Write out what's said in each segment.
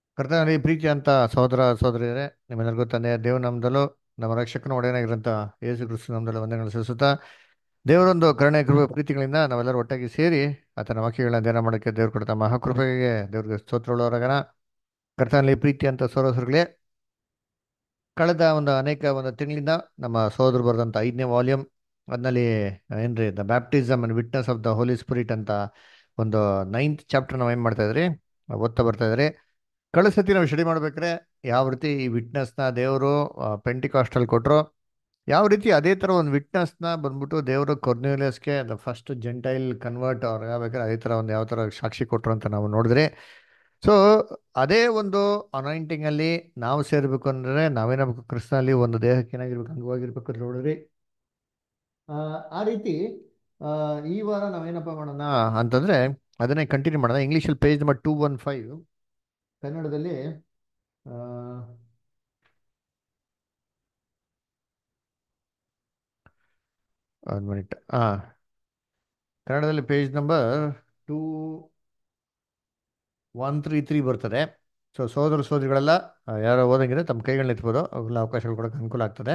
ಕರ್ತನಲ್ಲಿ ಪ್ರೀತಿ ಅಂತ ಸಹೋದರ ಸಹೋದರಿಯರೇ ನಿಮ್ಮೆಲ್ಲರಿಗೂ ತಂದೆಯ ದೇವ ನಮ್ದಲು ನಮ್ಮ ರಕ್ಷಕನ ಒಡೆಯನಾಗಿರಂತ ಯೇಸು ಕ್ರಿಸ್ತು ನಮ್ದಲು ವಂದನೆಗಳು ಸಲ್ಲಿಸುತ್ತಾ ದೇವರೊಂದು ಕರುಣೆ ಕೃಪೆ ಪ್ರೀತಿಗಳಿಂದ ನಾವೆಲ್ಲರೂ ಒಟ್ಟಾಗಿ ಸೇರಿ ಆತನ ವಾಕ್ಯಗಳನ್ನ ಧ್ಯಾನ ಮಾಡೋಕ್ಕೆ ದೇವ್ರು ಕೊಡ್ತಾ ಮಹಾಕೃಪೆಗೆ ದೇವ್ರಿಗೆ ಸ್ತೋತ್ರಗಳವರಗನ ಕರ್ತನಲ್ಲಿ ಪ್ರೀತಿ ಅಂತ ಸಹೋದರಗಳೇ ಕಳೆದ ಒಂದು ಅನೇಕ ಒಂದು ತಿಂಗಳಿಂದ ನಮ್ಮ ಸಹೋದರು ಬರೆದಂಥ ಐದನೇ ವಾಲ್ಯೂಮ್ ಅದರಲ್ಲಿ ಏನ್ರಿ the baptism and witness of the holy spirit ಅಂತ ಒಂದು ನೈನ್ತ್ ಚಾಪ್ಟರ್ ನಾವು ಏನು ಮಾಡ್ತಾ ಇದ್ರಿ ಓದ್ತಾ ಬರ್ತಾ ಇದ್ರಿ ಕಳೆದ ಸತಿ ನಾವು ಸ್ಟಡಿ ಮಾಡ್ಬೇಕಾದ್ರೆ ಯಾವ ರೀತಿ ಈ ವಿಟ್ನೆಸ್ನ ದೇವರು ಪೆಂಟಿಕಾಸ್ಟಲ್ಲಿ ಕೊಟ್ಟರು ಯಾವ ರೀತಿ ಅದೇ ಥರ ಒಂದು ವಿಟ್ನೆಸ್ನ ಬಂದ್ಬಿಟ್ಟು ದೇವರು ಕೊರ್ನ್ಯೂಲಿಯಸ್ಗೆ ದ ಫಸ್ಟ್ ಜೆಂಟೈಲ್ ಕನ್ವರ್ಟ್ ಅವ್ರು ಆಗ್ಬೇಕಾದ್ರೆ ಅದೇ ಥರ ಒಂದು ಯಾವ ಥರ ಸಾಕ್ಷಿ ಕೊಟ್ಟರು ಅಂತ ನಾವು ನೋಡಿದ್ರಿ ಸೊ ಅದೇ ಒಂದು ಅನಾಯಿಂಟಿಂಗ್ ಅಲ್ಲಿ ನಾವು ಸೇರ್ಬೇಕು ಅಂದ್ರೆ ನಾವೇನಾಗಬೇಕು ಕ್ರಿಸ್ತನಲ್ಲಿ ಒಂದು ದೇಹಕ್ಕೆ ಏನಾಗಿರ್ಬೇಕು ಅಂಗವಾಗಿರ್ಬೇಕು ಅಂತ ನೋಡಿದ್ರಿ ಆ, ಆ ರೀತಿ ಆ, ಈ ವಾರ ನಾವೇನಪ್ಪ ಮಾಡೋಣ ಅಂತಂದ್ರೆ ಅದನ್ನೇ ಕಂಟಿನ್ಯೂ ಮಾಡೋಣ ಇಂಗ್ಲೀಷಲ್ಲಿ page number two one five ಕನ್ನಡದಲ್ಲಿ ಆ, ಒಂದು ಮಿನಿಟ್ ಹಾ ಕನ್ನಡದಲ್ಲಿ page number two one three three ಬರ್ತದೆ ಸೊ ಸೋದರ ಸೋದರಿಗಳೆಲ್ಲ ಆ, ಯಾರೋ ಓದಂಗಿದ್ರೆ ತಮ್ಮ ಕೈಗಳನ್ನ ಎತ್ಬೋದು ಅವೆಲ್ಲ ಅವಕಾಶಗಳು ಕೊಡೋಕೆ ಅನುಕೂಲ ಆಗ್ತದೆ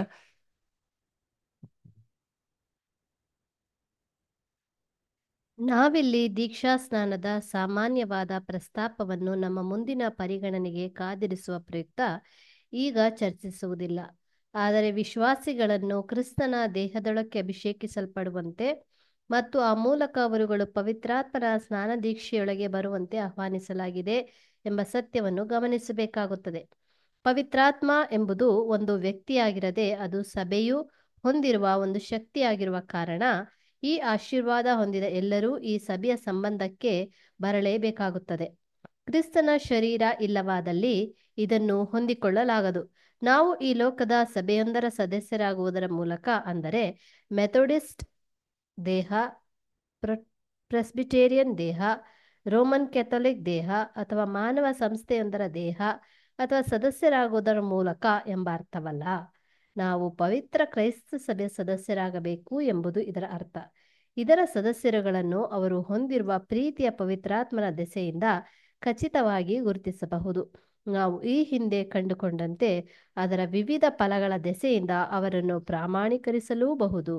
ನಾವಿಲ್ಲಿ ದೀಕ್ಷಾಸ್ನಾನದ ಸಾಮಾನ್ಯವಾದ ಪ್ರಸ್ತಾಪವನ್ನು ನಮ್ಮ ಮುಂದಿನ ಪರಿಗಣನೆಗೆ ಕಾದಿರಿಸುವ ಪ್ರಯುಕ್ತ ಈಗ ಚರ್ಚಿಸುವುದಿಲ್ಲ ಆದರೆ ವಿಶ್ವಾಸಿಗಳನ್ನು ಕ್ರಿಸ್ತನ ದೇಹದೊಳಕ್ಕೆ ಅಭಿಷೇಕಿಸಲ್ಪಡುವಂತೆ ಮತ್ತು ಆ ಮೂಲಕ ಅವರುಗಳು ಪವಿತ್ರಾತ್ಮನ ಸ್ನಾನ ದೀಕ್ಷೆಯೊಳಗೆ ಬರುವಂತೆ ಆಹ್ವಾನಿಸಲಾಗಿದೆ ಎಂಬ ಸತ್ಯವನ್ನು ಗಮನಿಸಬೇಕಾಗುತ್ತದೆ ಪವಿತ್ರಾತ್ಮ ಎಂಬುದು ಒಂದು ವ್ಯಕ್ತಿಯಾಗಿರದೆ ಅದು ಸಭೆಯು ಹೊಂದಿರುವ ಒಂದು ಶಕ್ತಿಯಾಗಿರುವ ಕಾರಣ ಈ ಆಶೀರ್ವಾದ ಹೊಂದಿದ ಎಲ್ಲರೂ ಈ ಸಭೆಯ ಸಂಬಂಧಕ್ಕೆ ಬರಲೇಬೇಕಾಗುತ್ತದೆ ಕ್ರಿಸ್ತನ ಶರೀರ ಇಲ್ಲವಾದಲ್ಲಿ ಇದನ್ನು ಹೊಂದಿಕೊಳ್ಳಲಾಗದು ನಾವು ಈ ಲೋಕದ ಸಭೆಯೊಂದರ ಸದಸ್ಯರಾಗುವುದರ ಮೂಲಕ ಅಂದರೆ ಮೆಥೋಡಿಸ್ಟ್ ದೇಹ ಪ್ರ ಪ್ರೆಸ್ಬಿಟೇರಿಯನ್ ದೇಹ ರೋಮನ್ ಕೆಥೋಲಿಕ್ ದೇಹ ಅಥವಾ ಮಾನವ ಸಂಸ್ಥೆಯೊಂದರ ದೇಹ ಅಥವಾ ಸದಸ್ಯರಾಗುವುದರ ಮೂಲಕ ಎಂಬ ಅರ್ಥವಲ್ಲ ನಾವು ಪವಿತ್ರ ಕ್ರೈಸ್ತ ಸಭೆಯ ಸದಸ್ಯರಾಗಬೇಕು ಎಂಬುದು ಇದರ ಅರ್ಥ ಇದರ ಸದಸ್ಯರುಗಳನ್ನು ಅವರು ಹೊಂದಿರುವ ಪ್ರೀತಿಯ ಪವಿತ್ರಾತ್ಮನ ದೆಸೆಯಿಂದ ಖಚಿತವಾಗಿ ಗುರುತಿಸಬಹುದು ನಾವು ಈ ಹಿಂದೆ ಕಂಡುಕೊಂಡಂತೆ ಅದರ ವಿವಿಧ ಫಲಗಳ ದೆಸೆಯಿಂದ ಅವರನ್ನು ಪ್ರಾಮಾಣೀಕರಿಸಲೂಬಹುದು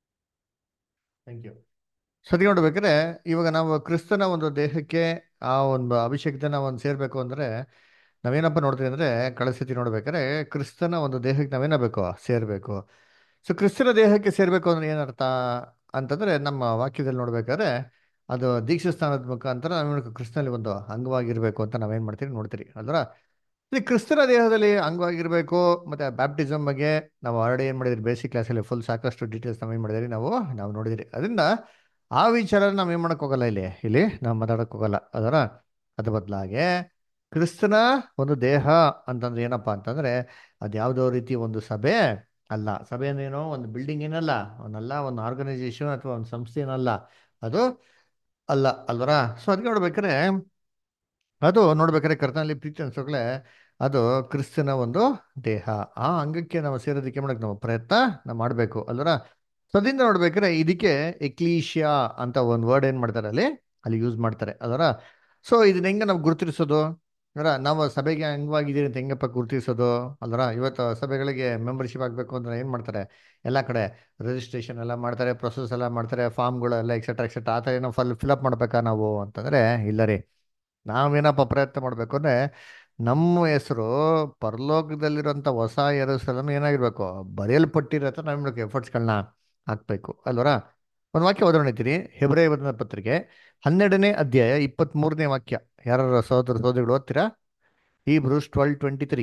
ಥ್ಯಾಂಕ್ ಯು ಸರಿ ನೋಡ್ಬೇಕಾದ್ರೆ ಇವಾಗ ನಾವು ಕ್ರಿಸ್ತನ ಒಂದು ದೇಹಕ್ಕೆ ಆ ಒಂದು ಅಭಿಷೇಕತೆ ನಾವು ಒಂದು ಸೇರ್ಬೇಕು ಅಂದ್ರೆ ನಾವೇನಪ್ಪ ನೋಡ್ತೀವಿ ಅಂದ್ರೆ ಕಳೆದ ಸತಿ ನೋಡ್ಬೇಕಾದ್ರೆ ಕ್ರಿಸ್ತನ ಒಂದು ದೇಹಕ್ಕೆ ನಾವೇನಾಗಬೇಕು ಸೇರ್ಬೇಕು ಸೊ ಕ್ರಿಸ್ತನ ದೇಹಕ್ಕೆ ಸೇರ್ಬೇಕು ಅಂದ್ರೆ ಏನರ್ಥ ಅಂತಂದ್ರೆ ನಮ್ಮ ವಾಕ್ಯದಲ್ಲಿ ನೋಡ್ಬೇಕಾದ್ರೆ ಅದು ದೀಕ್ಷಾ ಸ್ಥಾನದ ಮುಖಾಂತರ ನಾವು ಕ್ರಿಸ್ತನಲ್ಲಿ ಒಂದು ಅಂಗವಾಗಿರ್ಬೇಕು ಅಂತ ನಾವೇನ್ ಮಾಡ್ತೀವಿ ನೋಡ್ತೀರಿ ಅಲ್ವಾ ಈ ಕ್ರಿಸ್ತನ ದೇಹದಲ್ಲಿ ಅಂಗವಾಗಿರ್ಬೇಕು ಮತ್ತೆ ಬ್ಯಾಪ್ಟಿಸಮ್ ಬಗ್ಗೆ ನಾವು ಆಲ್ರೆಡಿ ಏನು ಮಾಡಿದ್ರಿ ಬೇಸಿಕ್ ಕ್ಲಾಸಲ್ಲಿ ಫುಲ್ ಸಾಕಷ್ಟು ಡೀಟೇಲ್ಸ್ ನಾವು ಏನು ಮಾಡಿದ್ರಿ ನಾವು ನಾವು ನೋಡಿದಿರಿ ಅದರಿಂದ ಆ ವಿಚಾರ ನಾವು ಏನು ಮಾಡಕ್ ಹೋಗಲ್ಲ ಇಲ್ಲಿ ಇಲ್ಲಿ ನಾವು ಮಾತಾಡಕ್ ಹೋಗಲ್ಲ ಅದರ ಅದ್ರ ಬದಲಾಗೆ ಕ್ರಿಸ್ತನ ಒಂದು ದೇಹ ಅಂತಂದ್ರೆ ಏನಪ್ಪಾ ಅಂತಂದ್ರೆ ಅದು ಯಾವುದೋ ರೀತಿ ಒಂದು ಸಭೆ ಅಲ್ಲ ಸಭೆ ಅಂದ್ರೇನೋ ಒಂದು ಬಿಲ್ಡಿಂಗ್ ಏನಲ್ಲ ಒಂದಲ್ಲ ಒಂದು ಆರ್ಗನೈಸೇಷನ್ ಅಥವಾ ಒಂದು ಸಂಸ್ಥೆ ಏನಲ್ಲ ಅದು ಅಲ್ಲ ಅಲ್ವರ ಸೊ ಅದಕ್ಕೆ ನೋಡ್ಬೇಕಾದ್ರೆ ಅದು ನೋಡ್ಬೇಕಾದ್ರೆ ಕರ್ತನಲ್ಲಿ ಪ್ರೀತಿ ಅನ್ಸೋಗ್ಲೆ ಅದು ಕ್ರಿಸ್ತನ ಒಂದು ದೇಹ ಆ ಅಂಗಕ್ಕೆ ನಾವು ಸೇರೋದಕ್ಕೆ ಮಾಡಕ್ಕೆ ನಾವು ಪ್ರಯತ್ನ ನಾವು ಮಾಡಬೇಕು ಅಲ್ವರ ಸೊ ಅದರಿಂದ ನೋಡ್ಬೇಕಾದ್ರೆ ಇದಕ್ಕೆ ಎಕ್ಲೀಶಿಯಾ ಅಂತ ಒಂದು ವರ್ಡ್ ಏನು ಮಾಡ್ತಾರೆ ಅಲ್ಲಿ ಅಲ್ಲಿ ಯೂಸ್ ಮಾಡ್ತಾರೆ ಅದರ ಸೊ ಇದನ್ನ ಹೆಂಗೆ ನಾವು ಗುರುತಿಸೋದು ಅಲ್ವರ ನಾವು ಸಭೆಗೆ ಅಂಗವಾಗಿದ್ದೀರಿ ಅಂತ ಹೆಂಗಪ್ಪ ಗುರುತಿಸೋದು ಅಲ್ವರ ಇವತ್ತು ಸಭೆಗಳಿಗೆ ಮೆಂಬರ್ಶಿಪ್ ಆಗಬೇಕು ಅಂದ್ರೆ ಏನು ಮಾಡ್ತಾರೆ ಎಲ್ಲ ಕಡೆ ರಿಜಿಸ್ಟ್ರೇಷನ್ ಎಲ್ಲ ಮಾಡ್ತಾರೆ ಪ್ರೊಸೆಸ್ ಎಲ್ಲ ಮಾಡ್ತಾರೆ ಫಾರ್ಮ್ಗಳು ಎಲ್ಲ ಎಕ್ಸೆಟ್ರಾ ಎಕ್ಸೆಟ್ರಾ ಆ ಥರ ಏನೋ ಫಲ್ ಫಿಲಪ್ ಮಾಡ್ಬೇಕಾ ನಾವು ಅಂತಂದರೆ ಇಲ್ಲ ರೀ ನಾವೇನಪ್ಪ ಪ್ರಯತ್ನ ಮಾಡಬೇಕು ಅಂದರೆ ನಮ್ಮ ಹೆಸರು ಪರಲೋಕದಲ್ಲಿರೋಂಥ ಹೊಸ ಎರಸಲನ್ನು ಏನಾಗಿರ್ಬೇಕು ಬರೆಯಲ್ಪಟ್ಟಿರತ್ತ ನಾವು ಎಫರ್ಟ್ಸ್ಗಳನ್ನ ಹಾಕಬೇಕು ಅಲ್ವರ ಒಂದು ವಾಕ್ಯ ಓದೋಣ ಇದ್ದೀರಿ ಹೆಬ್ರೇ ಬರೆದ ಪತ್ರಿಕೆ ಹನ್ನೆರಡನೇ ಅಧ್ಯಾಯ ಇಪ್ಪತ್ತ್ಮೂರನೇ ವಾಕ್ಯ ಯಾರ ಸಹೋದರ ಸಹೋದರಿಗಳು ಓದ್ತೀರಾ ಈ ಬ್ರೂಸ್ ಟ್ವೆಲ್ ಟ್ವೆಂಟಿ ತ್ರೀ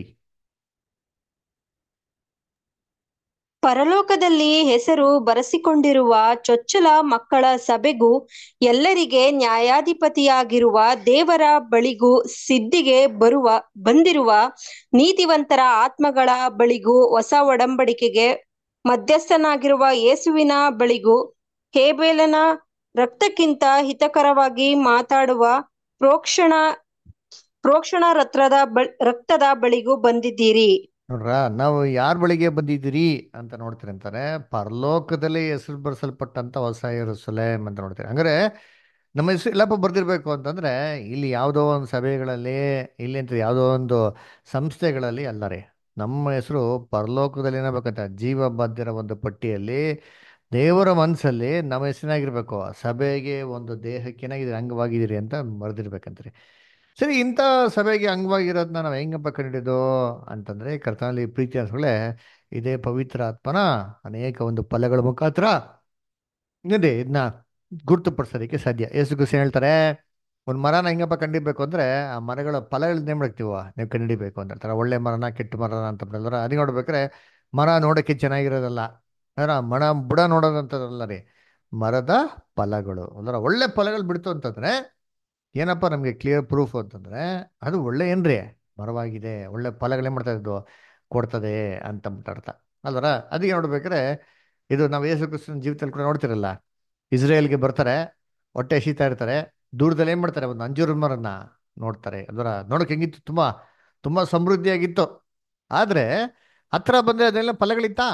ಪರಲೋಕದಲ್ಲಿ ಹೆಸರು ಬರೆಸಿಕೊಂಡಿರುವ ಚೊಚ್ಚಲ ಮಕ್ಕಳ ಸಭೆಗೂ ಎಲ್ಲರಿಗೆ ನ್ಯಾಯಾಧಿಪತಿಯಾಗಿರುವ ದೇವರ ಬಳಿಗೂ ಸಿದ್ಧಿಗೆ ಬರುವ ಬಂದಿರುವ ನೀತಿವಂತರ ಆತ್ಮಗಳ ಬಳಿಗೂ ಹೊಸ ಒಡಂಬಡಿಕೆಗೆ ಮಧ್ಯಸ್ಥನಾಗಿರುವ ಯೇಸುವಿನ ಬಳಿಗೂ ಹೇಬೇಲನ ರಕ್ತಕ್ಕಿಂತ ಹಿತಕರವಾಗಿ ಮಾತಾಡುವ ಪ್ರೋಕ್ಷಣ ಪ್ರೋಕ್ಷಣ ರಕ್ತದ ಬ- ರಕ್ತದ ಬಳಿಗೂ ಬಂದಿದ್ದೀರಿ ನೋಡ್ರ ನಾವು ಯಾರ ಬಳಿಗೆ ಬಂದಿದ್ದೀರಿ ಅಂತ ನೋಡ್ತೀರಿ ಅಂತಾರೆ ಪರಲೋಕದಲ್ಲಿ ಹೆಸರು ಬರೆಸಲ್ಪಟ್ಟಂತ ಹೊಸ ಯೆರೂಸಲೇಮ್ ಅಂತ ನೋಡ್ತೀರಿ ಹಂಗಾರೆ ನಮ್ಮ ಹೆಸರು ಎಲ್ಲಪ್ಪ ಬರ್ದಿರ್ಬೇಕು ಅಂತಂದ್ರೆ ಇಲ್ಲಿ ಯಾವುದೋ ಒಂದು ಸಭೆಗಳಲ್ಲಿ ಇಲ್ಲಿ ಅಂತ ಯಾವುದೋ ಒಂದು ಸಂಸ್ಥೆಗಳಲ್ಲಿ ಅಲ್ಲ ರೀ ನಮ್ಮ ಹೆಸರು ಪರಲೋಕದಲ್ಲಿ ಏನಾಗಬೇಕಂತ ಜೀವ ಬದ್ದಿರೋ ಒಂದು ಪಟ್ಟಿಯಲ್ಲಿ ದೇವರ ಮನಸ್ಸಲ್ಲಿ ನಮ್ಮ ಹೆಸರಿನಾಗಿರ್ಬೇಕು ಸಭೆಗೆ ಒಂದು ದೇಹಕ್ಕೆ ಏನಾಗಿದೆ ಅಂಗವಾಗಿದ್ದೀರಿ ಅಂತ ಬರೆದಿರ್ಬೇಕಂತ್ರಿ ಸರಿ ಇಂಥ ಸಭೆಗೆ ಅಂಗವಾಗಿರೋದನ್ನ ನಾವು ಹೆಂಗಪ್ಪ ಕಂಡಿದ್ದು ಅಂತಂದ್ರೆ ಕರ್ತನಲ್ಲಿ ಪ್ರೀತಿ ಅನ್ಸ್ಕೊಳ್ಳೆ ಇದೇ ಪವಿತ್ರ ಆತ್ಮನ ಅನೇಕ ಒಂದು ಫಲಗಳ ಮುಖಾಂತರ ಇದೆ ಇದನ್ನ ಗುರುತುಪಡಿಸೋದಕ್ಕೆ ಸಾಧ್ಯ ಯೇಸು ಕ್ರಿಸ್ತ ಹೇಳ್ತಾರೆ ಒಂದು ಮರನ ಹೆಂಗಪ್ಪ ಕಂಡಿಡ್ಬೇಕು ಅಂದ್ರೆ ಆ ಮರಗಳ ಫಲಗಳನ್ನ ಏನ್ ಮಾಡ್ತೀವ ನೀವು ಕಂಡಿಡಿಬೇಕು ಅಂತ ಹೇಳ್ತಾರೆ ಒಳ್ಳೆ ಮರನ ಕೆಟ್ಟ ಮರನ ಅಂತ ಹೇಳಿದ್ರೆ ಅದು ನೋಡ್ಬೇಕಾದ್ರೆ ಮರ ನೋಡೋಕ್ಕೆ ಚೆನ್ನಾಗಿರೋದಲ್ಲ ಅದರ ಮಣ ಬುಡ ನೋಡೋದಂಥದ್ದಲ್ಲ ರೀ ಮರದ ಫಲಗಳು ಅಂದ್ರೆ ಒಳ್ಳೆ ಫಲಗಳು ಬಿಡ್ತು ಅಂತಂದ್ರೆ ಏನಪ್ಪ ನಮಗೆ ಕ್ಲಿಯರ್ ಪ್ರೂಫ್ ಅಂತಂದ್ರೆ ಅದು ಒಳ್ಳೆ ಏನ್ರಿ ಮರವಾಗಿದೆ ಒಳ್ಳೆ ಫಲಗಳೇನ್ ಮಾಡ್ತಾ ಇದ್ದು ಕೊಡ್ತದೆ ಅಂತ ಅರ್ಥ ಅಲ್ವರ ಅದಕ್ಕೆ ನೋಡ್ಬೇಕಾದ್ರೆ ಇದು ನಾವು ಯೇಸು ಕ್ರಿಸ್ತನ ಜೀವಿತದಲ್ಲಿ ಕೂಡ ನೋಡ್ತಿರಲ್ಲ ಇಸ್ರೇಲ್ಗೆ ಬರ್ತಾರೆ ಹೊಟ್ಟೆ ಹಸಿತಾ ಇರ್ತಾರೆ ದೂರದಲ್ಲಿ ಏನ್ ಮಾಡ್ತಾರೆ ಒಂದು ಅಂಜೂರ ಮರನ್ನ ನೋಡ್ತಾರೆ ಅದರ ನೋಡಕ್ ಹೆಂಗಿತ್ತು ತುಂಬಾ ತುಂಬಾ ಸಮೃದ್ಧಿಯಾಗಿತ್ತು ಆದ್ರೆ ಹತ್ರ ಬಂದ್ರೆ ಅದೆಲ್ಲ ಫಲಗಳಿತ್ತಾ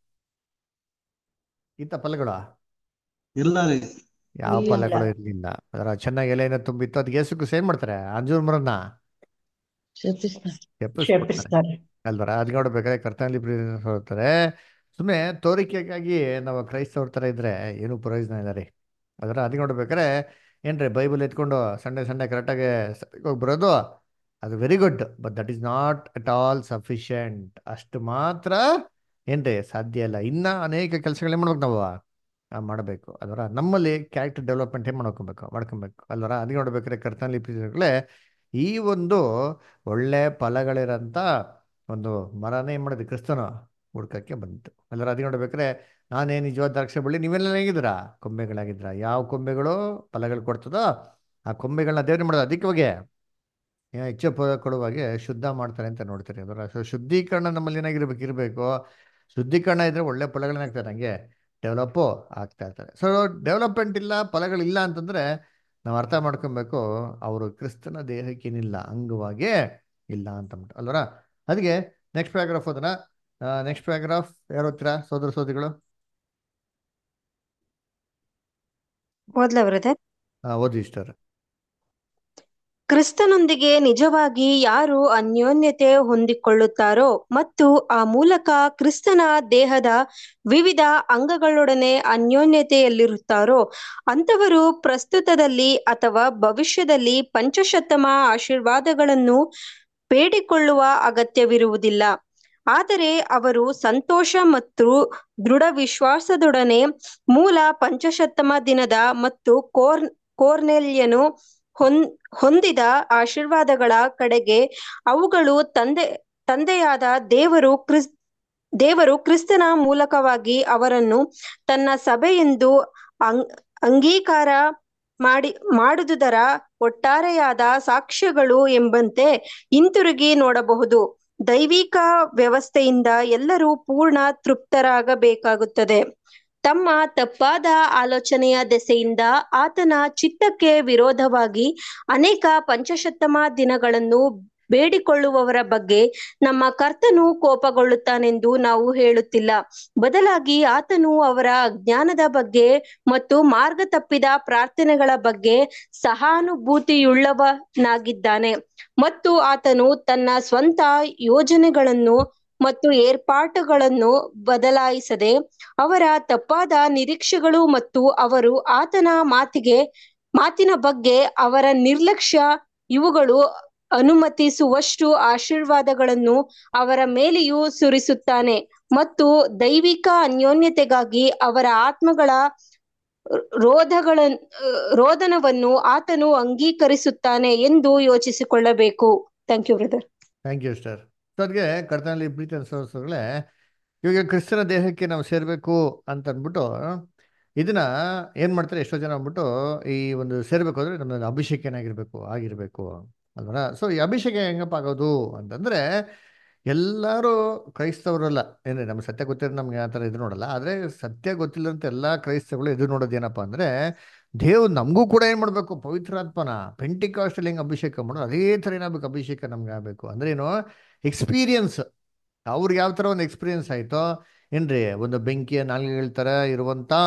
ಇತ್ತ ಫಲಗಳು ಇಲ್ಲ ರೀ ಯಾವ ಇಲ್ಲ. ಫಲಗಳು ಇರ್ಲಿಲ್ಲ ಅದರ ಚೆನ್ನಾಗಿ ಎಲೆನ ತುಂಬಿತ್ತು ಅದಕ್ಕೆ ಯೇಸು ಕ್ರಿಸ್ತ ಏನ್ ಮಾಡ್ತಾರೆ ಅಂಜೂರ ಮರನ್ನ ಎಪ್ಪಿಸ್ಬಿಡ್ತಾರೆ ಶಪಿಸ್ತಾರೆ ಅಲ್ವರ ಅದ್ ನೋಡ್ಬೇಕಾದ್ರೆ ಕರ್ತನಲ್ಲಿ ಹೇಳ್ತಾರೆ ಸುಮ್ಮನೆ ತೋರಿಕೆಗಾಗಿ ನಾವು ಕ್ರೈಸ್ತವ್ರ ಥರ ಇದ್ರೆ ಏನು ಪ್ರಯೋಜನ ಇಲ್ಲ ರೀ ಅದರ ಅದ್ ನೋಡ್ಬೇಕಾದ್ರೆ ಏನ್ರಿ ಬೈಬಲ್ ಎತ್ಕೊಂಡು ಸಂಡೆ ಸಂಡೆ ಕರೆಕ್ಟಾಗಿ ಹೋಗಿ ಬರೋದು ಅದು very good but that is not at all sufficient ಅಷ್ಟು ಮಾತ್ರ ಏನ್ರಿ ಸಾಧ್ಯ ಇಲ್ಲ ಇನ್ನ ಅನೇಕ ಕೆಲಸಗಳೇನ್ ಮಾಡ್ಬೇಕು ನಾವು ಆ, ಮಾಡಬೇಕು ಅದರ ನಮ್ಮಲ್ಲಿ ಕ್ಯಾರೆಕ್ಟರ್ ಡೆವಲಪ್ಮೆಂಟ್ ಏನ್ ಮಾಡ್ಕೊಬೇಕು ಮಾಡ್ಕೊಬೇಕು ಅಲ್ವರ ಅದಕ್ಕೆ ನೋಡ್ಬೇಕಾದ್ರೆ ಕರ್ತನಲ್ಲಿ ಪ್ರೀತಿಗಳೇ ಈ ಒಂದು ಒಳ್ಳೆ ಫಲಗಳಿರಂತ ಒಂದು ಮರನೇ ಏನ್ ಮಾಡಿದ್ವಿ ಕ್ರಿಸ್ತನು ಹುಡ್ಕಕ್ಕೆ ಬಂತು ಅಲ್ಲರ ಅದಕ್ಕೆ ನೋಡ್ಬೇಕಾದ್ರೆ ನಾನೇ ನಿಜವಾದ ದ್ರಾಕ್ಷಿ ಬಳ್ಳಿ ನೀವೆಲ್ಲ ಹೇಗಿದ್ದೀರಾ ಕೊಂಬೆಗಳಾಗಿದ್ದೀರಾ ಯಾವ ಕೊಂಬೆಗಳು ಫಲಗಳು ಕೊಡ್ತದೋ ಆ ಕೊಂಬೆಗಳನ್ನ ದೇವ್ರ ಮಾಡೋದು ಅದಕ್ಕೆ ಹೆಚ್ಚು ಫಲ ಕೊಡುವಾಗೆ ಶುದ್ಧ ಮಾಡ್ತಾರೆ ಅಂತ ನೋಡ್ತಾರೆ ಅದರ ಸೊ ಶುದ್ಧೀಕರಣ ನಮ್ಮಲ್ಲಿ ಏನಾಗಿರ್ಬೇಕು ಇರಬೇಕು ಶುದ್ಧೀಕರಣ ಇದ್ರೆ ಒಳ್ಳೆ ಫಲಗಳೇನಾಗ್ತಾರೆ ಹಂಗೆ ಡೆವಲಪ್ಪು ಆಗ್ತಾ ಇರ್ತಾರೆ ಸೊ ಡೆವಲಪ್ಮೆಂಟ್ ಇಲ್ಲ ಫಲಗಳಿಲ್ಲ ಅಂತಂದ್ರೆ ನಾವು ಅರ್ಥ ಮಾಡ್ಕೊಬೇಕು ಅವರು ಕ್ರಿಸ್ತನ ದೇಹಕ್ಕೇನಿಲ್ಲ ಅಂಗವಾಗೇ ಇಲ್ಲ ಅಂತ ಅಂದ್ಬಿಟ್ಟು ಅಲ್ವರ ಅದಕ್ಕೆ ನೆಕ್ಸ್ಟ್ ಪ್ಯಾರಾಗ್ರಾಫ್ ಓದೋಣ ನೆಕ್ಸ್ಟ್ ಪ್ಯಾರಾಗ್ರಾಫ್ ಯಾರು ಓದ್ತೀರಾ ಸೋದರ ಸೋದಿಗಳು ಓದ್ಲಾ ಬ್ರದರ್ ಓದಿ ಇಷ್ಟರ ಕ್ರಿಸ್ತನೊಂದಿಗೆ ನಿಜವಾಗಿ ಯಾರು ಅನ್ಯೋನ್ಯತೆ ಹೊಂದಿಕೊಳ್ಳುತ್ತಾರೋ ಮತ್ತು ಆ ಮೂಲಕ ಕ್ರಿಸ್ತನ ದೇಹದ ವಿವಿಧ ಅಂಗಗಳೊಡನೆ ಅನ್ಯೋನ್ಯತೆಯಲ್ಲಿರುತ್ತಾರೋ ಅಂಥವರು ಪ್ರಸ್ತುತದಲ್ಲಿ ಅಥವಾ ಭವಿಷ್ಯದಲ್ಲಿ ಪಂಚಶತಮ ಆಶೀರ್ವಾದಗಳನ್ನು ಬೇಡಿಕೊಳ್ಳುವ ಅಗತ್ಯವಿರುವುದಿಲ್ಲ ಆದರೆ ಅವರು ಸಂತೋಷ ಮತ್ತು ದೃಢ ವಿಶ್ವಾಸದೊಡನೆ ಮೂಲ ಪಂಚಶತಮ ದಿನದ ಮತ್ತು ಕೋರ್ ಕೋರ್ನೆಲ್ಯನು ಹೊಂ ಹೊಂದಿದ ಆಶೀರ್ವಾದಗಳ ಕಡೆಗೆ ಅವುಗಳು ತಂದೆ ತಂದೆಯಾದ ದೇವರು ಕ್ರಿಸ್ ದೇವರು ಕ್ರಿಸ್ತನ ಮೂಲಕವಾಗಿ ಅವರನ್ನು ತನ್ನ ಸಭೆಯೆಂದು ಅಂಗ್ ಅಂಗೀಕಾರ ಮಾಡಿ ಮಾಡುವುದರ ಒಟ್ಟಾರೆಯಾದ ಸಾಕ್ಷ್ಯಗಳು ಎಂಬಂತೆ ಹಿಂತಿರುಗಿ ನೋಡಬಹುದು ದೈವಿಕ ವ್ಯವಸ್ಥೆಯಿಂದ ಎಲ್ಲರೂ ಪೂರ್ಣ ತೃಪ್ತರಾಗಬೇಕಾಗುತ್ತದೆ ತಮ್ಮ ತಪ್ಪಾದ ಆಲೋಚನೆಯ ದೆಸೆಯಿಂದ ಆತನ ಚಿತ್ತಕ್ಕೆ ವಿರೋಧವಾಗಿ ಅನೇಕ ಪಂಚಶತಮ ದಿನಗಳನ್ನು ಬೇಡಿಕೊಳ್ಳುವವರ ಬಗ್ಗೆ ನಮ್ಮ ಕರ್ತನು ಕೋಪಗೊಳ್ಳುತ್ತಾನೆಂದು ನಾವು ಹೇಳುತ್ತಿಲ್ಲ ಬದಲಾಗಿ ಆತನು ಅವರ ಅಜ್ಞಾನದ ಬಗ್ಗೆ ಮತ್ತು ಮಾರ್ಗ ತಪ್ಪಿದ ಪ್ರಾರ್ಥನೆಗಳ ಬಗ್ಗೆ ಸಹಾನುಭೂತಿಯುಳ್ಳವನಾಗಿದ್ದಾನೆ ಮತ್ತು ಆತನು ತನ್ನ ಸ್ವಂತ ಯೋಜನೆಗಳನ್ನು ಮತ್ತು ಏರ್ಪಾಟುಗಳನ್ನು ಬದಲಾಯಿಸದೆ ಅವರ ತಪ್ಪಾದ ನಿರೀಕ್ಷೆಗಳು ಮತ್ತು ಅವರು ಆತನ ಮಾತಿಗೆ ಮಾತಿನ ಬಗ್ಗೆ ಅವರ ನಿರ್ಲಕ್ಷ್ಯ ಇವುಗಳು ಅನುಮತಿಸುವಷ್ಟು ಆಶೀರ್ವಾದಗಳನ್ನು ಅವರ ಮೇಲೆಯೂ ಸುರಿಸುತ್ತಾನೆ ಮತ್ತು ದೈವಿಕ ಅನ್ಯೋನ್ಯತೆಗಾಗಿ ಅವರ ಆತ್ಮಗಳ ರೋಧಗಳ ರೋದನವನ್ನು ಆತನು ಅಂಗೀಕರಿಸುತ್ತಾನೆ ಎಂದು ಯೋಚಿಸಿಕೊಳ್ಳಬೇಕು thank you brother thank you sir so ಅದಕ್ಕೆ ಕರ್ತನಲ್ಲಿ ಪ್ರೀತಿ ಅನ್ಸೋಗಳೇ ಇವಾಗ ಕ್ರಿಸ್ತನ ದೇಹಕ್ಕೆ ನಾವು ಸೇರಬೇಕು ಅಂತ ಅಂದ್ಬಿಟ್ಟು ಇದನ್ನ ಏನ್ ಮಾಡ್ತಾರೆ ಎಷ್ಟೋ ಜನ ಅಂದ್ಬಿಟ್ಟು ಈ ಒಂದು ಸೇರ್ಬೇಕು ಅಂದ್ರೆ ನಮ್ಮಲ್ಲಿ ಅಭಿಷೇಕ ಏನಾಗಿರ್ಬೇಕು ಆಗಿರ್ಬೇಕು ಅಲ್ವರ ಸೊ ಈ ಅಭಿಷೇಕ ಹೆಂಗಪ್ಪ ಆಗೋದು ಅಂತಂದ್ರೆ ಎಲ್ಲರೂ ಕ್ರೈಸ್ತವರಲ್ಲ ಏನ್ರಿ ನಮ್ಗೆ ಸತ್ಯ ಗೊತ್ತಿರೋ ನಮ್ಗೆ ಆ ಥರ ಇದು ನೋಡಲ್ಲ ಆದರೆ ಸತ್ಯ ಗೊತ್ತಿಲ್ಲಂತ ಎಲ್ಲ ಕ್ರೈಸ್ತಗಳು ಎದುರು ನೋಡೋದು ಏನಪ್ಪ ಅಂದರೆ ದೇವ್ರು ನಮಗೂ ಕೂಡ ಏನು ಮಾಡಬೇಕು ಪವಿತ್ರಾತ್ಮನ ಪೆಂಟಿಕಾಸ್ಟಲ್ಲಿ ಹೆಂಗೆ ಅಭಿಷೇಕ ಮಾಡೋದು ಅದೇ ಥರ ಏನಾಗಬೇಕು ಅಭಿಷೇಕ ನಮ್ಗೆ ಆಗಬೇಕು ಅಂದ್ರೆ ಏನು ಎಕ್ಸ್ಪೀರಿಯನ್ಸ್ ಅವ್ರಿಗೆ ಯಾವ ಥರ ಒಂದು ಎಕ್ಸ್ಪೀರಿಯನ್ಸ್ ಆಯಿತೋ ಏನ್ರಿ ಒಂದು ಬೆಂಕಿಯ ನಾಲ್ಗೆಗಳ ಥರ ಇರುವಂಥ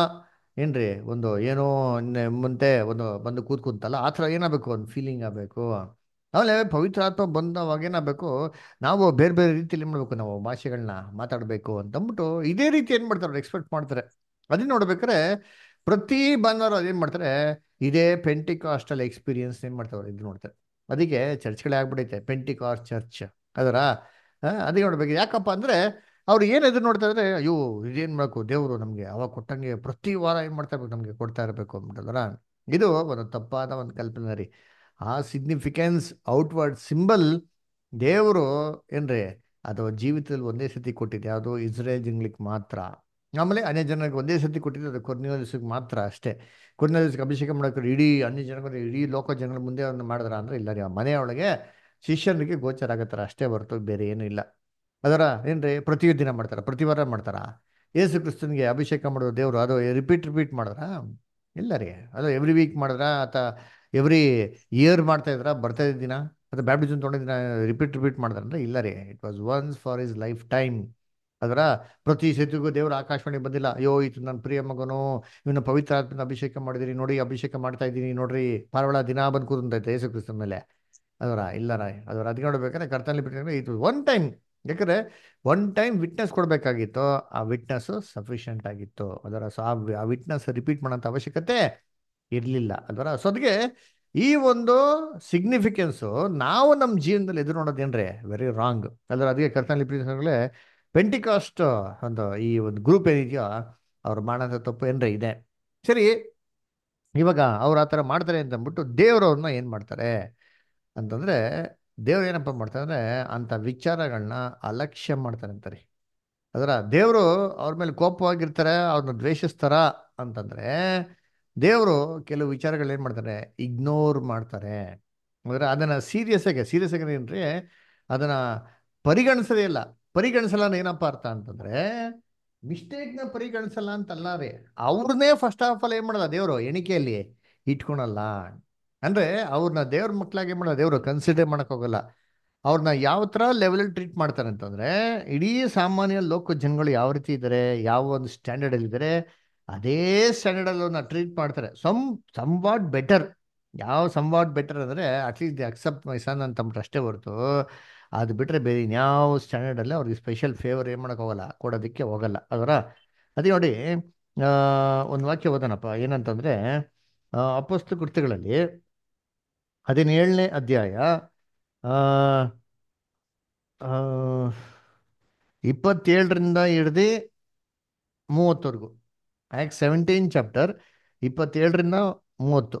ಏನ್ರಿ ಒಂದು ಏನೋ ನೆ- ಮುಂತೆ ಒಂದು ಬಂದು ಕೂತ್ಕೊಂತಲ್ಲ ಆ ಥರ ಏನಾಗಬೇಕು ಒಂದು ಫೀಲಿಂಗ್ ಆಗಬೇಕು ಆಮೇಲೆ ಪವಿತ್ರ ಆತ್ಮ ಬಂದವಾಗ ಏನಾಗಬೇಕು ನಾವು ಬೇರೆ ಬೇರೆ ರೀತಿಯಲ್ಲಿ ಏನು ಮಾಡಬೇಕು ನಾವು ಭಾಷೆಗಳನ್ನ ಮಾತಾಡಬೇಕು ಅಂತಂದ್ಬಿಟ್ಟು ಇದೇ ರೀತಿ ಏನು ಮಾಡ್ತಾರೆ ಎಕ್ಸ್ಪೆಕ್ಟ್ ಮಾಡ್ತಾರೆ ಅದನ್ನ ನೋಡ್ಬೇಕಾದ್ರೆ ಪ್ರತಿ ಭಾನುವಾರ ಅದೇನು ಮಾಡ್ತಾರೆ ಇದೇ ಪೆಂಟಿಕಾಸ್ಟಲ್ ಎಕ್ಸ್ಪೀರಿಯನ್ಸ್ ಏನು ಮಾಡ್ತಾರೆ ಇದು ನೋಡ್ತಾರೆ ಅದಕ್ಕೆ ಚರ್ಚ್ಗಳೇ ಆಗ್ಬಿಡೈತೆ ಪೆಂಟಿಕಾಸ್ಟ್ ಚರ್ಚ್ ಅದರ ಅದಕ್ಕೆ ನೋಡ್ಬೇಕು ಯಾಕಪ್ಪ ಅಂದರೆ ಅವ್ರು ಏನು ಎದುರು ನೋಡ್ತಾ ಇದ್ರೆ ಅಯ್ಯೋ ಇದೇನು ಮಾಡಬೇಕು ದೇವರು ನಮಗೆ ಅವಾಗ ಕೊಟ್ಟಂಗೆ ಪ್ರತಿ ವಾರ ಏನು ಮಾಡ್ತಾ ಇರ್ಬೇಕು ನಮಗೆ ಕೊಡ್ತಾ ಇರಬೇಕು ಅಂದ್ಬಿಟ್ಟಲ್ಲ ಇದು ಒಂದು ತಪ್ಪಾದ ಒಂದು ಕಲ್ಪನೆ ರೀ ಆ ಸಿಗ್ನಿಫಿಕೆನ್ಸ್ ಔಟ್ವರ್ಡ್ ಸಿಂಬಲ್ ದೇವರು ಏನ್ರಿ ಅದು ಜೀವಿತದಲ್ಲಿ ಒಂದೇ ಸತಿ ಕೊಟ್ಟಿದ್ದು ಯಾವುದು ಇಸ್ರೇಲ್ ಜನಗಳಿಗೆ ಮಾತ್ರ ಆಮೇಲೆ ಅನ್ಯ ಜನರಿಗೆ ಒಂದೇ ಸತಿ ಕೊಟ್ಟಿದ್ದು ಅದು ಕೊನೆಯ ದಿವಸಕ್ಕೆ ಮಾತ್ರ ಅಷ್ಟೇ ಕೊನೆಯ ದಿವಸಕ್ಕೆ ಅಭಿಷೇಕ ಮಾಡೋಕೆ ಇಡೀ ಅನ್ಯ ಜನಗಳಿಗೆ ಇಡೀ ಲೋಕ ಜನಗಳ ಮುಂದೆ ಅದನ್ನು ಮಾಡಿದ್ರ ಅಂದ್ರೆ ಇಲ್ಲ ರೀ ಆ ಮನೆಯೊಳಗೆ ಶಿಷ್ಯನಿಗೆ ಗೋಚರ ಆಗತ್ತಾರ ಅಷ್ಟೇ ಹೊರತು ಬೇರೆ ಏನೂ ಇಲ್ಲ ಅದರ ಏನ್ರಿ ಪ್ರತಿ ದಿನ ಮಾಡ್ತಾರ ಪ್ರತಿ ವಾರ ಮಾಡ್ತಾರ ಯೇಸು ಕ್ರಿಸ್ತನ್ಗೆ ಅಭಿಷೇಕ ಮಾಡೋದು ದೇವರು ಅದು ರಿಪೀಟ್ ರಿಪೀಟ್ ಮಾಡಿದ್ರ ಇಲ್ಲ ರೀ ಅದು ಎವ್ರಿ ವೀಕ್ ಮಾಡಿದ್ರ ಅಥವಾ ಎವ್ರಿ ಇಯರ್ ಮಾಡ್ತಾ ಇದ್ರ ಬರ್ತಾ ಇದ್ದ ದಿನ ಅಥವಾ ಬ್ಯಾಪ್ಟಿಸಮ್ ತೊಗೊಂಡ ದಿನ ರಿಪೀಟ್ ರಿಪೀಟ್ ಮಾಡಿದ್ರ ಅಂದ್ರೆ ಇಲ್ಲ ರೀ it was once for his lifetime ಅದರ ಪ್ರತಿ ಸತಿಗೂ ದೇವರು ಆಕಾಶವಾಣಿ ಬಂದಿಲ್ಲ ಅಯ್ಯೋ ಇದು ನನ್ನ ಪ್ರಿಯ ಮಗನು ಇವನು ಪವಿತ್ರ ಆತ್ಮನ ಅಭಿಷೇಕ ಮಾಡಿದಿರಿ ನೋಡಿ ಅಭಿಷೇಕ ಮಾಡ್ತಾ ಇದ್ದೀನಿ ನೋಡ್ರಿ ಪಾರವಳ ದಿನ ಬಂದು ಕೂತಂತೈತೆ ಯೇಸು ಕ್ರಿಸ್ತನ ಮೇಲೆ ಅದರ ಇಲ್ಲ ರಾಯ್ ಅದರ ಅದಕ್ಕೆ ನೋಡ್ಬೇಕಾದ್ರೆ ಕರ್ತನಲ್ಲಿ ಬಿಟ್ಟರೆ ಇದು ಒನ್ ಟೈಮ್ ಯಾಕಂದ್ರೆ ಒನ್ ಟೈಮ್ ವಿಟ್ನೆಸ್ ಕೊಡಬೇಕಾಗಿತ್ತು ಆ ವಿಟ್ನೆಸ್ ಸಫಿಷಿಯಂಟ್ ಆಗಿತ್ತು ಅದರ ಸೊ ಆ ವಿಟ್ನೆಸ್ ರಿಪೀಟ್ ಮಾಡೋಂಥ ಅವಶ್ಯಕತೆ ಇರಲಿಲ್ಲ ಅದರ ಸೊ ಅದಕ್ಕೆ ಈ ಒಂದು ಸಿಗ್ನಿಫಿಕೆನ್ಸು ನಾವು ನಮ್ಮ ಜೀವನದಲ್ಲಿ ಎದುರು ನೋಡೋದೇನ್ರಿ ವೆರಿ ರಾಂಗ್ ಅದರ ಅದಕ್ಕೆ ಕರ್ತನಲ್ಲಿ ಪ್ರೀತಿಸಗಳೇ ಪೆಂಟಿಕಾಸ್ಟ್ ಒಂದು ಈ ಒಂದು ಗ್ರೂಪ್ ಏನಿದೆಯೋ ಅವ್ರು ಮಾಡೋಂಥ ತಪ್ಪು ಏನ್ರಿ ಇದೆ ಸರಿ ಇವಾಗ ಅವ್ರು ಆ ಥರ ಮಾಡ್ತಾರೆ ಅಂತ ಅಂದ್ಬಿಟ್ಟು ದೇವ್ರವ್ರನ್ನ ಏನು ಮಾಡ್ತಾರೆ ಅಂತಂದ್ರೆ ದೇವ್ರು ಏನಪ್ಪ ಮಾಡ್ತಾರೆ ಅಂದ್ರೆ ಅಂಥ ವಿಚಾರಗಳನ್ನ ಅಲಕ್ಷ್ಯ ಮಾಡ್ತಾರೆ ಅಂತಾರೆ ಅದರ ದೇವರು ಅವ್ರ ಮೇಲೆ ಕೋಪವಾಗಿರ್ತಾರೆ ಅವ್ರನ್ನ ದ್ವೇಷಿಸ್ತಾರ ಅಂತಂದ್ರೆ ದೇವರು ಕೆಲವು ವಿಚಾರಗಳು ಏನು ಮಾಡ್ತಾರೆ ಇಗ್ನೋರ್ ಮಾಡ್ತಾರೆ ಅಂದ್ರೆ ಅದನ್ನ ಸೀರಿಯಸ್ ಆಗಿ ಸೀರಿಯಸ್ ಆಗಿ ಏನ್ರಿ ಅದನ್ನ ಪರಿಗಣಿಸದೇ ಇಲ್ಲ ಪರಿಗಣಿಸಲ್ಲ ಅಂದ್ರೆ ಏನಪ್ಪ ಅರ್ಥ ಅಂತಂದ್ರೆ ಮಿಸ್ಟೇಕ್ನ ಪರಿಗಣಿಸಲ್ಲ ಅಂತಲ್ಲ ರೀ ಅವ್ರನ್ನೇ ಫಸ್ಟ್ ಆಫ್ ಆಲ್ ಏನ್ ಮಾಡಲ್ಲ ದೇವರು ಎಣಿಕೆಯಲ್ಲಿ ಇಟ್ಕೊಳಲ್ಲ ಅಂದ್ರೆ ಅವ್ರನ್ನ ದೇವ್ರ ಮಕ್ಕಳಾಗಿ ಮಾಡಲ್ಲ ದೇವರು ಕನ್ಸಿಡರ್ ಮಾಡಕ್ ಹೋಗಲ್ಲ ಅವ್ರನ್ನ ಯಾವ ಥರ ಲೆವೆಲಲ್ಲಿ ಟ್ರೀಟ್ ಮಾಡ್ತಾರೆ ಅಂತಂದ್ರೆ ಇಡೀ ಸಾಮಾನ್ಯ ಲೋಕ ಜನಗಳು ಯಾವ ರೀತಿ ಇದ್ದಾರೆ ಯಾವ ಒಂದು ಸ್ಟ್ಯಾಂಡರ್ಡಲ್ಲಿ ಇದ್ದಾರೆ ಅದೇ ಸ್ಟ್ಯಾಂಡರ್ಡಲ್ಲಿ ಅವ್ರನ್ನ ಟ್ರೀಟ್ ಮಾಡ್ತಾರೆ ಸಮ್ ಸಮ್ ವಾಟ್ ಬೆಟರ್ ಯಾವ ಸಮ್ ವಾಟ್ ಬೆಟರ್ ಅಂದರೆ at least the accept my son ಅಂತಂದ್ಬಿಟ್ಟು ಅಷ್ಟೇ ಹೊರತು ಅದು ಬಿಟ್ಟರೆ ಬೇರೆ ಇನ್ಯಾವ ಸ್ಟ್ಯಾಂಡರ್ಡಲ್ಲಿ ಅವ್ರಿಗೆ ಸ್ಪೆಷಲ್ ಫೇವರ್ ಏನು ಮಾಡೋಕೆ ಹೋಗಲ್ಲ ಕೊಡೋದಕ್ಕೆ ಹೋಗಲ್ಲ ಅದರ ಅದೇ ನೋಡಿ ಒಂದು ವಾಕ್ಯ ಓದೋಣಪ್ಪ ಏನಂತಂದರೆ ಅಪಸ್ತು ಕೃತ್ಯಗಳಲ್ಲಿ ಹದಿನೇಳನೇ ಅಧ್ಯಾಯ ಇಪ್ಪತ್ತೇಳರಿಂದ ಹಿಡ್ದು ಮೂವತ್ತವರೆಗೂ ಆ್ಯಕ್ಟ್ ಸೆವೆಂಟೀನ್ ಚಾಪ್ಟರ್ ಇಪ್ಪತ್ತೇಳರಿಂದ ಮೂವತ್ತು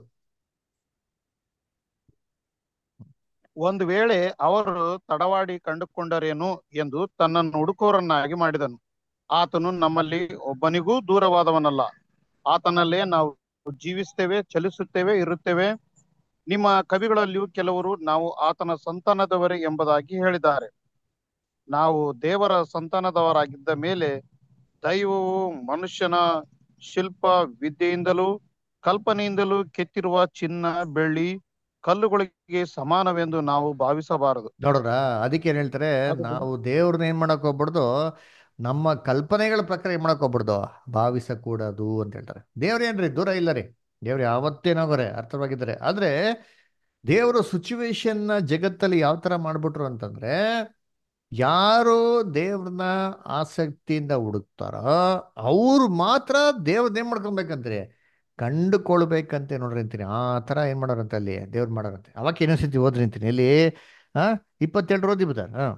ಒಂದು ವೇಳೆ ಅವರು ತಡವಾಡಿ ಕಂಡುಕೊಂಡರೇನು ಎಂದು ತನ್ನನ್ನು ಹುಡುಕೋರನ್ನಾಗಿ ಮಾಡಿದನು ಆತನು ನಮ್ಮಲ್ಲಿ ಒಬ್ಬನಿಗೂ ದೂರವಾದವನಲ್ಲ ಆತನಲ್ಲೇ ನಾವು ಜೀವಿಸ್ತೇವೆ ಚಲಿಸುತ್ತೇವೆ ಇರುತ್ತೇವೆ ನಿಮ್ಮ ಕವಿಗಳಲ್ಲಿಯೂ ಕೆಲವರು ನಾವು ಆತನ ಸಂತಾನದವರೇ ಎಂಬುದಾಗಿ ಹೇಳಿದ್ದಾರೆ ನಾವು ದೇವರ ಸಂತಾನದವರಾಗಿದ್ದ ಮೇಲೆ ದೈವವು ಮನುಷ್ಯನ ಶಿಲ್ಪ ವಿದ್ಯೆಯಿಂದಲೂ ಕಲ್ಪನೆಯಿಂದಲೂ ಕೆತ್ತಿರುವ ಚಿನ್ನ ಬೆಳ್ಳಿ ಕಲ್ಲುಗಳಿಗೆ ಸಮಾನವೆಂದು ನಾವು ಭಾವಿಸಬಾರದು ನೋಡ್ರ ಅದಕ್ಕೆ ಏನ್ ಹೇಳ್ತಾರೆ ನಾವು ದೇವ್ರನ್ನ ಏನ್ ಮಾಡಕ್ ಹೋಗ್ಬಿಡ್ದು ನಮ್ಮ ಕಲ್ಪನೆಗಳ ಪ್ರಕಾರ ಏನ್ ಮಾಡಕ್ ಹೋಗ್ಬಿಡ್ದು ಭಾವಿಸಕೂಡದು ಅಂತ ಹೇಳ್ತಾರೆ ದೇವ್ರೇನ್ರಿ ದೂರ ಇಲ್ಲ ರೀ ದೇವ್ರು ಯಾವತ್ತೇನಾಗೋರೆ ಅರ್ಥವಾಗಿದ್ದಾರೆ ಆದ್ರೆ ದೇವರು ಸಿಚುವೇಶನ್ನ ಜಗತ್ತಲ್ಲಿ ಯಾವ ತರ ಮಾಡ್ಬಿಟ್ರು ಅಂತಂದ್ರೆ ಯಾರು ದೇವ್ರನ್ನ ಆಸಕ್ತಿಯಿಂದ ಹುಡುಕ್ತಾರೋ ಅವ್ರು ಮಾತ್ರ ದೇವ್ರನ್ನ ಏನ್ ಮಾಡ್ಕೊಬೇಕಂತಾರೆ ಕಂಡುಕೊಳ್ಬೇಕಂತೆ ನೋಡ್ರಿ ಅಂತೀನಿ ಆ ಥರ ಏನು ಮಾಡೋರಂತೆ ಅಲ್ಲಿ ದೇವ್ರು ಮಾಡೋರಂತೆ ಅವಾಗ ಇನ್ನೊಂದ್ಸತಿ ಓದ್ರಿ ಅಂತೀನಿ ಎಲ್ಲಿ ಹಾ ಇಪ್ಪತ್ತೆರಡು ಓದಿ ಬಿದ್ದಾರ ಹಾ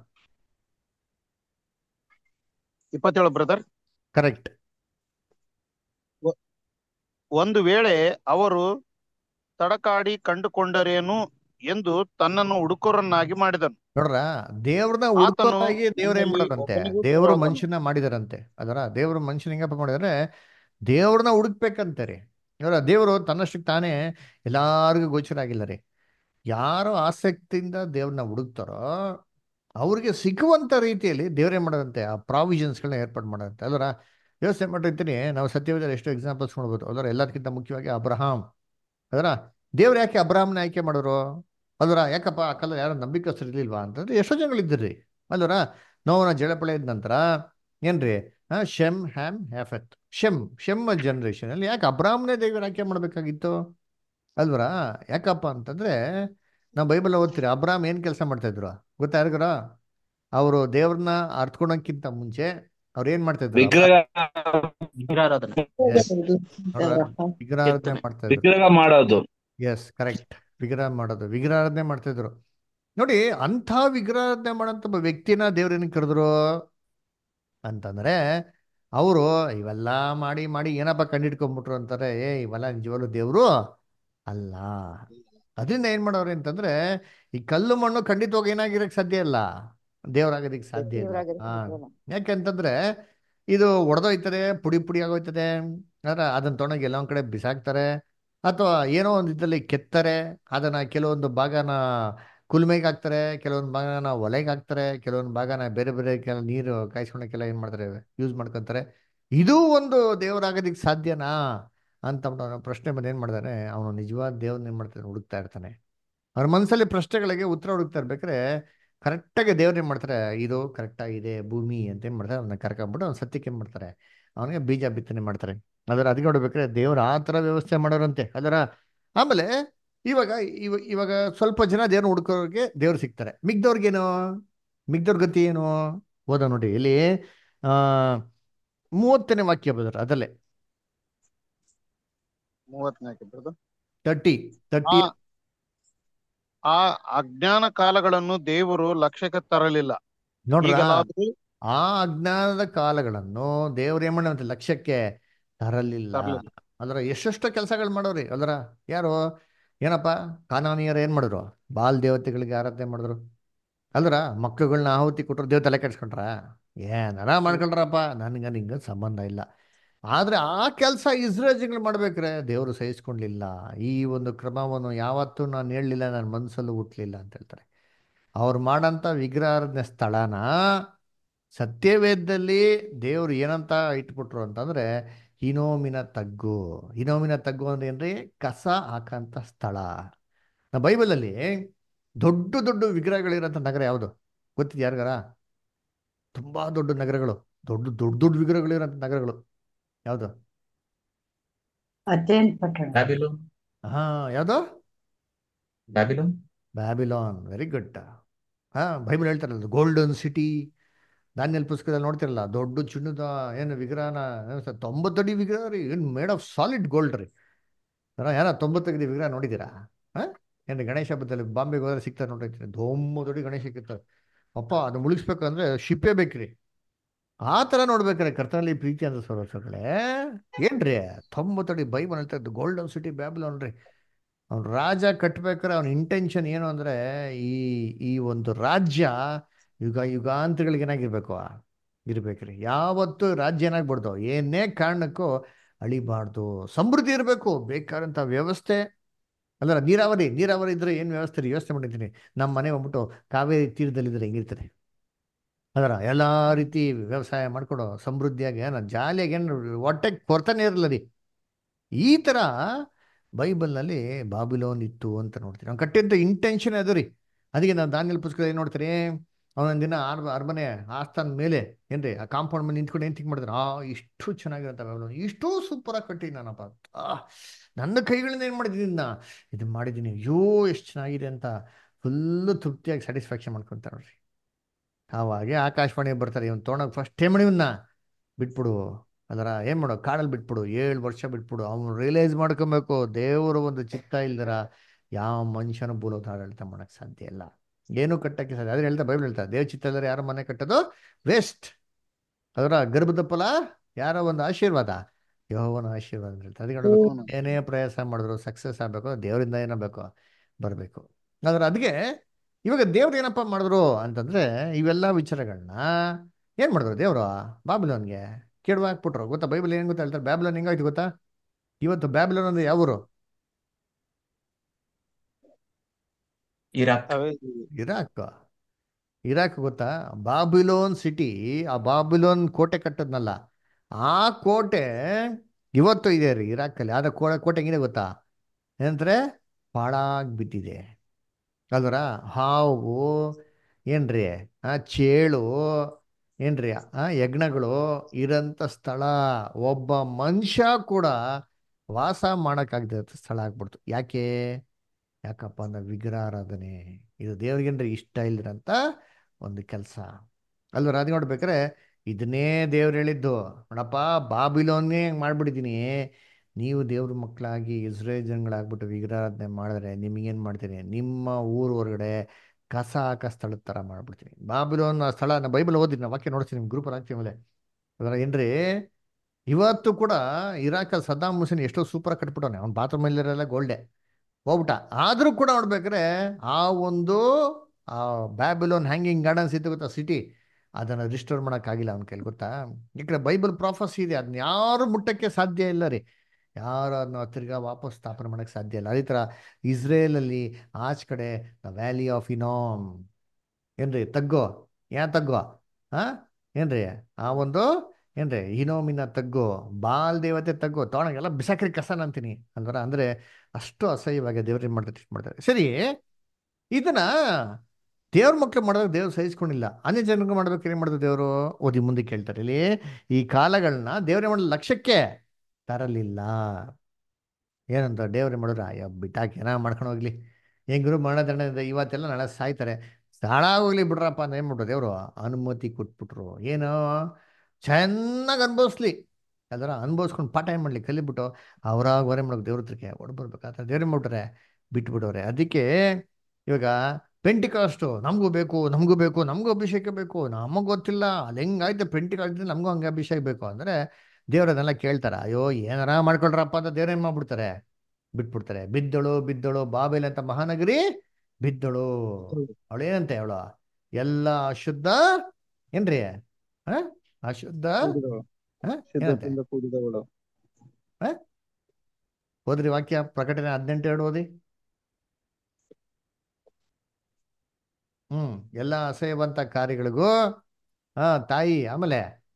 ಇಪ್ಪತ್ತೇಳು ಬ್ರದರ್ ಕರೆಕ್ಟ್ ಒಂದು ವೇಳೆ ಅವರು ತಡಕಾಡಿ ಕಂಡುಕೊಂಡರೇನು ಎಂದು ತನ್ನನ್ನು ಹುಡುಕೋರನ್ನಾಗಿ ಮಾಡಿದನು ನೋಡ್ರ ದೇವ್ರನ್ನ ಹುಡುಕೋದಾಗಿ ದೇವ್ರ ಏನ್ ಮಾಡೋದಂತೆ ದೇವರು ಮನುಷ್ಯನ ಮಾಡಿದಾರಂತೆ ಅದರ ದೇವರು ಮನುಷ್ಯನ ಹೆಂಗಪ್ಪ ಮಾಡಿದಾರೆ ದೇವ್ರನ್ನ ಹುಡುಕ್ಬೇಕಂತೆ ರೀ ಇವರ ದೇವರು ತನ್ನಷ್ಟಕ್ಕೆ ತಾನೇ ಎಲ್ಲಾರಿಗೂ ಗೋಚರ ಆಗಿಲ್ಲ ರೀ ಯಾರು ಆಸಕ್ತಿಯಿಂದ ದೇವ್ರನ್ನ ಹುಡುಕ್ತಾರೋ ಅವ್ರಿಗೆ ಸಿಗುವಂತ ರೀತಿಯಲ್ಲಿ ದೇವ್ರೇ ಮಾಡೋದಂತೆ ಆ ಪ್ರಾವಿಷನ್ಸ್ಗಳನ್ನ ಏರ್ಪಾಡು ಮಾಡೋದಂತೆ ಅಲ್ವರ ಯೋಚನೆ ಮಾಡಿರ್ತೀನಿ ನಾವು ಸತ್ಯವೇದಲ್ಲಿ ಎಷ್ಟು ಎಕ್ಸಾಂಪಲ್ಸ್ ನೋಡ್ಬೋದು ಅದರ ಎಲ್ಲದಕ್ಕಿಂತ ಮುಖ್ಯವಾಗಿ ಅಬ್ರಹಾಂ ಅದರ ದೇವ್ರು ಯಾಕೆ ಅಬ್ರಹಾಮ್ನ ಆಯ್ಕೆ ಮಾಡಿದ್ರು ಅಲ್ವರ ಯಾಕಪ್ಪ ಆ ಕಾಲ ಯಾರು ನಂಬಿಕಸ್ಥರು ಇರ್ಲಿಲ್ವಾ ಅಂತಂದ್ರೆ ಎಷ್ಟೋ ಜನಗಳಿದ್ದಿರಿ ಅಲ್ವರ ನೋವನ ಜಳಪಳೆ ಇದ್ದ ನಂತರ ಏನ್ರಿ ಹಾ ಶೆಮ್ ಹ್ಯಾಮ್ ಹ್ಯಾಫೆತ್ ಶೆಮ್ ಶೆಮ್ ಜನರೇಷನ್ ಅಲ್ಲಿ ಯಾಕೆ ಅಬ್ರಾಮ್ನೇ ದೇವರು ಆಯ್ಕೆ ಮಾಡ್ಬೇಕಾಗಿತ್ತು ಅಲ್ವರಾ ಯಾಕಪ್ಪ ಅಂತಂದ್ರೆ ನಾವು ಬೈಬಲ್ ಓದ್ತೀರಿ ಅಬ್ರಾಮ್ ಏನ್ ಕೆಲಸ ಮಾಡ್ತಾ ಇದ್ರು ಗೊತ್ತಾ ಯಾರಿಗಾರ ಅವರು ದೇವ್ರನ್ನ ಅರ್ತ್ಕೊಳಕ್ಕಿಂತ ಮುಂಚೆ ಅವ್ರು ಏನ್ ಮಾಡ್ತಾ ಇದ್ರು ವಿಗ್ರಹ ವಿಗ್ರಹಾರಾಧನೆ Yes. ನೋಡ್ರಾ? ವಿಗ್ರಹಾರಾಧನೆ ಮಾಡ್ತಾ ಇದ್ರು ವಿಗ್ರಹ ಮಾಡೋದು ಎಸ್ ಕರೆಕ್ಟ್ ವಿಗ್ರಹ ಮಾಡೋದು ವಿಗ್ರಹಾರಾಧನೆ ಮಾಡ್ತಾ ಇದ್ರು ನೋಡಿ ಅಂಥ ವಿಗ್ರಹಾರಾಧನೆ ಮಾಡೋಂಥ ಒಬ್ಬ ವ್ಯಕ್ತಿನ ದೇವ್ರೇನು ಕರೆದ್ರು ಅಂತಂದ್ರೆ ಅವರು ಇವೆಲ್ಲ ಮಾಡಿ ಮಾಡಿ ಏನಪ್ಪ ಕಂಡಿಡ್ಕೊಂಡ್ಬಿಟ್ರು ಅಂತಾರೆ ಏ ಇವೆಲ್ಲ ನಿಜವಾಗ್ಲೂ ದೇವ್ರು ಅಲ್ಲ ಅದರಿಂದ ಏನ್ ಮಾಡೋರು ಅಂತಂದ್ರೆ ಈ ಕಲ್ಲು ಮಣ್ಣು ಖಂಡಿತವಾಗಿ ಏನಾಗಿರಕ್ ಸಾಧ್ಯ ಇಲ್ಲ ದೇವರಾಗೋದಕ್ಕೆ ಸಾಧ್ಯ ಇಲ್ಲ ಹಾ ಯಾಕೆಂತಂದ್ರೆ ಇದು ಒಡೆದೋಯ್ತದೆ ಪುಡಿ ಪುಡಿ ಆಗೋಯ್ತದೆ ಆದ್ರೆ ಅದನ್ನ ತೊಗೊಂಡೋಗಿ ಎಲ್ಲ ಒಂದ್ ಕಡೆ ಬಿಸಾಕ್ತಾರೆ ಅಥವಾ ಏನೋ ಒಂದು ಇದ್ರಲ್ಲಿ ಕೆತ್ತಾರೆ ಅದನ್ನ ಕೆಲವೊಂದು ಭಾಗನ ಕುಲ್ಮೆಗೆ ಹಾಕ್ತಾರೆ ಕೆಲವೊಂದು ಭಾಗನ ಒಲೆಗೆ ಹಾಕ್ತಾರೆ ಕೆಲವೊಂದು ಭಾಗನ ಬೇರೆ ಬೇರೆ ಕೆಲ ನೀರು ಕಾಯಿಸ್ಕೊಳಕ್ಕೆಲ್ಲ ಏನ್ ಮಾಡ್ತಾರೆ ಯೂಸ್ ಮಾಡ್ಕೊಂತಾರೆ ಇದು ಒಂದು ದೇವರಾಗೋದಕ್ಕೆ ಸಾಧ್ಯನಾ ಅಂತ ಅವನು ಪ್ರಶ್ನೆ ಬಂದು ಏನ್ ಮಾಡ್ತಾನೆ ಅವನು ನಿಜವಾದ ದೇವ್ರನ್ನ ಏನ್ ಮಾಡ್ತಾನೆ ಹುಡುಕ್ತಾ ಇರ್ತಾನೆ ಅವ್ರ ಮನಸ್ಸಲ್ಲಿ ಪ್ರಶ್ನೆಗಳಿಗೆ ಉತ್ತರ ಹುಡುಕ್ತಾ ಇರ್ಬೇಕಾದ್ರೆ ಕರೆಕ್ಟಾಗಿ ದೇವ್ರು ಏನ್ ಮಾಡ್ತಾರೆ ಇದು ಕರೆಕ್ಟಾಗಿದೆ ಭೂಮಿ ಅಂತ ಏನ್ ಮಾಡ್ತಾರೆ ಅವನ್ನ ಕರ್ಕೊಂಡ್ಬಿಟ್ಟು ಅವ್ನ ಸತ್ಯಕ್ಕೆ ಏನ್ ಮಾಡ್ತಾರೆ ಅವನಿಗೆ ಬೀಜ ಬಿತ್ತನೆ ಮಾಡ್ತಾರೆ ಅದರ ಅದಕ್ಕೆ ನೋಡ್ಬೇಕಾದ್ರೆ ದೇವ್ರು ಆ ಥರ ವ್ಯವಸ್ಥೆ ಮಾಡೋರಂತೆ ಅದರ ಆಮೇಲೆ ಇವಾಗ ಇವ ಇವಾಗ ಸ್ವಲ್ಪ ಜನ ದೇವ್ರನ್ನ ಹುಡ್ಕೋರಿಗೆ ದೇವ್ರು ಸಿಗ್ತಾರೆ ಮಿಗ್ದವ್ರಿಗೇನು ಮಿಗ್ದವ್ರ ಗತಿ ಏನು ಓದ ನೋಡಿ ಇಲ್ಲಿ ಆ ಮೂವತ್ತನೇ ವಾಕ್ಯ ಬದರ ಅದಲ್ಲೇ ಮೂವತ್ತನೇ ಬ್ರದರ್ ತರ್ಟಿ ತರ್ಟಿ ಆ ಆ ಅಜ್ಞಾನ ಕಾಲಗಳನ್ನು ದೇವರು ಲಕ್ಷ್ಯಕ್ಕೆ ತರಲಿಲ್ಲ ನೋಡ್ರ ಈಗಲಾದರೂ ಆ ಅಜ್ಞಾನದ ಕಾಲಗಳನ್ನು ದೇವ್ರು ಏನ್ ಮಾಡಂತೆ ಲಕ್ಷ್ಯಕ್ಕೆ ತರಲಿಲ್ಲ ತರಲಿಲ್ಲ ಅದರ ಎಷ್ಟೆಷ್ಟೋ ಕೆಲಸಗಳು ಮಾಡೋರಿ ಅದರ ಯಾರು ಏನಪ್ಪ ಕಾನಾನಿಯರು ಏನ್ ಮಾಡಿದ್ರು ಬಾಲ್ ದೇವತೆಗಳಿಗೆ ಆರಾಧನೆ ಮಾಡಿದ್ರು ಅಲ್ರ ಮಕ್ಕಳುಗಳನ್ನ ಆಹುತಿ ಕೊಟ್ಟರು ದೇವ್ ತಲೆ ಕೆಡ್ಸ್ಕೊಂಡ್ರ ಏನಾರ ಮಾಡ್ಕೊಳ್ರಪ್ಪ ನನ್ಗ ನಿಂಗ ಸಂಬಂಧ ಇಲ್ಲ ಆದ್ರೆ ಆ ಕೆಲಸ ಇಸ್ರೇಜ್ಗಳು ಮಾಡ್ಬೇಕ್ರೆ ದೇವರು ಸಹಿಸ್ಕೊಂಡ್ಲಿಲ್ಲ ಈ ಒಂದು ಕ್ರಮವನ್ನು ಯಾವತ್ತೂ ನಾನು ಹೇಳಲಿಲ್ಲ ನನ್ನ ಮನಸ್ಸಲ್ಲೂ ಹುಟ್ಲಿಲ್ಲ ಅಂತ ಹೇಳ್ತಾರೆ ಅವ್ರು ಮಾಡಂತ ವಿಗ್ರಹಾರಾಧನೆ ಸ್ಥಳನ ಸತ್ಯವೇದದಲ್ಲಿ ದೇವ್ರು ಏನಂತ ಇಟ್ಬಿಟ್ರು ಅಂತಂದ್ರೆ ಹಿನೋಮಿನ ತಗ್ಗು ಹಿನೋಮಿನ ತಗ್ಗು ಅಂದ್ರೆ ಏನ್ರಿ ಕಸ ಹಾಕಂತ ಸ್ಥಳ ನಾ ಬೈಬಲಲ್ಲಿ ದೊಡ್ಡ ದೊಡ್ಡ ವಿಗ್ರಹಗಳಿರೋಂಥ ನಗರ ಯಾವುದು ಗೊತ್ತಿದೆ ಯಾರಿಗಾರ ತುಂಬಾ ದೊಡ್ಡ ನಗರಗಳು ದೊಡ್ಡ ದೊಡ್ಡ ದೊಡ್ಡ ವಿಗ್ರಹಗಳಿರೋಂಥ ನಗರಗಳು ಯಾವುದು ಅದೇನ್ ಪಟ್ಟಣ ಬ್ಯಾಬಿಲೋನ್ ಹಾ ಯಾವುದು ಬ್ಯಾಬಿಲೋನ್ ಬ್ಯಾಬಿಲಾನ್ ವೆರಿ ಗುಡ್ ಹಾ ಬೈಬಲ್ ಹೇಳ್ತಾರಲ್ಲ ಗೋಲ್ಡನ್ ಸಿಟಿ ದಾನಿಯಲ್ ಪುಸ್ತಕದಲ್ಲಿ ನೋಡ್ತಿರಲ್ಲ ದೊಡ್ಡ ಚಿನ್ನದ ಏನು ವಿಗ್ರಹನ ಏನು ಸ- ತೊಂಬತ್ತಡಿ ವಿಗ್ರಹ ರೀ ಏನು ಮೇಡ್ ಆಫ್ ಸಾಲಿಡ್ ಗೋಲ್ಡ್ ರೀ ಅಲ್ಲ ಯಾರ ತೊಂಬತ್ತಡಿ ವಿಗ್ರಹ ನೋಡಿದ್ದೀರಾ ಹಾ ಏನು ಗಣೇಶ ಹಬ್ಬದಲ್ಲಿ ಬಾಂಬೆಗೆ ಹೋದ್ರೆ ಸಿಗ್ತಾರೆ ನೋಡಿರ್ತೀರಿ ದೊಡ್ಡ ಗಣೇಶ ಸಿಗ್ತಾರೆ ಅಪ್ಪ ಅದು ಮುಳುಗಿಸ್ಬೇಕಂದ್ರೆ ಶಿಪ್ಪೇ ಬೇಕ್ರಿ ಆ ಥರ ನೋಡ್ಬೇಕಾರೆ ಕರ್ತನಲ್ಲಿ ಪ್ರೀತಿ ಅಂತ ಸರೋಸಗಳೇ ಏನ್ರಿ ತೊಂಬತ್ತಡಿ ಬೈಬಲ್ ಹೇಳ್ತಾ ಇದ್ದು ಗೋಲ್ಡನ್ ಸಿಟಿ ಬ್ಯಾಬಿಲೋನ್ ರೀ ಅವ್ನ ರಾಜ ಕಟ್ಬೇಕಾದ್ರೆ ಅವನ ಇಂಟೆನ್ಷನ್ ಏನು ಅಂದ್ರೆ ಈ ಈ ಒಂದು ರಾಜ್ಯ ಯುಗ ಯುಗಾಂತಗಳಿಗೆ ಏನಾಗಿರ್ಬೇಕು ಇರ್ಬೇಕ್ರಿ ಯಾವತ್ತೂ ರಾಜ್ಯ ಏನಾಗ್ಬಾರ್ದು ಏನೇ ಕಾರಣಕ್ಕೂ ಅಳಿಬಾರ್ದು ಸಮೃದ್ಧಿ ಇರಬೇಕು ಬೇಕಾದಂಥ ವ್ಯವಸ್ಥೆ ಅಲ್ಲ ನೀರಾವರಿ ನೀರಾವರಿ ಇದ್ರೆ ಏನು ವ್ಯವಸ್ಥೆ ರೀ ವ್ಯವಸ್ಥೆ ಮಾಡಿದ್ದೀನಿ ನಮ್ಮ ಮನೆ ಹೋಗ್ಬಿಟ್ಟು ಕಾವೇರಿ ತೀರದಲ್ಲಿದ್ರೆ ಹೆಂಗಿರ್ತಾರೆ ಅದರ ಎಲ್ಲ ರೀತಿ ವ್ಯವಸಾಯ ಮಾಡ್ಕೊಡೋ ಸಮೃದ್ಧಿಯಾಗಿ ಏನ ಜಾಲಿಯಾಗಿ ಏನು ಹೊಟ್ಟೆಗೆ ಕೊರತೆನೇ ಇರಲ್ಲ ರೀ ಈ ಥರ ಬೈಬಲ್ನಲ್ಲಿ ಬಾಬಿಲೋನ್ ಇತ್ತು ಅಂತ ನೋಡ್ತೀವಿ ಅವ್ನು ಕಟ್ಟಿದ್ದ ಇಂಟೆನ್ಷನ್ ಅದು ರೀ ಅದಕ್ಕೆ ನಾವು ದಾನಿಯಲ್ ಪುಸ್ತಕ ಏನು ನೋಡ್ತೀರಿ ಅವನೊಂದು ದಿನ ಆರ್ ಅರಮನೆ ಆಸ್ಥಾನ ಮೇಲೆ ಏನ್ರಿ ಆ ಕಾಂಪೌಂಡ್ ಮೇಲೆ ನಿಂತ್ಕೊಂಡು ಏನು ಥಿಂಕ್ ಮಾಡಿದ್ರೆ ಆ ಇಷ್ಟು ಚೆನ್ನಾಗಿರುತ್ತೆ ಬಾಬಿಲೋನ್ ಇಷ್ಟು ಸೂಪರಾಗಿ ಕಟ್ಟಿ ನಾನಪ್ಪ ಆ ನನ್ನ ಕೈಗಳಿಂದ ಏನು ಮಾಡಿದ್ದೀನಿ ನಾ ಇದು ಮಾಡಿದ್ದೀನಿ ಅಯ್ಯೋ ಎಷ್ಟು ಚೆನ್ನಾಗಿದೆ ಅಂತ ಫುಲ್ಲು ತೃಪ್ತಿಯಾಗಿ ಸ್ಯಾಟಿಸ್ಫ್ಯಾಕ್ಷನ್ ಮಾಡ್ಕೊತಾರೆ ನೋಡ್ರಿ ಅವಾಗೆ ಆಕಾಶವಾಣಿ ಬರ್ತಾರೆ ಇವನು ತೊಗೊಂಡೋಗಿ ಫಸ್ಟ್ ಟೈಮ್ ಇವನ್ನ ಬಿಟ್ಬಿಡು ಅದರ ಏನು ಮಾಡೋ ಕಾಡಲ್ಲಿ ಬಿಟ್ಬಿಡು ಏಳು ವರ್ಷ ಬಿಟ್ಬಿಡು ಅವನು ರಿಯಲೈಸ್ ಮಾಡ್ಕೊಬೇಕು ದೇವರು ಒಂದು ಚಿತ್ತ ಇಲ್ದರ ಯಾವ ಮನುಷ್ಯನ ಭೂಲೋಕ ಆಡಳಿತ ಮಾಡಕ್ಕೆ ಸಾಧ್ಯ ಇಲ್ಲ ಏನು ಕಟ್ಟಕ್ಕೆ ಸಾಧ್ಯ ಅದೇ ಹೇಳ್ತಾ ಬೈಬಲ್ ಹೇಳ್ತಾ ದೇವ್ ಚಿತ್ತ ಇಲ್ಲದ್ರೆ ಯಾರ ಮನೆ ಕಟ್ಟೋದು ವೇಸ್ಟ್ ಅದರ ಗರ್ಭದ ಫಲ ಯಾರ ಒಂದು ಆಶೀರ್ವಾದ ಯಹೋವನ ಆಶೀರ್ವಾದ ಅಂತ ಹೇಳ್ತಾರೆ ಅದಕ್ಕೆ ನೋಡ್ಬೇಕು ಹ್ಮ್. ಏನೇ ಪ್ರಯಾಸ ಮಾಡಿದ್ರು ಸಕ್ಸಸ್ ಆಗಬೇಕು ದೇವರಿಂದ ಏನಾಗಬೇಕು ಬರಬೇಕು ಆದ್ರೆ ಅದಕ್ಕೆ ಇವಾಗ ದೇವ್ರು ಏನಪ್ಪ ಮಾಡಿದ್ರು ಅಂತಂದ್ರೆ ಇವೆಲ್ಲ ವಿಚಾರಗಳನ್ನ ಏನ್ ಮಾಡಿದ್ರು ದೇವ್ರು ಬಾಬಿಲೋನ್ಗೆ ಕೆಡವ ಹಾಕ್ಬಿಟ್ರು ಗೊತ್ತಾ ಬೈಬಲ್ ಏನ್ ಗೊತ್ತಾ ಹೇಳ್ತಾರೆ ಬ್ಯಾಬಿಲೋನ್ ಹೆಂಗಾಯ್ತು ಗೊತ್ತಾ ಇವತ್ತು ಬ್ಯಾಬಿಲೋನ್ ಅಂದ್ರೆ ಯಾವ ಊರು ಇರಾಕ್ ಅವೇ ಇರಾಕ್ ಇರಾಕ್ ಗೊತ್ತಾ ಬಾಬಿಲೋನ್ ಸಿಟಿ ಆ ಬಾಬಿಲೋನ್ ಕೋಟೆ ಕಟ್ಟದ್ನಲ್ಲ ಆ ಕೋಟೆ ಇವತ್ತು ಇದೆ ರೀ ಇರಾಕಲ್ಲಿ ಆದ ಕೋಟೆ ಕೋಟೆ ಹೆಂಗಿದೆ ಗೊತ್ತಾ ಏನಂತಾರೆ ಪಾಳಾಗಿ ಬಿದ್ದಿದೆ ಅಲ್ವರ ಹಾವು ಏನ್ರಿ ಆ ಚೇಳು ಏನ್ರಿ ಆ ಯಜ್ಞಗಳು ಇರಂತ ಸ್ಥಳ ಒಬ್ಬ ಮನುಷ್ಯ ಕೂಡ ವಾಸ ಮಾಡಕ್ಕಾಗದ ಸ್ಥಳ ಆಗ್ಬಿಡ್ತು ಯಾಕೆ ಯಾಕಪ್ಪ ಅಂದ್ರೆ ವಿಗ್ರಹ ಆರಾಧನೆ ಇದು ದೇವ್ರಿಗೇನ್ರಿ ಇಷ್ಟ ಇಲ್ದಿರಂತ ಒಂದು ಕೆಲಸ ಅಲ್ವ ಅದು ನೋಡ್ಬೇಕಾರೆ ಇದನ್ನೇ ದೇವ್ರು ಹೇಳಿದ್ದು ನೋಡಪ್ಪ ಬಾಬಿಲೋನ್ನೇ ಹೆಂಗೆ ಮಾಡ್ಬಿಟ್ಟಿದ್ದೀನಿ ನೀವು ದೇವ್ರ ಮಕ್ಕಳಾಗಿ ಇಸ್ರೇಲ್ ಜನಗಳಾಗ್ಬಿಟ್ಟು ವಿಗ್ರಹಾರಾಧನೆ ಮಾಡಿದ್ರೆ ನಿಮಗೇನು ಮಾಡ್ತೀನಿ ನಿಮ್ಮ ಊರು ಹೊರಗಡೆ ಕಸ ಹಾಕೋ ಸ್ಥಳದ ಥರ ಮಾಡ್ಬಿಡ್ತೀನಿ ಬಾಬಿಲೋನ್ ಆ ಸ್ಥಳ ನಾ ಬೈಬಲ್ ಓದಿನಿ ನಾ ವಾಕ್ಯ ನೋಡ್ತೀನಿ ನಿಮ್ಮ ಗ್ರೂಪಲ್ಲಿ ಹಾಕ್ತೀನಿ ಮೇಲೆ ಅದರ ಏನ್ರಿ ಇವತ್ತು ಕೂಡ ಇರಾಕ ಸದ್ದಾಮ್ ಹುಸೇನ್ ಎಷ್ಟೋ ಸೂಪರ್ ಕಟ್ಬಿಟ್ಟವನೆ ಅವ್ನ ಬಾತ್ರೂಮ್ ಅಲ್ಲಿರಲ್ಲ ಗೋಲ್ಡೆ ಹೋಗ್ಬಿಟ್ಟ ಆದರೂ ಕೂಡ ನೋಡ್ಬೇಕಾದ್ರೆ ಆ ಒಂದು ಆ ಬ್ಯಾಬಿಲೋನ್ ಹ್ಯಾಂಗಿಂಗ್ ಗಾರ್ಡನ್ಸ್ ಇತ್ತು ಗೊತ್ತಾ ಸಿಟಿ ಅದನ್ನು ರಿಸ್ಟೋರ್ ಮಾಡೋಕ್ಕಾಗಿಲ್ಲ ಅವನ ಕೈಲಿ ಗೊತ್ತಾ ಈ ಕಡೆ ಬೈಬಲ್ ಪ್ರಾಫಸ್ ಇದೆ ಅದನ್ನ ಯಾರು ಮುಟ್ಟಕ್ಕೆ ಸಾಧ್ಯ ಇಲ್ಲ ರೀ ಯಾರು ಅದನ್ನ ತಿರ್ಗಾ ವಾಪಸ್ ಸ್ಥಾಪನೆ ಮಾಡೋಕ್ಕೆ ಸಾಧ್ಯ ಇಲ್ಲ ಅದೇ ಥರ ಇಸ್ರೇಲಲ್ಲಿ ಆಚೆ ಕಡೆ ದ ವ್ಯಾಲಿ ಆಫ್ ಇನಾಮ್ ಏನ್ರಿ ತಗ್ಗೋ ಯಾ ತಗ್ಗೋ ಹಾಂ ಏನ್ರಿ ಆ ಒಂದು ಏನ್ರಿ ಹಿನೋಮಿನ ತಗ್ಗು ಬಾಲ್ ದೇವತೆ ತಗ್ಗು ತೊಗೊಳಗೆಲ್ಲ ಬಿಸಾಕ್ರಿ ಕಸನ ಅಂತೀನಿ ಅಲ್ವರ ಅಂದರೆ ಅಷ್ಟು ಅಸಹ್ಯವಾಗಿ ದೇವ್ರು ಏನು ಮಾಡ್ತಾರೆ ಟ್ರೀಟ್ ಮಾಡ್ತಾರೆ ಸರಿ ಇದನ್ನ ದೇವ್ರ ಮಕ್ಳು ಮಾಡಿದಾಗ ದೇವ್ರು ಸಹಿಸ್ಕೊಂಡಿಲ್ಲ ಅನ್ಯ ಜನರಿಗೆ ಮಾಡ್ಬೇಕು ಏನು ಮಾಡಿದ್ರು ದೇವರು ಓದಿ ಮುಂದೆ ಕೇಳ್ತಾರೆ ಇಲ್ಲಿ ಈ ಕಾಲಗಳನ್ನ ದೇವ್ರೇ ಮಾಡೋ ಲಕ್ಷ್ಯಕ್ಕೆ ತರಲಿಲ್ಲ ಏನಂತ ದೇವ್ರೇ ಮಾಡಿದ್ರು ಅಯ್ಯೋ ಬಿಟ್ಟಾಕಿ ಏನೋ ಮಾಡ್ಕೊಂಡು ಹೋಗ್ಲಿ ಹೆಂಗರು ಮರಣದಂಡ ಇವತ್ತೆಲ್ಲ ನಾಳೆ ಸಾಯ್ತಾರೆ ಸಾಳ ಹೋಗ್ಲಿ ಬಿಡ್ರಪ್ಪ ಅಂತ ಏನು ಮಾಡ್ರು ದೇವರು ಅನುಮತಿ ಕೊಟ್ಬಿಟ್ರು ಏನು ಚೆನ್ನಾಗಿ ಅನುಭವಿಸ್ಲಿ ಅದರ ಅನುಭವಿಸ್ಕೊಂಡು ಪಾಠ ಏನು ಮಾಡ್ಲಿ ಕಲಿಬಿಟ್ಟು ಅವ್ರಾಗ ಹೊರೆ ಮಾಡೋಕೆ ದೇವ್ರ ಹತ್ರಕ್ಕೆ ಹೊಡ್ಬರ್ಬೇಕು ಆ ಥರ ದೇವ್ರೇ ಮಾಡ್ಬಿಟ್ರೆ ಬಿಟ್ಬಿಟ್ಟವ್ರೆ ಅದಕ್ಕೆ ಇವಾಗ ಪೆಂಟಿಕಾಸ್ಟು ನಮಗೂ ಬೇಕು ನಮಗೂ ಬೇಕು ನಮಗೂ ಅಭಿಷೇಕ ಬೇಕು ನಮಗೆ ಗೊತ್ತಿಲ್ಲ ಅಲ್ಲಿ ಹೆಂಗಾಯ್ತು ಪೆಂಟಿಕಾಸ್ಟ್ ನಮಗೂ ಹಂಗೆ ಅಭಿಷೇಕ ಬೇಕು ಅಂದರೆ ದೇವ್ರದನ್ನೆಲ್ಲ ಕೇಳ್ತಾರ ಅಯ್ಯೋ ಏನಾರ ಮಾಡ್ಕೊಳ್ರಪ್ಪ ಅಂತ ದೇವ್ರೇನು ಮಾಡ್ಬಿಡ್ತಾರೆ ಬಿಟ್ಬಿಡ್ತಾರೆ ಬಿದ್ದಳು ಬಿದ್ದಳು ಬಾಬೇಲ್ ಅಂತ ಮಹಾನಗರಿ ಬಿದ್ದಳು ಅವಳೇನಂತೆ ಅವಳು ಎಲ್ಲ ಅಶುದ್ಧ ಏನ್ರಿ ಹ ಅಶುದ್ಧ ಹ? ಏನಂತೆ ಸಿದ್ಧತೆಯಿಂದ ಕೂಡಿದವಳು ಓದ್ರಿ ವಾಕ್ಯ ಪ್ರಕಟಣೆ ಹದಿನೆಂಟು ಎರಡು ಓದಿ ಹ್ಮ್ ಎಲ್ಲ ಅಸಹ್ಯವಂತ ಕಾರ್ಯಗಳಿಗೂ ಹಾ ತಾಯಿ ಆಮೇಲೆ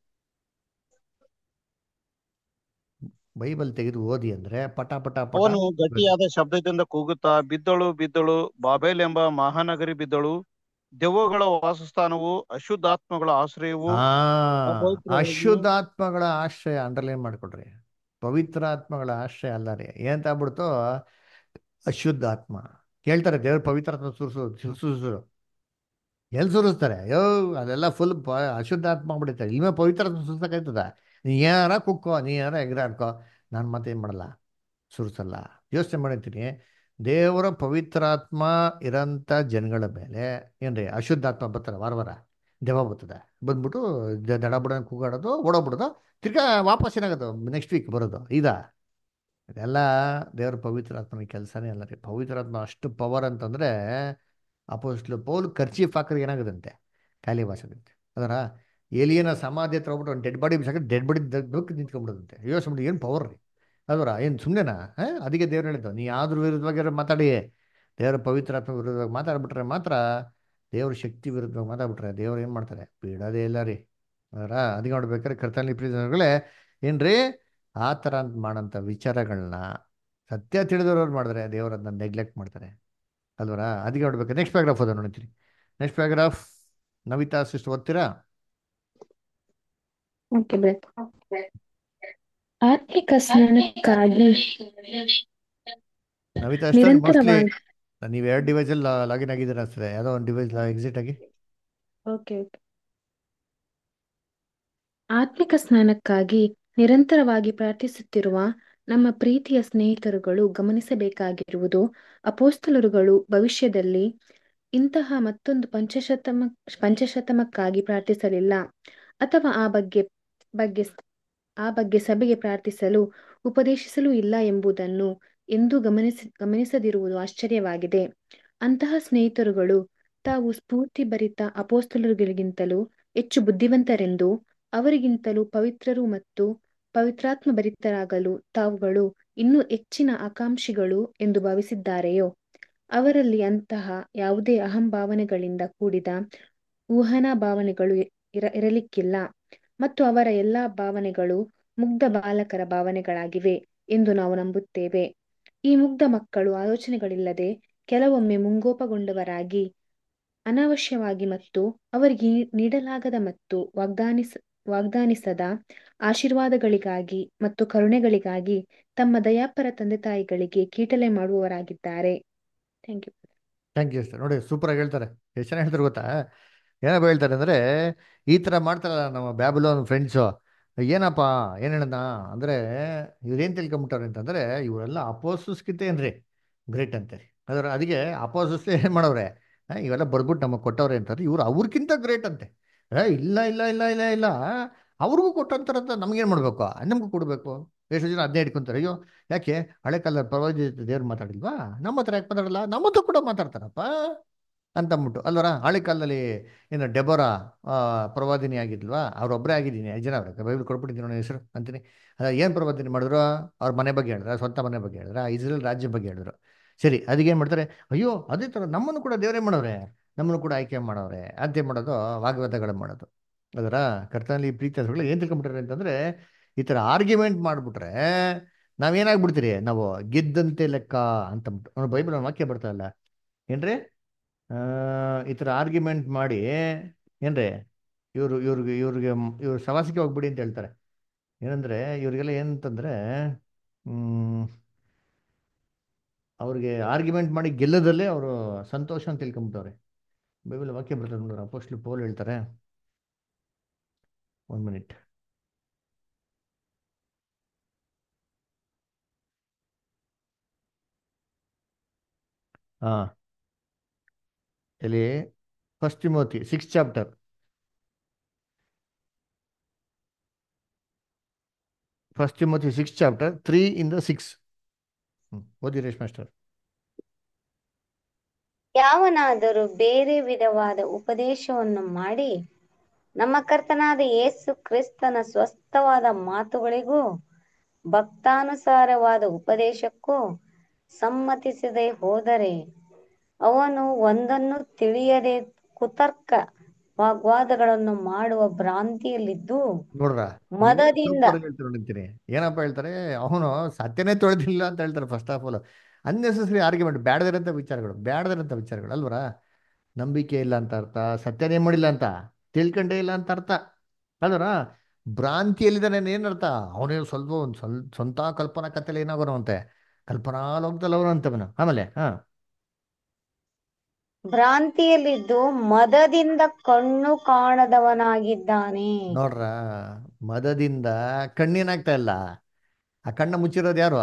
ಬೈಬಲ್ ತೆಗೆದು ಓದಿ ಅಂದ್ರೆ ಪಟ ಪಟ ಪಟ ಅವನು ಗಟ್ಟಿಯಾದ ಶಬ್ದದಿಂದ ಕೂಗುತ್ತಾ ಬಿದ್ದಳು ಬಿದ್ದಳು ಬಾಬೇಲ್ ಎಂಬ ಮಹಾನಗರಿ ಬಿದ್ದಳು ದೆವ್ವಗಳ ವಾಸಸ್ಥಾನವು ಅಶುದ್ಧಾತ್ಮಗಳ ಆಶ್ರಯವು ಆ ಅಪವಿತ್ರವಾಗಿ ಅಶುದ್ಧಾತ್ಮಗಳ ಆಶ್ರಯ ಅಂಡರ್ಲೈನ್ ಮಾಡ್ಕೊಡ್ರಿ ಪವಿತ್ರ ಆತ್ಮಗಳ ಆಶ್ರಯ ಅಲ್ಲ ರೀ ಏನಂತ ಆಗ್ಬಿಡ್ತು ಅಶುದ್ಧ ಆತ್ಮ ಕೇಳ್ತಾರೆ ದೇವ್ರ ಪವಿತ್ರ ಆತ್ಮ ಸುರಿಸು ಸುರಿಸು ಎಲ್ಲಿ ಸುರಿಸ್ತಾರೆ ಅಯ್ಯೋ ಅದೆಲ್ಲ ಫುಲ್ ಅಶುದ್ಧ ಆತ್ಮ ಆಗ್ಬಿಡುತ್ತೆ ಇಲ್ವೇ ಪವಿತ್ರ ಆತ್ಮ ಸುರಿಸಕ್ಕಾಯ್ತದ ನೀ ಯಾರ ಕುಕ್ಕೋ ನೀ ಯಾರ ಎಗರಾಡ್ಕೋ ನಾನು ಮತ್ತೆ ಏನು ಮಾಡಲ್ಲ ಸುರಿಸಲ್ಲ ಯೋಚನೆ ಮಾಡಿರ್ತೀನಿ ದೇವರ ಪವಿತ್ರಾತ್ಮ ಇರೋಂಥ ಜನಗಳ ಮೇಲೆ ಏನ್ರಿ ಅಶುದ್ಧಾತ್ಮ ಬರ್ತಾರೆ ವಾರ ವಾರ ದೆವ್ವ ಬರ್ತದೆ ಬಂದ್ಬಿಟ್ಟು ದ- ದಡ ಬುಡ ಕೂಗಾಡೋದು ಓಡೋಗ್ಬಿಡೋದು ತಿರ್ಗಾ ವಾಪಸ್ ಏನಾಗೋದು ನೆಕ್ಸ್ಟ್ ವೀಕ್ ಬರೋದು ಇದಾ ಇದೆಲ್ಲ ದೇವರ ಪವಿತ್ರಾತ್ಮನ ಕೆಲಸನೇ ಅಲ್ಲ ರೀ ಪವಿತ್ರಾತ್ಮ ಅಷ್ಟು ಪವರ್ ಅಂತಂದರೆ ಅಪೋಸ್ಟ್ಲು ಪೌಲ್ ಖರ್ಚೀಫ್ ಹಾಕಿದ್ರೆ ಏನಾಗುದಂತೆ ಖಾಲಿ ವಾಸದಂತೆ ಅದರ ಏಲಿಯನ ಸಮಾಧಿ ಹತ್ರ ಹೋಗ್ಬಿಟ್ಟು ಒಂದು ಡೆಡ್ ಬಾಡಿ ಬಿಸಾಕಿದ್ರೆ ಡೆಡ್ ಬಾಡಿ ದುಃಖ ನಿಂತ್ಕೊಂಡ್ಬಿಡುದಂತೆ ಯೋಚನೆ ಮಾಡಿ ಏನು ಪವರ್ ರೀ ಅದರ ಏನು ಸುಮ್ಮನೆನಾ ಹಾಂ ಅದಕ್ಕೆ ದೇವ್ರು ಹೇಳಿದ್ದು ನೀ ಯಾವ್ದ್ರ ವಿರುದ್ಧವಾಗಿ ಮಾತಾಡಿ ದೇವರ ಪವಿತ್ರಾತ್ಮ ವಿರುದ್ಧವಾಗಿ ಮಾತಾಡ್ಬಿಟ್ರೆ ಮಾತ್ರ ದೇವ್ರ ಶಕ್ತಿ ವಿರುದ್ಧವಾಗಿ ಮಾತಾಡ್ಬಿಟ್ರೆ ದೇವ್ರು ಏನು ಮಾಡ್ತಾರೆ ಬಿಡೋದೇ ಇಲ್ಲ ರೀ ಅದರ ಅದಕ್ಕೆ ನೋಡ್ಬೇಕಾದ್ರೆ ಕರ್ತನಲ್ಲಿ ಪ್ರೀತಿಗಳೇ ಏನ್ರಿ ಆ ಥರ ಅಂತ ಮಾಡೋಂಥ ವಿಚಾರಗಳನ್ನ ಸತ್ಯ ತಿಳಿದವ್ರು ಮಾಡಿದ್ರೆ ದೇವ್ರು ಅದನ್ನ ನೆಗ್ಲೆಕ್ಟ್ ಮಾಡ್ತಾರೆ ಅಲ್ವರ ಅದಕ್ಕೆ ನೋಡ್ಬೇಕು ನೆಕ್ಸ್ಟ್ ಪ್ಯಾರಾಗ್ರಾಫ್ ಅದ ನೋಡ್ತೀನಿ ನೆಕ್ಸ್ಟ್ ಪ್ಯಾರಾಗ್ರಾಫ್ ನವಿತಾ ಸಿಸ್ಟರ್ ಓದ್ತೀರಾ ಓಕೆ ಬ್ರದರ್ ಆತ್ಮಿಕ ಸ್ನಾನಕ್ಕಾಗಿ ನವಿತಾ ಅಷ್ಟೇ ಮೋಸ್ಟ್ಲಿ ನಿರಂತರವಾಗಿ ನೀವು ಎರಡು ಡಿವೈಸಲ್ಲಿ ಲಾಗಿನ್ ಆಗಿದ್ದೀರಾ ಅನ್ಸುತ್ತೆ ಯಾವುದೋ ಒಂದು ಡಿವೈಸ್ ಎಕ್ಸಿಟ್ ಆಗಿ ಓಕೆ ಓಕೆ ಆತ್ಮಿಕ ಸ್ನಾನಕ್ಕಾಗಿ ನಿರಂತರವಾಗಿ ಪ್ರಾರ್ಥಿಸುತ್ತಿರುವ ನಮ್ಮ ಪ್ರೀತಿಯ ಸ್ನೇಹಿತರುಗಳು ಗಮನಿಸಬೇಕಾಗಿರುವುದು ಅಪೋಸ್ತಲರುಗಳು ಭವಿಷ್ಯದಲ್ಲಿ ಇಂತಹ ಮತ್ತೊಂದು ಪಂಚಶತಮ ಪಂಚಶತಮಕ್ಕಾಗಿ ಪ್ರಾರ್ಥಿಸಲಿಲ್ಲ ಅಥವಾ ಆ ಬಗ್ಗೆ ಬಗ್ಗೆ ಆ ಬಗ್ಗೆ ಸಭೆಗೆ ಪ್ರಾರ್ಥಿಸಲು ಉಪದೇಶಿಸಲೂ ಇಲ್ಲ ಎಂಬುದನ್ನು ಎಂದೂ ಗಮನಿಸ ಗಮನಿಸದಿರುವುದು ಆಶ್ಚರ್ಯವಾಗಿದೆ ಅಂತಹ ಸ್ನೇಹಿತರುಗಳು ತಾವು ಸ್ಫೂರ್ತಿಭರಿತ ಅಪೋಸ್ತಲರುಗಳಿಗಿಂತಲೂ ಹೆಚ್ಚು ಬುದ್ಧಿವಂತರೆಂದು ಅವರಿಗಿಂತಲೂ ಪವಿತ್ರರು ಮತ್ತು ಪವಿತ್ರಾತ್ಮ ಭರಿತರಾಗಲು ತಾವುಗಳು ಇನ್ನೂ ಹೆಚ್ಚಿನ ಆಕಾಂಕ್ಷಿಗಳು ಎಂದು ಭಾವಿಸಿದ್ದಾರೆಯೋ ಅವರಲ್ಲಿ ಅಂತಹ ಯಾವುದೇ ಅಹಂಭಾವನೆಗಳಿಂದ ಕೂಡಿದ ಊಹನಾ ಭಾವನೆಗಳು ಇರ ಇರಲಿಕ್ಕಿಲ್ಲ ಮತ್ತು ಅವರ ಎಲ್ಲಾ ಭಾವನೆಗಳು ಮುಗ್ಧ ಬಾಲಕರ ಭಾವನೆಗಳಾಗಿವೆ ಎಂದು ನಾವು ನಂಬುತ್ತೇವೆ ಈ ಮುಗ್ಧ ಮಕ್ಕಳು ಆಲೋಚನೆಗಳಿಲ್ಲದೆ ಕೆಲವೊಮ್ಮೆ ಮುಂಗೋಪಗೊಂಡವರಾಗಿ ಅನಾವಶ್ಯವಾಗಿ ಮತ್ತು ಅವರಿಗೆ ನೀಡಲಾಗದ ಮತ್ತು ವಾಗ್ದಾನಿಸ ವಾಗ್ದಾನಿಸದ ಆಶೀರ್ವಾದಗಳಿಗಾಗಿ ಮತ್ತು ಕರುಣೆಗಳಿಗಾಗಿ ತಮ್ಮ ದಯಾಪರ ತಂದೆ ತಾಯಿಗಳಿಗೆ ಕೀಟಲೆ ಮಾಡುವವರಾಗಿದ್ದಾರೆ thank you thank you sir ನೋಡಿ ಸೂಪರಾಗಿ ಹೇಳ್ತಾರೆ ಎಷ್ಟು ಚೆನ್ನಾಗಿ ಹೇಳ್ತಾರೆ ಗೊತ್ತಾ ಏನಪ್ಪ ಹೇಳ್ತಾರೆ ಅಂದರೆ ಈ ಥರ ಮಾಡ್ತಾರಲ್ಲ ನಮ್ಮ ಬ್ಯಾಬುಲೋನ್ ಫ್ರೆಂಡ್ಸು ಏನಪ್ಪ ಏನು ಹೇಳೋಣ ಅಂದರೆ ಇವ್ರೇನು ತಿಳ್ಕೊಂಬಿಟ್ಟವ್ರೆ ಅಂತಂದರೆ ಇವರೆಲ್ಲ ಅಪೋಸಸ್ಕಿಂತ ಏನ್ರಿ ಗ್ರೇಟ್ ಅಂತಾರೆ ಅದರ ಅದಕ್ಕೆ ಅಪೋಸಸ್ ಏನು ಮಾಡವ್ರೆ ಆ, ಇವೆಲ್ಲ ಬರ್ಬಿಟ್ಟು ನಮಗೆ ಕೊಟ್ಟವ್ರೆ ಅಂತಾರೆ ಇವ್ರು ಅವ್ರಿಗಿಂತ ಗ್ರೇಟ್ ಅಂತೆ ಏ ಇಲ್ಲ ಇಲ್ಲ ಇಲ್ಲ ಇಲ್ಲ ಇಲ್ಲ ಅವ್ರಿಗೂ ಕೊಟ್ಟಂತಾರಂತ ನಮ್ಗೇನು ಮಾಡಬೇಕು ನಮಗೂ ಕೊಡಬೇಕು ಎಷ್ಟು ಜನ ಅದನ್ನೇ ಹಿಡ್ಕೊಂತಾರೆ ಅಯ್ಯೋ ಯಾಕೆ ಹಳೆ ಕಾಲದ ಪ್ರವಾದಿ ದೇವ್ರು ಮಾತಾಡಿಲ್ವಾ ನಮ್ಮ ಹತ್ರ ಯಾಕೆ ಮಾತಾಡಲ್ಲ ನಮ್ಮ ಹತ್ರ ಕೂಡ ಮಾತಾಡ್ತಾರಪ್ಪ ಅಂತಂದ್ಬಿಟ್ಟು ಅಲ್ವರ ಹಳೆ ಕಾಲದಲ್ಲಿ ಏನು ಡೆಬೋರಾ ಆ, ಪ್ರವಾದಿನಿ ಆಗಿದ್ಲ್ವಾ ಅವ್ರೊಬ್ಬರೇ ಆಗಿದ್ದೀನಿ ಐದು ಜನ ಅವ್ರೆ ಬೈಬಲ್ ಕೊಟ್ಬಿಟ್ಟಿದ್ದೀನಿ ನನ್ನ ಹೆಸರು ಅಂತೀನಿ ಅದ ಏನು ಪ್ರವಾದಿನಿ ಮಾಡಿದ್ರು ಅವ್ರ ಮನೆ ಬಗ್ಗೆ ಹೇಳಿದ್ರ ಸ್ವಂತ ಮನೆ ಬಗ್ಗೆ ಹೇಳಿದ್ರ ಇಸ್ರೇಲ್ ರಾಜ್ಯ ಬಗ್ಗೆ ಹೇಳಿದ್ರು ಸರಿ ಅದಕ್ಕೇನು ಮಾಡ್ತಾರೆ ಅಯ್ಯೋ ಅದೇ ಥರ ನಮ್ಮನ್ನು ಕೂಡ ದೇವರೇ ಮಾಡವ್ರೆ ನಮ್ಮನ್ನು ಕೂಡ ಆಯ್ಕೆ ಮಾಡವ್ರೆ ಅಂತೆ ಮಾಡೋದು ವಾಗ್ವಾದಗಳು ಮಾಡೋದು ಅದರ ಕರ್ತನಲ್ಲಿ ಪ್ರೀತಿ ಹಸುಗಳು ಏನು ತಿಳ್ಕೊಂಬಿಟ್ರೆ ಅಂತಂದರೆ ಈ ಥರ ಆರ್ಗ್ಯುಮೆಂಟ್ ಮಾಡಿಬಿಟ್ರೆ ನಾವೇನಾಗ್ಬಿಡ್ತೀರಿ ನಾವು ಗೆದ್ದಂತೆ ಲೆಕ್ಕ ಅಂತಂದ್ಬಿಟ್ಟು ನೋಡಿ ಬೈಬಲ್ ವಾಕ್ಯ ಬರ್ತಾ ಇಲ್ಲ ಏನ್ರಿ ಆ, ಈ ಥರ ಆರ್ಗ್ಯುಮೆಂಟ್ ಮಾಡಿ ಏನ್ರಿ ಇವರು ಇವ್ರಿಗೆ ಇವ್ರಿಗೆ ಇವ್ರು ಸವಾಸಿಗೆ ಹೋಗ್ಬಿಡಿ ಅಂತ ಹೇಳ್ತಾರೆ ಏನಂದ್ರೆ ಇವ್ರಿಗೆಲ್ಲ ಏನಂತಂದ್ರೆ ಹ್ಮ್ ಅವ್ರಿಗೆ ಆರ್ಗ್ಯುಮೆಂಟ್ ಮಾಡಿ ಗೆಲ್ಲದಲ್ಲೇ ಅವರು ಸಂತೋಷ ಅಂತ ತಿಳ್ಕೊಂಬಿಟ್ಟವ್ರೆ ಬೈಬಲ್ ವಾಕ್ಯ ಬರ್ತದೆ ನೋಡ್ರಿ ಅಪೋಸ್ಟ್ಲು ಪೌಲ್ ಹೇಳ್ತಾರೆ ಒನ್ ಮಿನಿಟ್ ಹಾ ಎಲ್ಲಿ first Timothy six chapter first Timothy six chapter three ಇಂದ ಸಿಕ್ಸ್ ಓದಿ ರೇಷ್ ಮಾಸ್ಟರ್ ಯಾವನಾದರೂ ಬೇರೆ ವಿಧವಾದ ಉಪದೇಶವನ್ನು ಮಾಡಿ ನಮ್ಮ ಕರ್ತನಾದ ಯೇಸು ಕ್ರಿಸ್ತನ ಸ್ವಸ್ಥವಾದ ಮಾತುಗಳಿಗೂ ಭಕ್ತಾನುಸಾರವಾದ ಉಪದೇಶಕ್ಕೂ ಸಮ್ಮತಿಸದೆ ಹೋದರೆ ಅವನು ಒಂದನ್ನು ತಿಳಿಯದೆ ಕುತರ್ಕ ವಾಗ್ವಾದಗಳನ್ನು ಮಾಡುವ ಭ್ರಾಂತಿಯಲ್ಲಿದ್ದು ನೋಡ್ರ ಮದದಿಂದ ಹೇಳ್ತಾರೆ ಏನಪ್ಪ ಹೇಳ್ತಾರೆ ಅವನು ಸತ್ಯನೇ ತೊಳೆದಿಲ್ಲ ಅಂತ ಹೇಳ್ತಾರೆ first of all unnecessary argument ಬ್ಯಾಡದಿರಂತ ವಿಚಾರಗಳು ಬ್ಯಾಡದಿರಂತ ವಿಚಾರಗಳು ಅಲ್ವರ ನಂಬಿಕೆ ಇಲ್ಲ ಅಂತ ಅರ್ಥ ಸತ್ಯನೇ ಮಾಡಿಲ್ಲ ಅಂತ ತಿಳ್ಕೊಂಡೇ ಇಲ್ಲ ಅಂತ ಅರ್ಥ ಅಲ್ವರ ಭ್ರಾಂತಿಯಲ್ಲಿದ್ದಾನೆ ಏನರ್ಥ ಅವನೇ ಸ್ವಲ್ಪ ಒಂದು ಸ್ವಲ್ಪ ಸ್ವಂತ ಕಲ್ಪನಾ ಕಥೆಲಿ ಏನಾಗೋನು ಅಂತೆ ಕಲ್ಪನಾ ಲೋಕದಲ್ಲಿ ಅವನು ಅಂತವನು ಆಮೇಲೆ ಹಾ ಭ್ರಾಂತಿಯಲ್ಲಿದ್ದು ಮದದಿಂದ ಕಣ್ಣು ಕಾಣದವನಾಗಿದ್ದಾನೆ ನೋಡ್ರ ಮದದಿಂದ ಕಣ್ಣೇನಾಗ್ತಾ ಇಲ್ಲ ಆ ಕಣ್ಣ ಮುಚ್ಚಿರೋದು ಯಾರು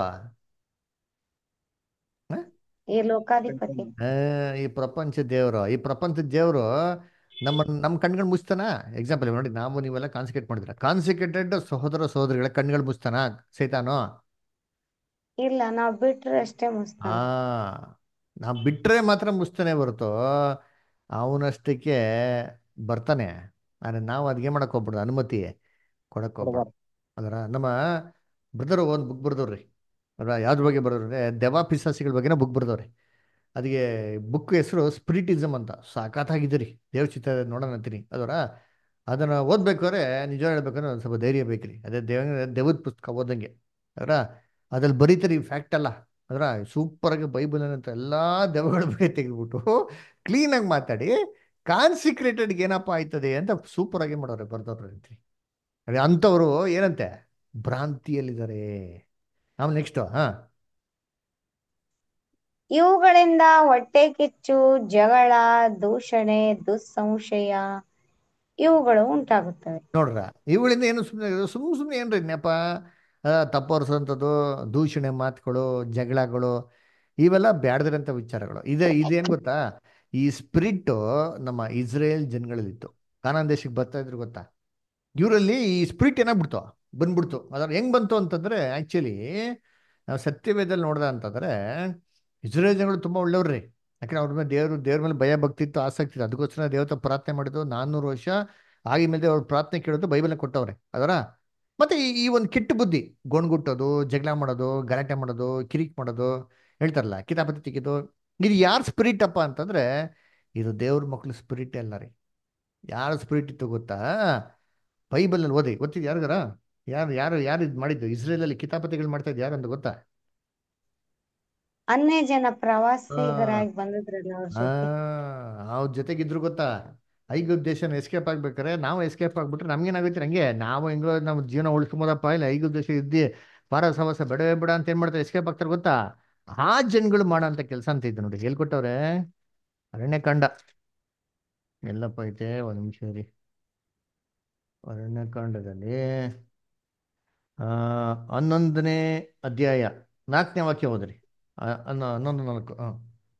ಈ ಲೋಕಾಧಿಪತಿ ಆ, ಈ ಪ್ರಪಂಚ ದೇವರು ಈ ಪ್ರಪಂಚದ ದೇವರು ನಮ್ಮ ನಮ್ಮ ಕಣ್ಗಳು ಮುಚ್ತಾನ ಎಕ್ಸಾಂಪಲ್ ನೋಡಿ ನಾವು ನೀವೆಲ್ಲ ಕಾನ್ಸಂಟ್ರೇಟ್ ಮಾಡಿದ್ರ ಕಾನ್ಸಂಟ್ರೇಟೆಡ್ ಸಹೋದರ ಸಹೋದರಿಗಳ ಕಣ್ಗಳು ಮುಚ್ತಾನ ಸೈತಾನೋ ಇಲ್ಲ ನಾವ್ ಬಿಟ್ರೆ ಅಷ್ಟೇ ಆ ಮುಸ್ತಾನೆ ನಾವು ಬಿಟ್ರೆ ಮಾತ್ರ ಮುಚ್ತಾನೆ ಹೊರತು ಅವನಷ್ಟಕ್ಕೆ ಬರ್ತಾನೆ ಆದ್ರೆ ನಾವು ಅದ್ಗೆ ಮಾಡಕ್ ಹೋಗ್ಬಿಡ್ದು ಅನುಮತಿ ಕೊಡಕ್ ಹೋಗ್ಬಾರ್ದು ಅದರ ನಮ್ಮ ಬ್ರದರ್ ಒಂದು ಬುಕ್ ಬರ್ದವ್ರಿ ಅದ್ರ ಯಾವ್ದ್ರ ಬಗ್ಗೆ ಬರೋದ್ರೆ ದೆವಾ ಪಿಸಾಸಿಗಳ ಬಗ್ಗೆನೇ ಬುಕ್ ಬರ್ದವ್ರಿ ಅದಕ್ಕೆ ಬುಕ್ ಹೆಸರು ಸ್ಪಿರಿಟಿಸಮ್ ಅಂತ ಸಾಕಾತಾಗಿದೆ ರೀ ದೇವ್ ಚಿತ್ರ ನೋಡೋಣ ಅಂತೀನಿ ಅದರ ಅದನ್ನು ಓದ್ಬೇಕಾದ್ರೆ ನಿಜ ಹೇಳ್ಬೇಕಂದ್ರೆ ಒಂದು ಸ್ವಲ್ಪ ಧೈರ್ಯ ಬೇಕ್ರಿ ಅದೇ ದೇವ ದೇವದ ಪುಸ್ತಕ ಓದಂಗೆ ಅದರ ಅದ್ರಲ್ಲಿ ಬರೀತಾರೆ ಈ ಫ್ಯಾಕ್ಟ್ ಅಲ್ಲ ಅದರ ಸೂಪರಾಗಿ ಬೈಬಲ್ ಅಂತ ಎಲ್ಲ ದೆವ್ವಗಳ ಬಗ್ಗೆ ತೆಗೆದ್ಬಿಟ್ಟು ಕ್ಲೀನಾಗಿ ಮಾತಾಡಿ ಕಾನ್ಸಿಕ್ರೇಟೆಡ್ಗೆ ಏನಪ್ಪ ಆಯ್ತದೆ ಅಂತ ಸೂಪರಾಗಿ ಮಾಡೋರೆ ಬರ್ದವ್ರು ಅಂತೀನಿ ಅದೇ ಅಂಥವ್ರು ಏನಂತೆ ಭ್ರಾಂತಿಯಲ್ಲಿದ್ದಾರೆ ಆಮೇಲೆ ನೆಕ್ಸ್ಟ್ ಹಾ ಇವುಗಳಿಂದ ಹೊಟ್ಟೆ ಕಿಚ್ಚು ಜಗಳ ದೂಷಣೆ ದುಸ್ಸಂಶಯ ಇವುಗಳು ಉಂಟಾಗುತ್ತವೆ ನೋಡ್ರ ಇವುಗಳಿಂದ ಏನು ಸುಮ್ಮನೆ ಸುಮ್ಮ ಸುಮ್ಮನೆ ಏನ್ರಿ ನೆಪ ತಪ್ಪರ್ಸೋಂಥದ್ದು ದೂಷಣೆ ಮಾತುಗಳು ಜಗಳಗಳು ಇವೆಲ್ಲ ಬ್ಯಾಡದಿರಂಥ ವಿಚಾರಗಳು ಇದೆ ಇದೇನು ಗೊತ್ತಾ ಈ ಸ್ಪಿರಿಟ್ಟು ನಮ್ಮ ಇಸ್ರೇಲ್ ಜನಗಳಲ್ಲಿತ್ತು ಕಾನಾನ್ ದೇಶಕ್ಕೆ ಬರ್ತಾ ಇದ್ರು ಗೊತ್ತಾ ಇವರಲ್ಲಿ ಈ ಸ್ಪಿರಿಟ್ ಏನಾಗ್ಬಿಡ್ತು ಬಂದ್ಬಿಡ್ತು ಅದ್ರ ಹೆಂಗ್ ಬಂತು ಅಂತಂದ್ರೆ ಆಕ್ಚುಲಿ ನಾವು ಸತ್ಯವೇದಲ್ಲಿ ನೋಡ್ದ ಅಂತಂದ್ರೆ ಇಸ್ರೇಲ್ ಜನಗಳು ತುಂಬಾ ಒಳ್ಳೆಯವ್ರಿ ಯಾಕಂದ್ರೆ ಅವ್ರ ಮೇಲೆ ದೇವ್ರ ದೇವ್ರ ಮೇಲೆ ಭಯ ಭಕ್ತಿ ಇತ್ತು ಆಸಕ್ತಿ ಇತ್ತು ಅದಕ್ಕೋಸ್ಕರ ದೇವತ ಪ್ರಾರ್ಥನೆ ಮಾಡಿದ್ದು ನಾನ್ನೂರು ವರ್ಷ ಆಗಿದ ಮೇಲೆ ಅವ್ರ ಪ್ರಾರ್ಥನೆ ಕೇಳೋದು ಬೈಬಲ್ನ ಕೊಟ್ಟವ್ರೆ ಅದರ ಮತ್ತೆ ಈ ಈ ಒಂದು ಕೆಟ್ಟ ಬುದ್ಧಿ ಗೋಣ್ಗುಟ್ಟೋದು ಜಗಳ ಮಾಡೋದು ಗಲಾಟೆ ಮಾಡೋದು ಕಿರಿಕ್ ಮಾಡೋದು ಹೇಳ್ತಾರಲ್ಲ ಕಿತಾಪತಿ ತೆಗೆದು ಇದು ಯಾರ ಸ್ಪಿರಿಟ್ ಅಪ್ಪ ಅಂತಂದ್ರೆ ಇದು ದೇವ್ರ ಮಕ್ಳು ಸ್ಪಿರಿಟ್ ಅಲ್ಲ ರೀ ಯಾರ ಸ್ಪಿರಿಟ್ ಇತ್ತು ಗೊತ್ತಾ ಬೈಬಲ್ನಲ್ಲಿ ಓದಿ ಗೊತ್ತಿದ್ದು ಯಾರಿಗಾರ ಯಾರು ಯಾರು ಯಾರು ಇದು ಮಾಡಿದ್ದು ಇಸ್ರೇಲಲ್ಲಿ ಕಿತಾಪತಿಗಳು ಮಾಡ್ತಾ ಇದ್ದು ಯಾರು ಅಂತ ಗೊತ್ತಾ ಅನ್ಯ ಜನ ಆ, ಪ್ರವಾಸಿಗರಾಗಿ ಬಂದಿದ್ರಲ್ಲ ಅವ್ರ ಆ, ಜೊತೆ ಅವ್ರ ಜೊತೆಗಿದ್ರು ಗೊತ್ತಾ ಐಗುಪ್ತ ದೇಶನ ಎಸ್ಕೇಪ್ ಆಗ್ಬೇಕಾರೆ ನಾವು ಎಸ್ಕೇಪ್ ಆಗ್ಬಿಟ್ರೆ ನಮ್ಗೇನಾಗುತ್ತೆ ಹಂಗೆ ನಾವು ಹೆಂಗೋ ನಮ್ಮ ಜೀವನ ಉಳಿಸ್ಕೊಂಬೋದಪ್ಪ ಇಲ್ಲ ಐಗುಪ್ತ ದೇಶ ಇದ್ದಿ ಪಾರ ಸವಸ ಬೇಡವೇ ಬೇಡ ಅಂತ ಏನ್ ಮಾಡ್ತಾರೆ ಎಸ್ಕೇಪ್ ಆಗ್ತಾರೆ ಗೊತ್ತಾ ಆ ಜನಗಳು ಮಾಡೋಂಥ ಕೆಲಸ ಅಂತ ಇದ್ದು ನೋಡಿ ಹೇಳ್ಕೊಟ್ಟವ್ರೆ ಅರಣ್ಯಕಾಂಡ ಎಲ್ಲಪ್ಪ ಐತೆ ಒಂದ್ ನಿಮಿಷ ರೀ ಅರಣ್ಯಕಾಂಡದಲ್ಲಿ ಆ ಹನ್ನೊಂದನೇ ಅಧ್ಯಾಯ ನಾಲ್ಕನೇ ವಾಕ್ಯ ಹೋದ್ರಿ ಆ, ಹನ್ನೊ ಹನ್ನೊಂದು ನಾಲ್ಕು ಹ.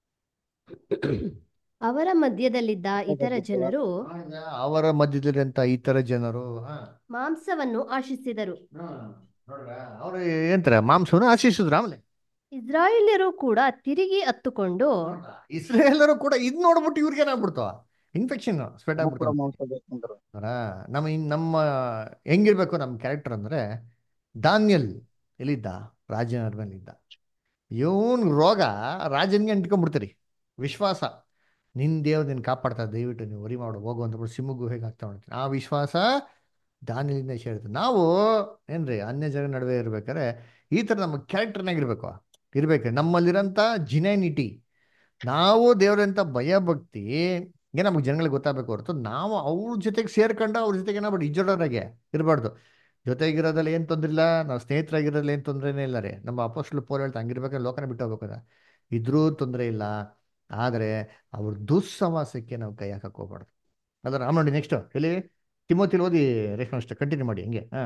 ಅವರ ಮಧ್ಯದಲ್ಲಿದ್ದ ಇತರ ಜನರು ಆಗ ಅವರ ಮಧ್ಯದಲ್ಲಿರಂತ ಇತರ ಜನರು ಹ, ಮಾಂಸವನ್ನು ಆಶಿಸಿದರು ಹ, ನೋಡ್ರಾ ಅವ್ರು ಏನಂತಾರೆ ಮಾಂಸವನ್ನು ಆಶಿಸಿದ್ರು ಆಮೇಲೆ ಇಸ್ರಾಯೇಲ್ಯರು ಕೂಡ ತಿರುಗಿ ಹತ್ತುಕೊಂಡು ಇಸ್ರೇಲರು ಕೂಡ ಇದ್ ನೋಡ್ಬಿಟ್ಟು ಇವ್ರಿಗೆ ಏನಾಗ್ಬಿಡ್ತಾವ ಇನ್ಫೆಕ್ಷನ್ ಸ್ಪ್ರೆಡ್ ನಮಗ್ ಕೂಡ ಆಗ್ಬಿಡ್ತಾವ ಮಾಂಸ ಬೇಕಂದ್ರು ಅವರಾ ನಮ್ಮ ಇನ್- ನಮ್ಮ ಹೆಂಗಿರ್ಬೇಕು ನಮ್ಮ ಕ್ಯಾರೆಕ್ಟರ್ ಅಂದ್ರೆ ದಾನಿಯಲ್ ಎಲ್ಲಿದ್ದ ರಾಜನ ಮೇಲೆ ಇದ್ದ ಇವನ್ ರೋಗ ರಾಜನ್ಗೆ ಅಂಟ್ಕೊಂಡ್ಬಿಡ್ತೀರಿ ವಿಶ್ವಾಸ ನಿನ್ ದೇವ್ರು ನಿನ್ ಕಾಪಾಡ್ತಾ ದಯವಿಟ್ಟು ನೀವು ವರಿ ಮಾಡು ಹೋಗು ಅಂತ ಬಿಟ್ಟು ಸಿಮ್ಮು ಗುಹೆಗೆ ಆಗ್ತಾ ಮಾಡ್ತೀನಿ ಆ ವಿಶ್ವಾಸ ದಾನಿಯಲಿಂದ ಸೇರುತ್ತೆ ನಾವು ಏನ್ರಿ ಅನ್ಯ ಜನ ನಡುವೆ ಇರ್ಬೇಕಾದ್ರೆ ಈ ಥರ ನಮ್ಮ ಕ್ಯಾರೆಕ್ಟರ್ನಾಗ ಇರ್ಬೇಕು ಇರ್ಬೇಕು ನಮ್ಮಲ್ಲಿರೋಂಥ ಜಿನೈನಿಟಿ ನಾವು ದೇವರಂತ ಭಯ ಭಕ್ತಿ ಏನ್ ನಮಗೆ ಜನಗಳಿಗೆ ಗೊತ್ತಾಗಬೇಕು ಹೊರತು ನಾವು ಅವ್ರ ಜೊತೆಗೆ ಸೇರ್ಕೊಂಡು ಅವ್ರ ಜೊತೆಗೆ ಏನಾಗ್ಬಿಟ್ಟು ಇಜ್ಜೋಡೋರಾಗೆ ಇರಬಾರ್ದು ಜೊತೆಗಿರೋದ್ರಲ್ಲಿ ಏನು ತೊಂದ್ರೆ ಇಲ್ಲ ನಾವು ಸ್ನೇಹಿತರಾಗಿರೋದ್ರಲ್ಲಿ ಏನು ತೊಂದರೆನೇ ಇಲ್ಲ ರೀ ನಮ್ಮ ಅಪೋಸ್ಟ್ಲು ಪೋಲ್ ಹೇಳ್ತಾ ಹಂಗಿರ್ಬೇಕಾದ್ರೆ ಲೋಕನ ಬಿಟ್ಟು ಹೋಗ್ಬೇಕದ ಇದ್ರೂ ತೊಂದರೆ ಇಲ್ಲ ಆದರೆ ಅವ್ರ ದುಸ್ಸಮಾಸಕ್ಕೆ ನಾವು ಕೈ ಹಾಕಕ್ಕೆ ಹೋಗ್ಬಾರ್ದು ಅದರ ಆಮೇಲೆ ನೋಡಿ ನೆಕ್ಸ್ಟ್ ಹೇಳಿ ತಿಮೋತಿಲಿ ಓದಿ ರೇಷ್ಮೆ ಅಷ್ಟೇ ಕಂಟಿನ್ಯೂ ಮಾಡಿ ಹಂಗೆ ಹಾಂ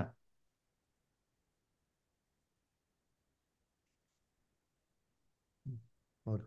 ಅವರು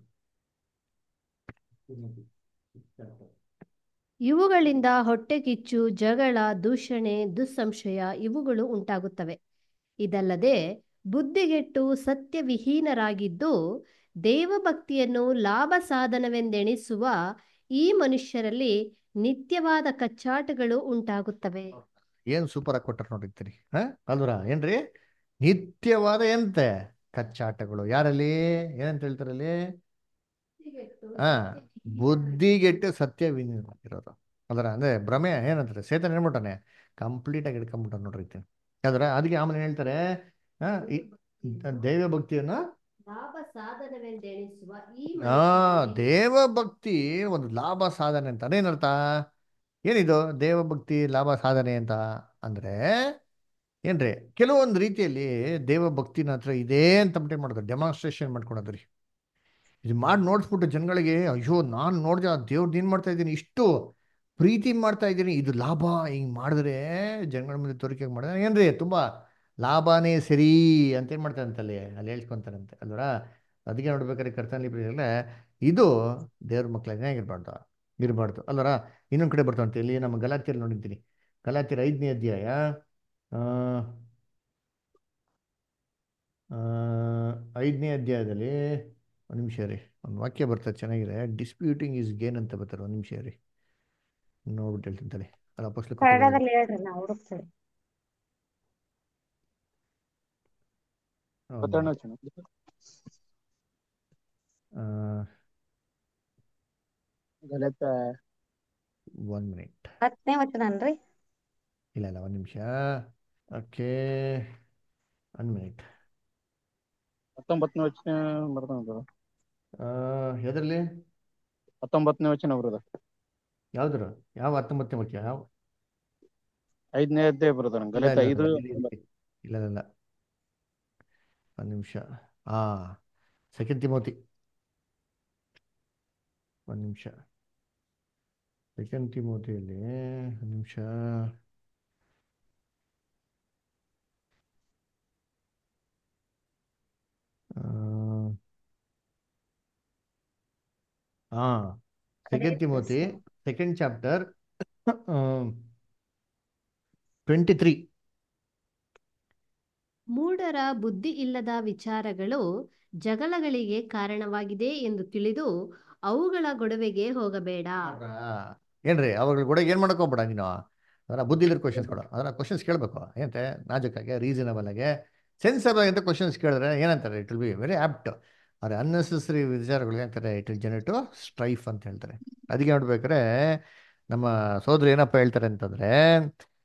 ಇವುಗಳಿಂದ ಹೊಟ್ಟೆಕಿಚ್ಚು ಜಗಳ ದೂಷಣೆ ದುಸ್ಸಂಶಯ ಇವುಗಳು ಉಂಟಾಗುತ್ತವೆ ಇದಲ್ಲದೆ ಬುದ್ಧಿಗೆಟ್ಟು ಸತ್ಯವಿಹೀನರಾಗಿದ್ದು ದೇವಭಕ್ತಿಯನ್ನು ಲಾಭ ಸಾಧನವೆಂದೆಣಿಸುವ ಈ ಮನುಷ್ಯರಲ್ಲಿ ನಿತ್ಯವಾದ ಕಚ್ಚಾಟಗಳು ಉಂಟಾಗುತ್ತವೆ ಏನ್ ಸೂಪರ್ ಆಗಿ ಕೊಟ್ಟಾರ ನೋಡಿರ್ತೀರಿ ಹಾ ಅಲ್ವರ ಏನ್ರಿ ನಿತ್ಯವಾದ ಎಂತೆ ಕಚ್ಚಾಟಗಳು ಯಾರಲ್ಲಿ ಏನಂತ ಹೇಳ್ತಾರಲ್ಲಿ ಹಾ ಬುದ್ಧಿಗೆಟ್ಟು ಸತ್ಯವಿರೋರು ಅದರ ಅಂದ್ರೆ ಭ್ರಮೆ ಏನಂತಾರೆ ಸೇತನ ಏನ್ ಮಾಡ್ತಾನೆ ಕಂಪ್ಲೀಟ್ ಆಗಿ ಹಿಡ್ಕೊಂಡ್ಬಿಟ್ಟ ನೋಡ್ರಿ ಅದರ ಅದಕ್ಕೆ ಆಮೇಲೆ ಹೇಳ್ತಾರೆ ಹಾ ಈ ದೈವ ಭಕ್ತಿಯನ್ನ ಲಾಭ ಸಾಧನವೆಂದೆಣಿಸುವ ಈ ಆ ಮನುಷ್ಯರಲ್ಲಿ ದೇವಭಕ್ತಿ ಒಂದು ಲಾಭ ಸಾಧನೆ ಅಂತ ಅದೇನರ್ಥ ಏನಿದು ದೇವಭಕ್ತಿ ಲಾಭ ಸಾಧನೆ ಅಂತ ಅಂದ್ರೆ ಏನ್ರಿ ಕೆಲವೊಂದು ರೀತಿಯಲ್ಲಿ ದೇವಭಕ್ತಿನ ಹತ್ರ ಇದೇ ಅಂತ ಏನ್ ಮಾಡೋದು ಡೆಮಾನ್ಸ್ಟ್ರೇಷನ್ ಮಾಡ್ಕೊಳೋದು ರೀ ಇದು ಮಾಡಿ ನೋಡಿಸ್ಬಿಟ್ಟು ಜನಗಳಿಗೆ ಅಯ್ಯೋ ನಾನು ನೋಡ್ದೆ ಆ ದೇವ್ರದ್ದು ಏನು ಮಾಡ್ತಾ ಇದ್ದೀನಿ ಇಷ್ಟು ಪ್ರೀತಿ ಮಾಡ್ತಾ ಇದ್ದೀನಿ ಇದು ಲಾಭ ಹಿಂಗೆ ಮಾಡಿದ್ರೆ ಜನಗಳ ಮುಂದೆ ತೋರಿಕೆ ಮಾಡಿದ್ರೆ ಏನ್ರಿ ತುಂಬಾ ಲಾಭನೇ ಸರಿ ಅಂತ ಏನು ಮಾಡ್ತಾರೆ ಅಂತಲ್ಲಿ ಅಲ್ಲಿ ಹೇಳ್ಕೊಂತಾರಂತೆ ಅಲ್ವರ ಅದಕ್ಕೆ ನೋಡ್ಬೇಕಾದ್ರೆ ಕರ್ತನಲ್ಲಿ ಪ್ರಿಯರೇ ಇದು ದೇವ್ರ ಮಕ್ಕಳಿಗೆ ಹೇಗಿರ್ಬಾರ್ದು ಇರಬಾರ್ದು ಅಲ್ವರ ಇನ್ನೊಂದು ಕಡೆ ಬರ್ತಾವಂತೆ ಇಲ್ಲಿ ನಮ್ಮ ಗಲಾತಿಯಲ್ಲಿ ನೋಡಿದ್ದೀನಿ ಗಲಾತಿಯರ ಐದನೇ ಅಧ್ಯಾಯ ಆ, ಆ, ಐದನೇ ಅಧ್ಯಾಯದಲ್ಲಿ ಒಂದು ನಿಮಿಷ ರೀ ಒಂದು ವಾಕ್ಯ ಬರ್ತದೆ ಚೆನ್ನಾಗಿದೆ ಡಿಸ್ಪ್ಯೂಟಿಂಗ್ ಇಸ್ ಗೇನ್ ಅಂತ ಬರ್ತಾರೆ ಒಂದು ನಿಮಿಷ ರೀ ನೋಡ್ಬಿಟ್ಟು ಹೇಳ್ತೀನಿ ತಲೆ ಅದು ಅಪೋಸ್ಲ ಕನ್ನಡದಲ್ಲಿ ಹೇಳ್ರಿ ನಾವು ಹುಡುಕ್ತೇವೆ ಇಪ್ಪತ್ತೆರಡನೇ ವಚನ ಗಲಾತ್ಯ ಒನ್ ಮಿನಿಟ್ ಹತ್ತನೇ ವಚನ ಅನ್ರಿ ಇಲ್ಲ ಇಲ್ಲ ಒಂದು ನಿಮಿಷ ಓಕೆ ಒನ್ ಮಿನಿಟ್ ಹತ್ತೊಂಬತ್ತನೇ ವಚನ ಬರ್ತಾನ ಎದರಲ್ಲಿ ಹತ್ತೊಂಬತ್ತನೇ ವಚನ ಬರದ ಯಾವ್ದ್ರ ಯಾವ ಹತ್ತೊಂಬತ್ತನೇ ವಾಕ್ಯ ಯಾವ ಐದನೇ ಅಧ್ಯಾಯ ಬರ್ತದ ಇಲ್ಲ ಗಲಾತ್ಯ ಇಲ್ಲ ಐದು ಇಲ್ಲ, ಇಲ್ಲ, ಇಲ್ಲ, ಇಲ್ಲ ಇಲ್ಲ ಇಲ್ಲ ಒಂದು ನಿಮಿಷ ಹಾ ಸೆಕೆಂಡ್ ತಿಮೋತಿ ಒಂದು ನಿಮಿಷ ಸೆಕೆಂಡ್ ತಿಮೋತಿಯಲ್ಲಿ ಒಂದು ನಿಮಿಷ ಹಾ second Timothy second chapter twenty three ಮೂಢರ ಬುದ್ಧಿ ಇಲ್ಲದ ವಿಚಾರಗಳು ಜಗಳಗಳಿಗೆ ಕಾರಣವಾಗಿದೆ ಎಂದು ತಿಳಿದು ಅವುಗಳ ಗೊಡವೆಗೆ ಹೋಗಬೇಡ ಏನ್ರಿ ಅವಾಗ ಕೂಡ ಏನ್ ಮಾಡಕ್ ಹೋಗ್ಬೇಡ ನೀನು ಅದನ್ನ ಬುದ್ಧಿ ಇಲ್ಲದ ಕ್ವಶನ್ಸ್ ಕೊಡು ಅದನ್ನ ಕ್ವಶನ್ಸ್ ಕೇಳಬೇಕು ಏನಂತೆ ನಾಜುಕಾಗೆ ರೀಸನಬಲ್ ಆಗಿ ಸೆನ್ಸಬಲ್ ಆಗಿಂತ ಕ್ವಶನ್ಸ್ ಕೇಳಿದ್ರೆ ಏನಂತಾರೆ it will be very apt ಆದರೆ ಅನ್ನೆಸೆಸರಿ ವಿಚಾರಗಳು ಏನಂತಾರೆ ಇಟ್ ವಿಲ್ ಜನರೇಟ್ ಸ್ಟ್ರೈಫ್ ಅಂತ ಹೇಳ್ತಾರೆ ಅದಕ್ಕೆ ನೋಡ್ಬೇಕಾದ್ರೆ ನಮ್ಮ ಸೋದರು ಏನಪ್ಪ ಹೇಳ್ತಾರೆ ಅಂತಂದ್ರೆ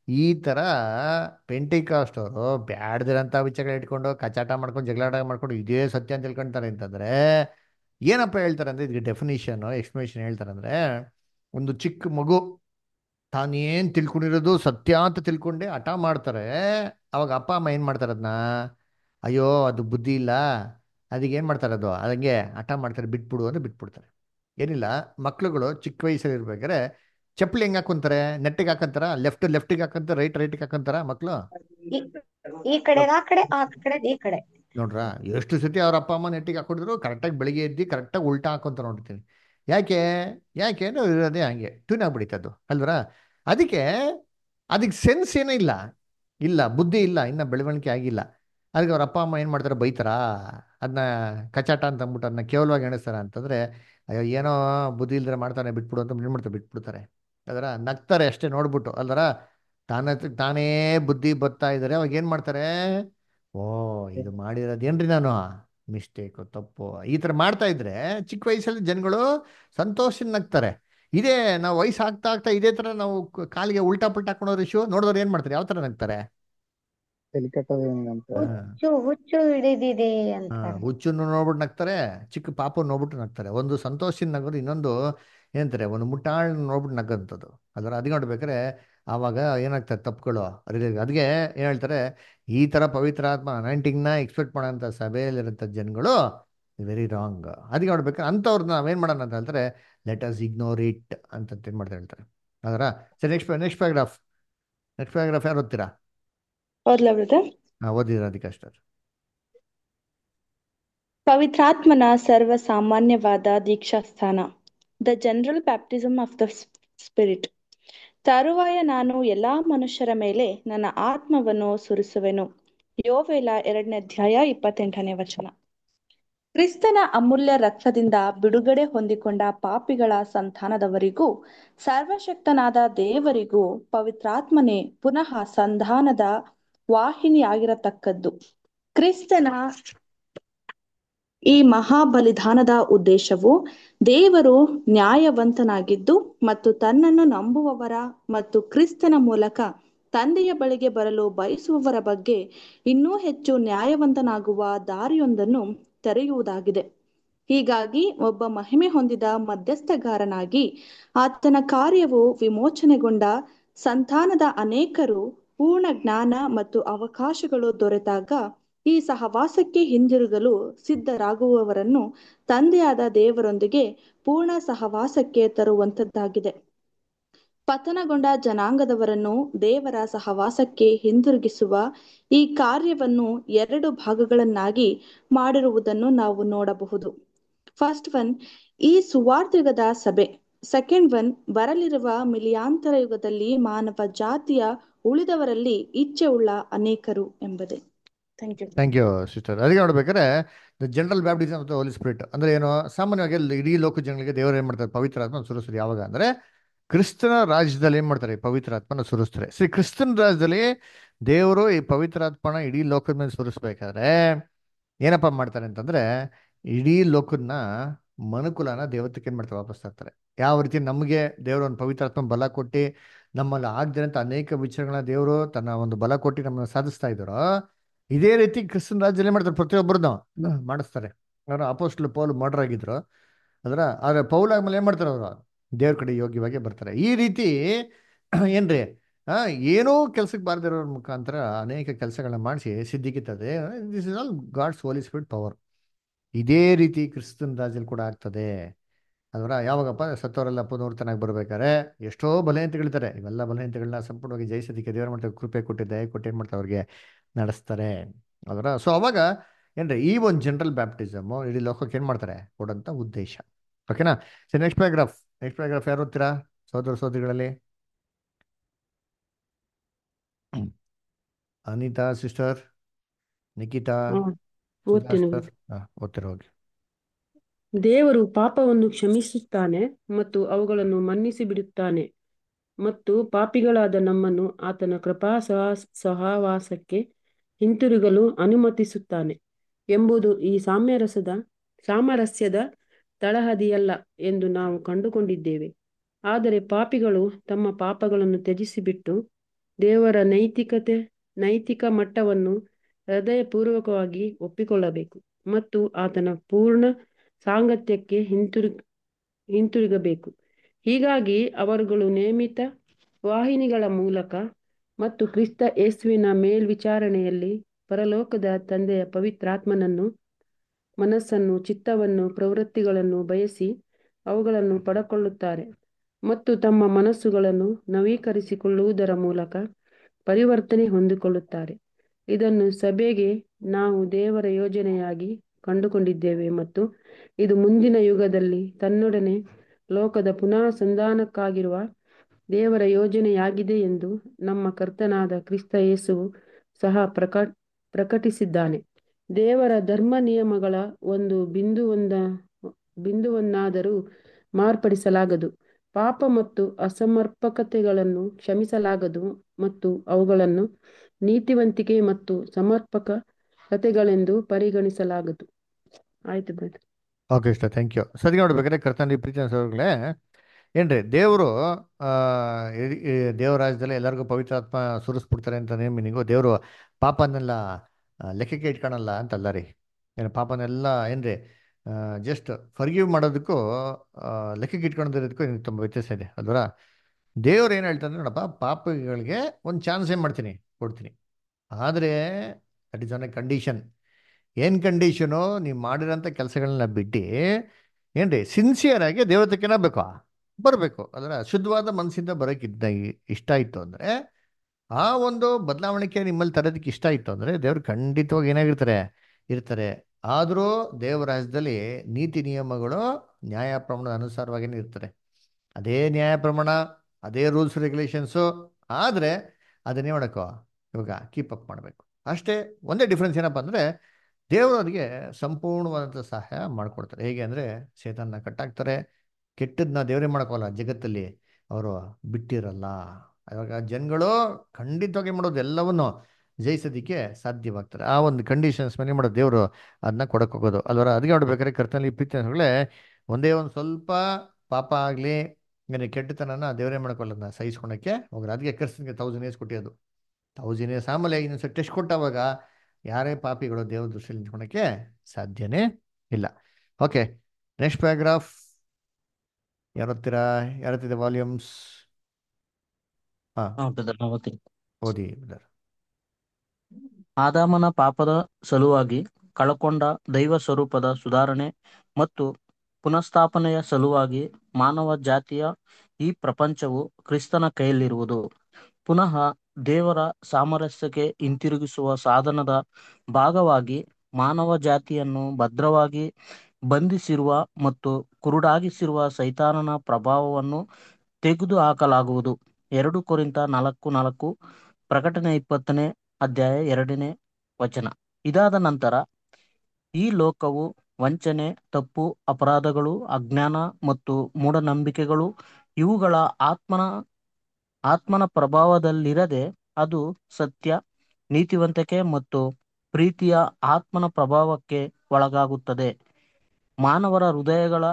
ಈ ಥರ ಪೆಂಟಿಕಾಸ್ಟ್ ಅವರು ಬ್ಯಾಡ್ದಿರಂಥ ವಿಚಾರಗಳು ಇಟ್ಕೊಂಡು ಕಚಾಟ ಮಾಡ್ಕೊಂಡು ಜಗಳಾಟ ಮಾಡ್ಕೊಂಡು ಇದೇ ಸತ್ಯ ಅಂತ ತಿಳ್ಕೊಂತಾರೆ ಅಂತಂದರೆ ಏನಪ್ಪ ಹೇಳ್ತಾರೆ ಅಂದರೆ ಇದಕ್ಕೆ ಡೆಫಿನಿಷನು ಎಕ್ಸ್ಪ್ಲನೇಷನ್ ಹೇಳ್ತಾರೆ ಅಂದರೆ ಒಂದು ಚಿಕ್ಕ ಮಗು ತಾನೇನು ತಿಳ್ಕೊಂಡಿರೋದು ಸತ್ಯ ಅಂತ ತಿಳ್ಕೊಂಡೆ ಹಠ ಮಾಡ್ತಾರೆ ಅವಾಗ ಅಪ್ಪ ಅಮ್ಮ ಏನು ಮಾಡ್ತಾರೆ ಅದನ್ನ ಅಯ್ಯೋ ಅದು ಬುದ್ಧಿ ಇಲ್ಲ ಅದಕ್ಕೆ ಏನು ಮಾಡ್ತಾರೆ ಅದು ಅದಂಗೆ ಹಠ ಮಾಡ್ತಾರೆ ಬಿಟ್ಬಿಡು ಅಂದ್ರೆ ಬಿಟ್ಬಿಡ್ತಾರೆ ಏನಿಲ್ಲ ಮಕ್ಳುಗಳು ಚಿಕ್ಕ ವಯಸ್ಸಲ್ಲಿ ಇರ್ಬೇಕಾದ್ರೆ ಚಪ್ಪಲಿ ಹೆಂಗೆ ಹಾಕೊಂತಾರೆ ನೆಟ್ಟಿಗೆ ಹಾಕಂತಾರ ಲೆಫ್ಟ್ ಲೆಫ್ಟಿಗೆ ಹಾಕಂತಾರ ರೈಟ್ ರೈಟಿಗೆ ಹಾಕಂತಾರ ಮಕ್ಳು ಈ ಈ ಕಡೆ ಆ ಕಡೆ ಆ ಕಡೆ ಈ ಕಡೆ ನೋಡ್ರ ಎಷ್ಟು ಸತಿ ಅವ್ರ ಅಪ್ಪ ಅಮ್ಮ ನೆಟ್ಟಿಗೆ ಹಾಕೊಂಡಿದ್ರು ಕರೆಕ್ಟಾಗಿ ಬೆಳಿಗ್ಗೆ ಎದ್ದು ಕರೆಕ್ಟಾಗಿ ಉಲ್ಟಾ ಹಾಕೊಂತ ನೋಡ್ತೀನಿ ಯಾಕೆ ಯಾಕೆ ಅಂದ್ರೆ ಇರೋದೇ ಹಂಗೆ ಟ್ಯೂನ್ ಆಗ್ಬಿಡಿತ್ತು ಅದು ಅಲ್ವರ ಅದಕ್ಕೆ ಅದಕ್ಕೆ ಸೆನ್ಸ್ ಏನೂ ಇಲ್ಲ ಇಲ್ಲ ಬುದ್ಧಿ ಇಲ್ಲ ಇನ್ನು ಬೆಳವಣಿಗೆ ಆಗಿಲ್ಲ ಅದಕ್ಕೆ ಅವ್ರ ಅಪ್ಪ ಅಮ್ಮ ಏನು ಮಾಡ್ತಾರೆ ಬೈತಾರಾ ಅದನ್ನ ಕಚಾಟ ಅಂತ ಅಂದ್ಬಿಟ್ಟು ಅದನ್ನ ಕೇವಲವಾಗಿ ಎಣಿಸ್ತಾರ ಅಂತಂದರೆ ಅಯ್ಯೋ ಏನೋ ಬುದ್ಧಿ ಇಲ್ದ್ರೆ ಮಾಡ್ತಾನೆ ಬಿಟ್ಬಿಡು ಅಂತ ಏನು ಮಾಡ್ತಾರೆ ಬಿಟ್ಬಿಡ್ತಾರೆ ಅದರ ನಗ್ತಾರೆ ಅಷ್ಟೇ ನೋಡ್ಬಿಟ್ಟು ಅಲ್ದರ ತಾನೇ ತಾನೇ ಬುದ್ಧಿ ಬರ್ತಾ ಇದ್ದಾರೆ ಅವಾಗ ಏನು ಮಾಡ್ತಾರೆ ಓ ಇದು ಮಾಡಿರೋದೇನ್ರಿ ನಾನು ಮಿಸ್ಟೇಕು ತಪ್ಪು ಈ ಥರ ಮಾಡ್ತಾ ಇದ್ರೆ ಚಿಕ್ಕ ವಯಸ್ಸಲ್ಲಿ ಜನಗಳು ಸಂತೋಷ ನಗ್ತಾರೆ ಇದೇ ನಾವು ವಯಸ್ಸು ಆಗ್ತಾ ಆಗ್ತಾ ಇದೇ ಥರ ನಾವು ಕ- ಕಾಲಿಗೆ ಉಲ್ಟಾ ಪಲ್ಟಾ ಹಾಕೊಂಡೋರು ಇಶ್ಯೂ ನೋಡಿದವ್ರು ಏನು ಮಾಡ್ತಾರೆ ಯಾವ ಥರ ನಗ್ತಾರೆ ತಲೆ ಕೆಟ್ಟದು ಅಂತ ಹಾ. ಹುಚ್ಚು ಹುಚ್ಚು ಹಿಡಿದಿದೆ ಹಾ, ಅಂತಾರೆ ಹುಚ್ಚನ್ನು ನೋಡ್ಬಿಟ್ಟು ನಗ್ತಾರೆ ಚಿಕ್ಕ ಪಾಪು ನೋಡ್ಬಿಟ್ಟು ನಗ್ತಾರೆ ಒಂದು ಸಂತೋಷದಿಂದ ನಗೋದು ಇನ್ನೊಂದು ಏನಂತಾರೆ ಒಂದು ಮುಟ್ಟಾಳ್ ನೋಡ್ಬಿಟ್ಟು ನಗಂಥದ್ದು ಅದರ ಅದು ನೋಡ್ಬೇಕಾದ್ರೆ ಆವಾಗ ಏನಾಗ್ತದೆ ತಪ್ಪುಗಳು ಅದ್ರಲ್ಲಿ- ಅದಕ್ಕೆ ಏನು ಹೇಳ್ತಾರೆ ಈ ಥರ ಪವಿತ್ರ ಆತ್ಮ ಅನಾಯಿಂಟಿಂಗ್ನ ಎಕ್ಸ್ಪೆಕ್ಟ್ ಮಾಡೋಂಥ ಸಭೆಯಲ್ಲಿರೋಂಥ ಜನಗಳು ವೆರಿ ರಾಂಗ್ ಅದಕ್ಕೆ ನೋಡ್ಬೇಕಾದ್ರೆ ಅಂಥವ್ರನ್ನ ನಾವೇನು ಮಾಡೋಣ ಅಂತ ಹೇಳ್ತಾರೆ ಲೆಟ್ ಅಸ್ ಇಗ್ನೋರ್ ಇಟ್ ಅಂತ ಏನು ಮಾಡ್ತಾರೆ ಹೇಳ್ತಾರೆ ಅದರ ಸರಿ next next paragraph next paragraph ಯಾರು ಓದ್ತೀರಾ ಹೌದಲ್ಲ ಬ್ರದರ್ ಹಾಂ ಓದಿರ ಅದಕ್ಕೆ ಅಷ್ಟೇ ಪವಿತ್ರಾತ್ಮನ ಸರ್ವ ಸಾಮಾನ್ಯವಾದ ದೀಕ್ಷಾಸ್ಥಾನ the general baptism of the spirit ತರುವಾಯ ನಾನು ಎಲ್ಲಾ ಮನುಷ್ಯರ ಮೇಲೆ ನನ್ನ ಆತ್ಮವನ್ನು ಸುರಿಸುವೆನು ಯೋವೇಲ ಎರಡನೇ ಅಧ್ಯಾಯ ಇಪ್ಪತ್ತೆಂಟನೇ ವಚನ ಕ್ರಿಸ್ತನ ಅಮೂಲ್ಯ ರಕ್ತದಿಂದ ಬಿಡುಗಡೆ ಹೊಂದಿಕೊಂಡ ಪಾಪಿಗಳ ಸಂತಾನದವರಿಗೂ ಸರ್ವಶಕ್ತನಾದ ದೇವರಿಗೂ ಪವಿತ್ರಾತ್ಮನೇ ಪುನಃ ಸಂಧಾನದ ವಾಹಿನಿಯಾಗಿರತಕ್ಕದ್ದು ಕ್ರಿಸ್ತನ ಈ ಮಹಾಬಲಿದಾನದ ಉದ್ದೇಶವು ದೇವರು ನ್ಯಾಯವಂತನಾಗಿದ್ದು ಮತ್ತು ತನ್ನನ್ನು ನಂಬುವವರ ಮತ್ತು ಕ್ರಿಸ್ತನ ಮೂಲಕ ತಂದೆಯ ಬಳಿಗೆ ಬರಲು ಬಯಸುವವರ ಬಗ್ಗೆ ಇನ್ನೂ ಹೆಚ್ಚು ನ್ಯಾಯವಂತನಾಗುವ ದಾರಿಯೊಂದನ್ನು ತೆರೆಯುವುದಾಗಿದೆ ಹೀಗಾಗಿ ಒಬ್ಬ ಮಹಿಮೆ ಹೊಂದಿದ ಮಧ್ಯಸ್ಥಗಾರನಾಗಿ ಆತನ ಕಾರ್ಯವು ವಿಮೋಚನೆಗೊಂಡ ಸಂತಾನದ ಅನೇಕರು ಪೂರ್ಣ ಜ್ಞಾನ ಮತ್ತು ಅವಕಾಶಗಳು ದೊರೆತಾಗ ಈ ಸಹವಾಸಕ್ಕೆ ಹಿಂದಿರುಗಲು ಸಿದ್ಧರಾಗುವವರನ್ನು ತಂದೆಯಾದ ದೇವರೊಂದಿಗೆ ಪೂರ್ಣ ಸಹವಾಸಕ್ಕೆ ತರುವಂತದ್ದಾಗಿದೆ ಪತನಗೊಂಡ ಜನಾಂಗದವರನ್ನು ದೇವರ ಸಹವಾಸಕ್ಕೆ ಹಿಂದಿರುಗಿಸುವ ಈ ಕಾರ್ಯವನ್ನು ಎರಡು ಭಾಗಗಳನ್ನಾಗಿ ಮಾಡಿರುವುದನ್ನು ನಾವು ನೋಡಬಹುದು ಫಸ್ಟ್ ಒನ್ ಈ ಸುವಾರ್ತಿಗದ ಸಭೆ ಸೆಕೆಂಡ್ ಒನ್ ಬರಲಿರುವ ಮಿಲಿಯಾಂತರ ಯುಗದಲ್ಲಿ ಮಾನವ ಜಾತಿಯ ಉಳಿದವರಲ್ಲಿ ಇಚ್ಛೆ ಉಳ್ಳ ಅನೇಕರು ಎಂಬುದೇ thank you thank you sister ಅದಕ್ಕೆ ನೋಡ್ಬೇಕಾದ್ರೆ ದ ಜನರಲ್ ಬ್ಯಾಪ್ಟಿಸಮ್ ಮತ್ತು ಹೋಲಿ ಸ್ಪಿರಿಟ್ ಅಂದ್ರೆ ಏನು ಸಾಮಾನ್ಯವಾಗಿ ಎಲ್ಲ ಇಡೀ ಲೋಕ ಜನಗಳಿಗೆ ದೇವರು ಏನು ಮಾಡ್ತಾರೆ ಪವಿತ್ರ ಆತ್ಮ ಸುರಿಸ್ತಾರೆ ಯಾವಾಗ ಅಂದ್ರೆ ಕ್ರಿಸ್ತನ ರಾಜ್ಯದಲ್ಲಿ ಏನು ಮಾಡ್ತಾರೆ ಈ ಪವಿತ್ರ ಆತ್ಮನ ಸುರಿಸ್ತಾರೆ ಶ್ರೀ ಕ್ರಿಸ್ತನ ರಾಜ್ಯದಲ್ಲಿ ದೇವರು ಈ ಪವಿತ್ರ ಆತ್ಮನ ಇಡೀ ಲೋಕದ ಮೇಲೆ ಸುರಿಸ್ಬೇಕಾದ್ರೆ ಏನಪ್ಪ ಮಾಡ್ತಾರೆ ಅಂತಂದ್ರೆ ಇಡೀ ಲೋಕದನ್ನ ಮನುಕುಲನ ದೇವತೆಗೆ ಏನು ಮಾಡ್ತಾರೆ ವಾಪಸ್ ತರ್ತಾರೆ ಯಾವ ರೀತಿ ನಮಗೆ ದೇವರು ಒಂದು ಪವಿತ್ರ ಆತ್ಮ ಬಲ ಕೊಟ್ಟು ನಮ್ಮಲ್ಲಿ ಆಗದಿರೋಂಥ ಅನೇಕ ವಿಚಾರಗಳನ್ನ ದೇವರು ತನ್ನ ಒಂದು ಬಲ ಕೊಟ್ಟು ನಮ್ಮನ್ನ ಸಾಧಿಸ್ತಾ ಇದ್ದಾರೋ ಇದೇ ರೀತಿ ಕ್ರಿಸ್ತನ ರಾಜ್ಯದಲ್ಲಿ ಮಾಡ್ತಾರೆ ಪ್ರತಿಯೊಬ್ಬರನ್ನು ಮಾಡಿಸ್ತಾರೆ ಅವರು ಅಪೋಸ್ಟ್ಲು ಪೌಲ್ ಮರ್ಡರ್ ಆಗಿದ್ರು ಅದರ ಆದರೆ ಪೌಲ್ ಆದ್ಮೇಲೆ ಏನು ಮಾಡ್ತಾರೆ ಅವರು ದೇವ್ರ ಕಡೆ ಯೋಗ್ಯವಾಗಿ ಬರ್ತಾರೆ ಈ ರೀತಿ ಏನ್ರಿ ಆ, ಏನೂ ಕೆಲ್ಸಕ್ಕೆ ಬಾರದಿರೋರ ಮುಖಾಂತರ ಅನೇಕ ಕೆಲಸಗಳನ್ನ ಮಾಡಿಸಿ ಸಿದ್ಧಿಗೆ ತದೆ this is all God's holy spirit power ಇದೇ ರೀತಿ ಕ್ರಿಸ್ತನ ರಾಜ್ಯದಲ್ಲಿ ಕೂಡ ಆಗ್ತದೆ ಅದರ ಯಾವಾಗಪ್ಪ ಸತ್ತವರೆಲ್ಲ ಪುನರ್ತನಾಗಿ ಬರ್ಬೇಕಾದ್ರೆ ಎಷ್ಟೋ ಬಲಹೀನತೆಗಳಿದ್ದಾರೆ ಇವೆಲ್ಲ ಬಲಹೀನತೆಗಳನ್ನ ಸಂಪೂರ್ಣವಾಗಿ ಜಯಿಸೋದಕ್ಕೆ ದೇವ್ರ ಮಾಡ್ತಾರೆ ಕೃಪೆ ಕೊಟ್ಟಿದ್ದೆ ಕೊಟ್ಟು ಏನು ಮಾಡ್ತಾರೆ ಅವ್ರಿಗೆ ನಡೆಸ್ತಾರೆ ಅದರ ಸೊ ಅವಾಗ ಏನ್ರಿ ಈ ಒಂದು ಜನರಲ್ ಬ್ಯಾಪ್ಟಿಸಮು ಇಡೀ ಲೋಕಕ್ಕೆ ಏನು ಮಾಡ್ತಾರೆ ಕೊಡೋಂಥ ಉದ್ದೇಶ ಓಕೆನಾ ಸರಿ ನೆಕ್ಸ್ಟ್ ಪ್ಯಾರಾಗ್ರಾಫ್ ನೆಕ್ಸ್ಟ್ ಪ್ಯಾರಾಗ್ರಾಫ್ ಯಾರು ಓದ್ತೀರಾ ಸೋದರ ಸೋದರಿಗಳಲ್ಲಿ ಅನಿತಾ ಸಿಸ್ಟರ್ ನಿಖಿತಾ ಓದ್ತೀನಿ ಸುಧಾಕರ್ ಹಾಂ ಓದ್ತೀರ ಹೋಗಿ ದೇವರು ಪಾಪವನ್ನು ಕ್ಷಮಿಸುತ್ತಾನೆ ಮತ್ತು ಅವುಗಳನ್ನು ಮನ್ನಿಸಿ ಬಿಡುತ್ತಾನೆ ಮತ್ತು ಪಾಪಿಗಳಾದ ನಮ್ಮನ್ನು ಆತನ ಕೃಪಾ ಸಹ- ಸಹವಾಸಕ್ಕೆ ಹಿಂತಿರುಗಲು ಅನುಮತಿಸುತ್ತಾನೆ ಎಂಬುದು ಈ ಸಾಮ್ಯರಸದ ಸಾಮರಸ್ಯದ ತಳಹದಿಯಲ್ಲ ಎಂದು ನಾವು ಕಂಡುಕೊಂಡಿದ್ದೇವೆ ಆದರೆ ಪಾಪಿಗಳು ತಮ್ಮ ಪಾಪಗಳನ್ನು ತ್ಯಜಿಸಿಬಿಟ್ಟು ದೇವರ ನೈತಿಕತೆ ನೈತಿಕ ಮಟ್ಟವನ್ನು ಹೃದಯಪೂರ್ವಕವಾಗಿ ಒಪ್ಪಿಕೊಳ್ಳಬೇಕು ಮತ್ತು ಆತನ ಪೂರ್ಣ ಸಾಂಗತ್ಯಕ್ಕೆ ಹಿಂತಿರುಗ ಹಿಂತಿರುಗಬೇಕು ಹೀಗಾಗಿ ಅವರುಗಳು ನೇಮಿತ ವಾಹಿನಿಗಳ ಮೂಲಕ ಮತ್ತು ಕ್ರಿಸ್ತ ಯೇಸುವಿನ ಮೇಲ್ವಿಚಾರಣೆಯಲ್ಲಿ ಪರಲೋಕದ ತಂದೆಯ ಪವಿತ್ರಾತ್ಮನನ್ನು ಮನಸ್ಸನ್ನು ಚಿತ್ತವನ್ನು ಪ್ರವೃತ್ತಿಗಳನ್ನು ಬಯಸಿ ಅವುಗಳನ್ನು ಪಡಕೊಳ್ಳುತ್ತಾರೆ ಮತ್ತು ತಮ್ಮ ಮನಸ್ಸುಗಳನ್ನು ನವೀಕರಿಸಿಕೊಳ್ಳುವುದರ ಮೂಲಕ ಪರಿವರ್ತನೆ ಹೊಂದಿಕೊಳ್ಳುತ್ತಾರೆ ಇದನ್ನು ಸಭೆಗೆ ನಾವು ದೇವರ ಯೋಜನೆಯಾಗಿ ಕಂಡುಕೊಂಡಿದ್ದೇವೆ ಮತ್ತು ಇದು ಮುಂದಿನ ಯುಗದಲ್ಲಿ ತನ್ನೊಡನೆ ಲೋಕದ ಪುನಃ ಸಂಧಾನಕ್ಕಾಗಿರುವ ದೇವರ ಯೋಜನೆಯಾಗಿದೆ ಎಂದು ನಮ್ಮ ಕರ್ತನಾದ ಕ್ರಿಸ್ತ ಯೇಸುವು ಸಹ ಪ್ರಕ ಪ್ರಕಟಿಸಿದ್ದಾನೆ ದೇವರ ಧರ್ಮ ನಿಯಮಗಳ ಒಂದು ಬಿಂದುವೊಂದ ಬಿಂದುವನ್ನಾದರೂ ಮಾರ್ಪಡಿಸಲಾಗದು ಪಾಪ ಮತ್ತು ಅಸಮರ್ಪಕತೆಗಳನ್ನು ಕ್ಷಮಿಸಲಾಗದು ಮತ್ತು ಅವುಗಳನ್ನು ನೀತಿವಂತಿಕೆ ಮತ್ತು ಸಮರ್ಪಕತೆಗಳೆಂದು ಪರಿಗಣಿಸಲಾಗದು ಆಯ್ತು ಬ್ರದರ್ ಓಕೆ ಇಷ್ಟ ಥ್ಯಾಂಕ್ ಯು ಸರಿ ನೋಡ್ಬೇಕಾದ್ರೆ ಕರ್ತನಲ್ಲಿ ಪ್ರೀತಿ ಅನ್ಸೋರ್ಗಳೇ ಏನ್ರಿ ದೇವರು ದೇವರ ರಾಜ್ಯದಲ್ಲಿ ಎಲ್ಲರಿಗೂ ಪವಿತ್ರಾತ್ಮ ಸುರಿಸ್ಬಿಡ್ತಾರೆ ಅಂತ ಮೀನಿಂಗು ದೇವರು ಪಾಪನೆಲ್ಲ ಆ, ಲೆಕ್ಕಕ್ಕೆ ಇಟ್ಕೊಳಲ್ಲ ಅಂತಲ್ಲ ರೀ ಏನು ಪಾಪನೆಲ್ಲ ಏನ್ರಿ ಜಸ್ಟ್ ಫರ್ಗಿವ್ ಮಾಡೋದಕ್ಕೂ ಆ, ಲೆಕ್ಕಕ್ಕೆ ಇಟ್ಕೊಂಡಿರೋದಕ್ಕೂ ಏನ್ ತುಂಬ ವ್ಯತ್ಯಾಸ ಇದೆ ಅಲ್ವರ ದೇವ್ರು ಏನು ಹೇಳ್ತಾರೆ ನೋಡಪ್ಪ ಪಾಪಗಳಿಗೆ ಒಂದು ಚಾನ್ಸ್ ಏನು ಮಾಡ್ತೀನಿ ಕೊಡ್ತೀನಿ ಆದರೆ that is on a condition ಏನು ಕಂಡೀಷನು ನೀವು ಮಾಡಿರೋಂಥ ಕೆಲಸಗಳನ್ನ ಬಿಟ್ಟು ಏನ್ರಿ ಸಿನ್ಸಿಯರ್ ಆಗಿ ದೇವತೆಗೆನ ಬೇಕು ಬರಬೇಕು ಅದರ ಶುದ್ಧವಾದ ಮನಸ್ಸಿಂದ ಬರೋಕ್ಕಿದ್ದ ಇಷ್ಟ ಇತ್ತು ಅಂದರೆ ಆ ಒಂದು ಬದಲಾವಣೆಗೆ ನಿಮ್ಮಲ್ಲಿ ತರೋದಕ್ಕೆ ಇಷ್ಟ ಇತ್ತು ಅಂದರೆ ದೇವ್ರು ಖಂಡಿತವಾಗಿ ಏನಾಗಿರ್ತಾರೆ ಇರ್ತಾರೆ ಆದರೂ ದೇವರ ರಾಜ್ಯದಲ್ಲಿ ನೀತಿ ನಿಯಮಗಳು ನ್ಯಾಯ ಪ್ರಮಾಣದ ಅನುಸಾರವಾಗಿಯೇ ಇರ್ತಾರೆ ಅದೇ ನ್ಯಾಯ ಪ್ರಮಾಣ ಅದೇ ರೂಲ್ಸ್ ರೆಗ್ಯುಲೇಷನ್ಸು ಆದರೆ ಅದನ್ನೇ ಮಾಡಬೇಕು ಇವಾಗ ಕೀಪ್ ಅಪ್ ಮಾಡಬೇಕು ಅಷ್ಟೇ ಒಂದೇ ಡಿಫ್ರೆನ್ಸ್ ಏನಪ್ಪ ಅಂದರೆ ದೇವರು ಅವರಿಗೆ ಸಂಪೂರ್ಣವಾದಂಥ ಸಹಾಯ ಮಾಡಿಕೊಡ್ತಾರೆ ಹೇಗೆ ಅಂದರೆ ಸೇತನ್ನ ಕಟ್ಟಾಕ್ತಾರೆ ಕೆಟ್ಟದನ್ನ ದೇವರೇ ಮಾಡ್ಕೋಲ್ಲ ಜಗತ್ತಲ್ಲಿ ಅವರು ಬಿಟ್ಟಿರಲ್ಲ ಇವಾಗ ಜನಗಳು ಖಂಡಿತವಾಗಿ ಮಾಡೋದು ಎಲ್ಲವನ್ನು ಜಯಿಸೋದಕ್ಕೆ ಸಾಧ್ಯವಾಗ್ತಾರೆ ಆ ಒಂದು ಕಂಡೀಷನ್ಸ್ ಮೇಲೆ ಮಾಡೋ ದೇವರು ಅದನ್ನ ಕೊಡಕ್ಕೆ ಹೋಗೋದು ಅಲ್ವರ ಅದಕ್ಕೆ ನೋಡ್ಬೇಕಾದ್ರೆ ಕರ್ತನಲ್ಲಿ ಪ್ರೀತಿ ಅನ್ನೋಗಳೇ ಒಂದೇ ಒಂದು ಸ್ವಲ್ಪ ಪಾಪ ಆಗಲಿങ്ങനെ ಕೆಟ್ಟತನನ ದೇವರೇ ಮಾಡ್ಕೊಳ್ಳೋದನ್ನ ಸಹಿಸ್ಕೊಳಕ್ಕೆ ಹೋಗ್ರೆ ಅದಕ್ಕೆ ಕರ್ಸನ್ಗೆ ತೌಸಂಡ್ ಇಯರ್ಸ್ ಕೊಟ್ಟಿರೋದು ತೌಸಂಡ್ ಇಯರ್ಸ್ ಆಮೇಲೆ ಇನ್ನೊಂದ್ಸಲ ಟೆಸ್ಟ್ ಕೊಟ್ಟವಾಗ ಯಾರೇ ಪಾಪಿಗಳು ದೇವ್ರ ದೃಷ್ಟಿಯಲ್ಲಿ ನಿಂತ್ಕೊಳಕ್ಕೆ ಸಾಧ್ಯನೇ ಇಲ್ಲ ಓಕೆ ನೆಕ್ಸ್ಟ್ ಪ್ಯಾರಾಗ್ರಾಫ್ ಯಾರತ್ತೀರಾ ಯಾರತ್ತಿದೆ ವಾಲ್ಯೂಮ್ಸ್ ಹಾ ಹಾ ಬ್ರದರ್ ನಾವು ಓದ್ತೀನಿ. ಓದಿ ಬ್ರದರ್ ಆದಾಮನ ಪಾಪದ ಸಲುವಾಗಿ ಕಳಕೊಂಡ ದೈವ ಸ್ವರೂಪದ ಸುಧಾರಣೆ ಮತ್ತು ಪುನಃಸ್ಥಾಪನೆಯ ಸಲುವಾಗಿ ಮಾನವ ಜಾತಿಯ ಈ ಪ್ರಪಂಚವು ಕ್ರಿಸ್ತನ ಕೈಯಲ್ಲಿರುವುದು ಪುನಃ ದೇವರ ಸಾಮರಸ್ಯಕ್ಕೆ ಹಿಂತಿರುಗಿಸುವ ಸಾಧನದ ಭಾಗವಾಗಿ ಮಾನವ ಜಾತಿಯನ್ನು ಭದ್ರವಾಗಿ ಬಂಧಿಸಿರುವ ಮತ್ತು ಕುರುಡಾಗಿಸಿರುವ ಸೈತಾನನ ಪ್ರಭಾವವನ್ನು ತೆಗೆದು ಹಾಕಲಾಗುವುದು ಎರಡು ಕೊರಿಂತ ನಾಲ್ಕು ನಾಲ್ಕು ಪ್ರಕಟಣೆ ಇಪ್ಪತ್ತನೇ ಅಧ್ಯಾಯ ಎರಡನೇ ವಚನ ಇದಾದ ನಂತರ ಈ ಲೋಕವು ವಂಚನೆ ತಪ್ಪು ಅಪರಾಧಗಳು ಅಜ್ಞಾನ ಮತ್ತು ಮೂಢನಂಬಿಕೆಗಳು ಇವುಗಳ ಆತ್ಮನ ಆತ್ಮನ ಪ್ರಭಾವದಲ್ಲಿರದೆ ಅದು ಸತ್ಯ ನೀತಿವಂತಿಕೆ ಮತ್ತು ಪ್ರೀತಿಯ ಆತ್ಮನ ಪ್ರಭಾವಕ್ಕೆ ಒಳಗಾಗುತ್ತದೆ ಮಾನವರ ಹೃದಯಗಳ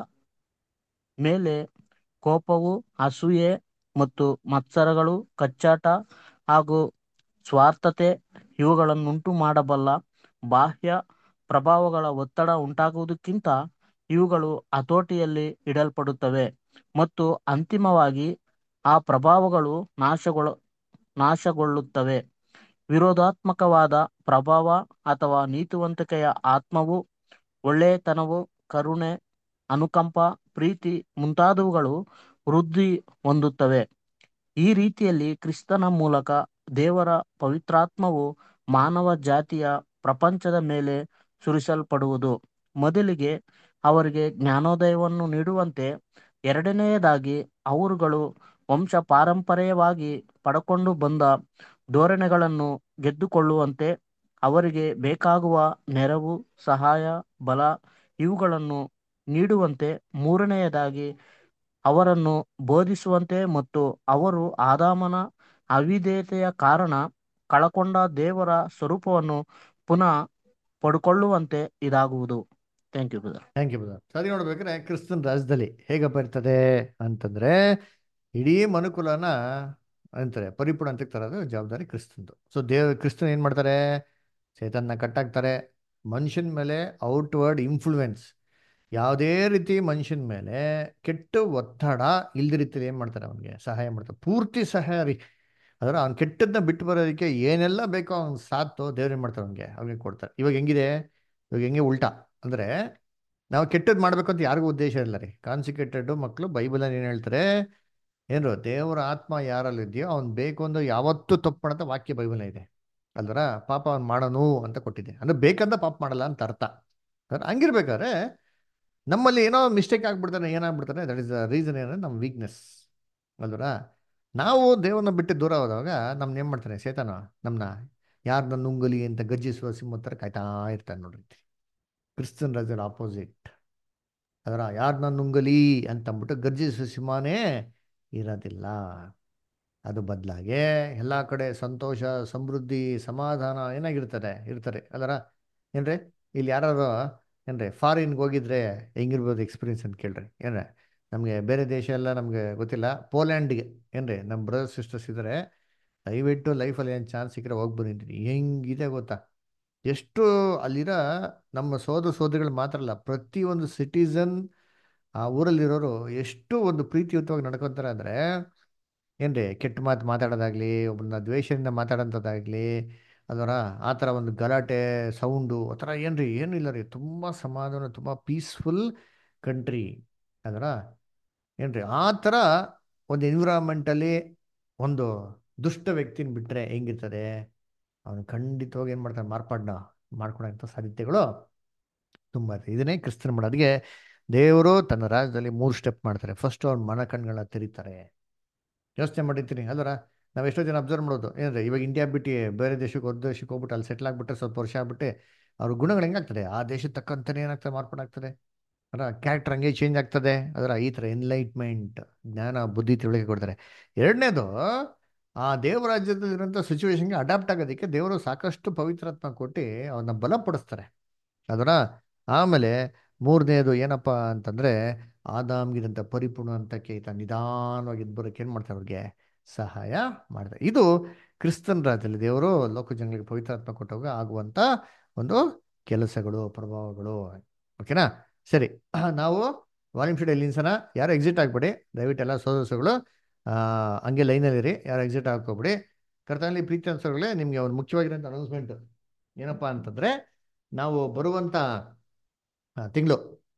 ಮೇಲೆ ಕೋಪವು ಅಸೂಯೆ ಮತ್ತು ಮತ್ಸರಗಳು ಕಚ್ಚಾಟ ಹಾಗೂ ಸ್ವಾರ್ಥತೆ ಇವುಗಳನ್ನುಂಟು ಮಾಡಬಲ್ಲ ಬಾಹ್ಯ ಪ್ರಭಾವಗಳ ಒತ್ತಡ ಉಂಟಾಗುವುದಕ್ಕಿಂತ ಇವುಗಳು ಹತೋಟಿಯಲ್ಲಿ ಇಡಲ್ಪಡುತ್ತವೆ ಮತ್ತು ಅಂತಿಮವಾಗಿ ಆ ಪ್ರಭಾವಗಳು ನಾಶಗೊಳ ನಾಶಗೊಳ್ಳುತ್ತವೆ ವಿರೋಧಾತ್ಮಕವಾದ ಪ್ರಭಾವ ಅಥವಾ ನೀತಿವಂತಿಕೆಯ ಆತ್ಮವು ಒಳ್ಳೆಯತನವು ಕರುಣೆ ಅನುಕಂಪ ಪ್ರೀತಿ ಮುಂತಾದವುಗಳು ವೃದ್ಧಿ ಹೊಂದುತ್ತವೆ ಈ ರೀತಿಯಲ್ಲಿ ಕ್ರಿಸ್ತನ ಮೂಲಕ ದೇವರ ಪವಿತ್ರಾತ್ಮವು ಮಾನವ ಜಾತಿಯ ಪ್ರಪಂಚದ ಮೇಲೆ ಸುರಿಸಲ್ಪಡುವುದು ಮೊದಲಿಗೆ ಅವರಿಗೆ ಜ್ಞಾನೋದಯವನ್ನು ನೀಡುವಂತೆ ಎರಡನೆಯದಾಗಿ ಅವರುಗಳು ವಂಶ ಪಾರಂಪರ್ಯವಾಗಿ ಪಡಕೊಂಡು ಬಂದ ಧೋರಣೆಗಳನ್ನು ಗೆದ್ದುಕೊಳ್ಳುವಂತೆ ಅವರಿಗೆ ಬೇಕಾಗುವ ನೆರವು ಸಹಾಯ ಬಲ ಇವುಗಳನ್ನು ನೀಡುವಂತೆ ಮೂರನೆಯದಾಗಿ ಅವರನ್ನು ಬೋಧಿಸುವಂತೆ ಮತ್ತು ಅವರು ಆದಾಮನ ಅವಿಧೇಯತೆಯ ಕಾರಣ ಕಳಕೊಂಡ ದೇವರ ಸ್ವರೂಪವನ್ನು ಪುನಃ ಪಡ್ಕೊಳ್ಳುವಂತೆ ಇದಾಗುವುದು thank you brother thank you brother ಸರಿ ನೋಡ್ಬೇಕಾದ್ರೆ ಕ್ರಿಸ್ತನ್ ರಾಜ್ಯದಲ್ಲಿ ಹೇಗಪ್ಪ ಇರ್ತದೆ ಅಂತಂದ್ರೆ ಇಡೀ ಮನುಕುಲನ ಅಂತಾರೆ ಪರಿಪೂರ್ಣ ಅಂತ ತರೋದು ಜವಾಬ್ದಾರಿ ಕ್ರಿಸ್ತಂದು ಸೊ ದೇವ್ ಕ್ರಿಸ್ತನ್ ಏನು ಮಾಡ್ತಾರೆ ಚೈತನ್ಯ ಕಟ್ಟಾಕ್ತಾರೆ ಮನುಷ್ಯನ ಮೇಲೆ ಔಟ್ವರ್ಡ್ ಇನ್ಫ್ಲೂಯೆನ್ಸ್ ಯಾವುದೇ ರೀತಿ ಮನುಷ್ಯನ ಮೇಲೆ ಕೆಟ್ಟ ಒತ್ತಡ ಇಲ್ದ ರೀತಿಯಲ್ಲಿ ಏನು ಮಾಡ್ತಾರೆ ಅವನಿಗೆ ಸಹಾಯ ಮಾಡ್ತಾರೆ ಪೂರ್ತಿ ಸಹಾಯ ರೀ ಅದರ ಅವ್ನು ಕೆಟ್ಟದನ್ನ ಬಿಟ್ಟು ಬರೋದಕ್ಕೆ ಏನೆಲ್ಲ ಬೇಕೋ ಅವ್ನು ಸಾಥು ದೇವ್ರು ಏನು ಮಾಡ್ತಾರೆ ಅವ್ನಿಗೆ ಅವ್ನಿಗೆ ಕೊಡ್ತಾರೆ ಇವಾಗ ಹೆಂಗಿದೆ ಇವಾಗ ಹೆಂಗೆ ಉಲ್ಟಾ ಅಂದರೆ ನಾವು ಕೆಟ್ಟದ್ದು ಮಾಡಬೇಕು ಅಂತ ಯಾರಿಗೂ ಉದ್ದೇಶ ಇಲ್ಲ ರೀ ಕಾನ್ಸಿಕ್ರೇಟೆಡ್ ಮಕ್ಕಳು ಬೈಬಲಲ್ಲಿ ಏನು ಹೇಳ್ತಾರೆ ಏನು ದೇವರ ಆತ್ಮ ಯಾರಲ್ಲಿ ಇದೆಯೋ ಅವ್ನು ಬೇಕು ಅಂದ್ರೆ ಯಾವತ್ತೂ ತಪ್ಪು ಮಾಡಂತ ವಾಕ್ಯ ಬೈಬಲ್ ಇದೆ ಅಲ್ವರ ಪಾಪ ಅವ್ನು ಮಾಡೋನು ಅಂತ ಕೊಟ್ಟಿದೆ ಅಂದ್ರೆ ಬೇಕಂತ ಪಾಪ ಮಾಡಲ್ಲ ಅಂತ ಅರ್ಥ ಅಂದ್ರೆ ಹಂಗಿರ್ಬೇಕಾದ್ರೆ ನಮ್ಮಲ್ಲಿ ಏನೋ ಮಿಸ್ಟೇಕ್ ಆಗ್ಬಿಡ್ತಾನೆ ಏನಾಗ್ಬಿಡ್ತಾನೆ ದಟ್ ಇಸ್ ದ ರೀಸನ್ ಏನಂದ್ರೆ ನಮ್ಮ ವೀಕ್ನೆಸ್ ಅಲ್ವರ ನಾವು ದೇವರನ್ನ ಬಿಟ್ಟು ದೂರ ಹೋದಾಗ ನಮ್ನ ಏನು ಮಾಡ್ತಾನೆ ಸೇತಾನ ನಮ್ಮನ್ನ ಯಾರು ನನ್ನ ಉಂಗಲಿ ಅಂತ ಗರ್ಜಿಸುವ ಸಿಂಹ ಥರ ಕಾಯ್ತಾ ಇರ್ತಾನೆ ನೋಡ್ರಿ ಕ್ರಿಸ್ತನ್ ರಾಜರ ಆಪೋಸಿಟ್ ಅದರ ಯಾರು ನನ್ನ ಉಂಗಲಿ ಅಂತ ಅಂದ್ಬಿಟ್ಟು ಗರ್ಜಿಸುವ ಸಿಂಹನೇ ಇರೋದಿಲ್ಲ ಅದು ಬದಲಾಗೆ ಎಲ್ಲ ಕಡೆ ಸಂತೋಷ ಸಮೃದ್ಧಿ ಸಮಾಧಾನ ಏನಾಗಿರ್ತದೆ ಇರ್ತಾರೆ ಅಲ್ಲರ ಏನ್ರಿ ಇಲ್ಲಿ ಯಾರು ಏನ್ರಿ ಫಾರಿನ್ಗೆ ಹೋಗಿದ್ರೆ ಹೆಂಗಿರ್ಬೋದು ಎಕ್ಸ್ಪೀರಿಯನ್ಸ್ ಅಂತ ಕೇಳ್ರಿ ಏನ್ರಿ ನಮಗೆ ಬೇರೆ ದೇಶ ಎಲ್ಲ ನಮಗೆ ಗೊತ್ತಿಲ್ಲ ಪೋಲ್ಯಾಂಡ್ಗೆ ಏನ್ರಿ ನಮ್ಮ ಬ್ರದರ್ಸ್ ಸಿಸ್ಟರ್ಸ್ ಇದ್ದಾರೆ ದಯವಿಟ್ಟು ಲೈಫಲ್ಲಿ ಏನು ಚಾನ್ಸ್ ಸಿಕ್ಕರೆ ಹೋಗಿ ಬಂದಿದ್ದೀನಿ ಹೆಂಗಿದೆ ಗೊತ್ತಾ ಎಷ್ಟು ಅಲ್ಲಿರೋ ನಮ್ಮ ಸೋದರ ಸೋದರಿಗಳು ಮಾತ್ರ ಅಲ್ಲ ಪ್ರತಿಯೊಂದು ಸಿಟಿಸನ್ ಆ ಊರಲ್ಲಿರೋರು ಎಷ್ಟು ಒಂದು ಪ್ರೀತಿಯುತವಾಗಿ ನಡ್ಕೊತಾರೆ ಅಂದರೆ ಏನ್ರಿ ಕೆಟ್ಟ ಮಾತು ಮಾತಾಡೋದಾಗ್ಲಿ ಒಬ್ಬನ ದ್ವೇಷದಿಂದ ಮಾತಾಡೋಂಥದ್ದಾಗಲಿ ಅದರ ಆ ಥರ ಒಂದು ಗಲಾಟೆ ಸೌಂಡು ಆ ಥರ ಏನ್ರಿ ಏನೂ ಇಲ್ಲ ರೀ ತುಂಬ ಸಮಾಧಾನ ತುಂಬ ಪೀಸ್ಫುಲ್ ಕಂಟ್ರಿ ಅದರ ಏನ್ರಿ ಆ ಥರ ಒಂದು ಎನ್ವಿರಾನ್ಮೆಂಟಲ್ಲಿ ಒಂದು ದುಷ್ಟ ವ್ಯಕ್ತಿನ ಬಿಟ್ಟರೆ ಹೆಂಗಿರ್ತದೆ ಅವನು ಖಂಡಿತವಾಗಿ ಏನು ಮಾಡ್ತಾನೆ ಮಾರ್ಪಾಡನ್ನ ಮಾಡ್ಕೊಳೋಂಥ ಸಾಧ್ಯತೆಗಳು ತುಂಬ ಇರ್ತದೆ ಇದನ್ನೇ ಕ್ರಿಸ್ತನ್ ಮಾಡೋದಕ್ಕೆ ದೇವರು ತನ್ನ ರಾಜ್ಯದಲ್ಲಿ ಮೂರು ಸ್ಟೆಪ್ ಮಾಡ್ತಾರೆ ಫಸ್ಟ್ ಅವ್ನ ಮನ ಕಣ್ಗಳನ್ನ ತೆರೀತಾರೆ ಯೋಚನೆ ಮಾಡಿರ್ತೀನಿ ಅಲ್ವರ ನಾವು ಎಷ್ಟೋ ಜನ ಅಬ್ಸರ್ವ್ ಮಾಡೋದು ಏನಂದ್ರೆ ಇವಾಗ ಇಂಡಿಯಾ ಬಿಟ್ಟು ಬೇರೆ ದೇಶಕ್ಕೆ ಹೊರ ದೇಶಕ್ಕೆ ಹೋಗ್ಬಿಟ್ಟು ಅಲ್ಲಿ ಸೆಟ್ಲ್ ಆಗ್ಬಿಟ್ರೆ ಸ್ವಲ್ಪ ವರ್ಷ ಆಗ್ಬಿಟ್ಟು ಅವ್ರ ಗುಣಗಳು ಹೆಂಗಾಗ್ತದೆ ಆ ದೇಶದ ತಕ್ಕಂತಾನೆ ಏನಾಗ್ತದೆ ಮಾರ್ಪಾಡಾಗ್ತದೆ ಅದರ ಕ್ಯಾರೆಕ್ಟರ್ ಹಂಗೆ ಚೇಂಜ್ ಆಗ್ತದೆ ಅದರ ಈ ಥರ ಎನ್ಲೈಟ್ಮೆಂಟ್ ಜ್ಞಾನ ಬುದ್ಧಿ ತಿಳುವಳಿಕೆ ಕೊಡ್ತಾರೆ ಎರಡನೇದು ಆ ದೇವ ರಾಜ್ಯದಲ್ಲಿರೋಂಥ ಸಿಚುವೇಶನ್ಗೆ ಅಡಾಪ್ಟ್ ಆಗೋದಕ್ಕೆ ದೇವರು ಸಾಕಷ್ಟು ಪವಿತ್ರಾತ್ಮ ಕೊಟ್ಟು ಅವನ್ನ ಬಲಪಡಿಸ್ತಾರೆ ಅದರ ಆಮೇಲೆ ಮೂರನೇದು ಏನಪ್ಪ ಅಂತಂದರೆ ಆದಾಮ್ಗಿದಂಥ ಪರಿಪೂರ್ಣ ಹಂತಕ್ಕೆ ಈತ ನಿಧಾನವಾಗಿ ಬರೋಕೆ ಏನು ಮಾಡ್ತಾರೆ ಅವ್ರಿಗೆ ಸಹಾಯ ಮಾಡ್ತಾರೆ ಇದು ಕ್ರಿಸ್ತನ್ ರಾಜ್ಯದಲ್ಲಿ ದೇವರು ಲೋಕ ಜನಗಳಿಗೆ ಪವಿತ್ರಾತ್ಮ ಕೊಟ್ಟಾಗ ಆಗುವಂಥ ಒಂದು ಕೆಲಸಗಳು ಪ್ರಭಾವಗಳು ಓಕೆನಾ ಸರಿ ನಾವು ವಾಲ್ಯೂಮ್ ಶೀಟ್ ಎಲ್ಲಿ ನಿಲ್ಸೋಣ ಯಾರು ಎಕ್ಸಿಟ್ ಆಗ್ಬೇಡಿ ದಯವಿಟ್ಟು ಎಲ್ಲ ಸೋದರಸುಗಳು ಹಂಗೆ ಲೈನಲ್ಲಿರಿ ಯಾರು ಎಕ್ಸಿಟ್ ಹಾಕೋಬಿಡಿ ಕರ್ತನಲ್ಲಿ ಪ್ರೀತಿ ಅನ್ಸೋಗಳೇ ನಿಮಗೆ ಒಂದು ಮುಖ್ಯವಾಗಿರೋಂಥ ಅನೌನ್ಸ್ಮೆಂಟ್ ಏನಪ್ಪ ಅಂತಂದರೆ ನಾವು ಬರುವಂಥ ತಿಂಗಳು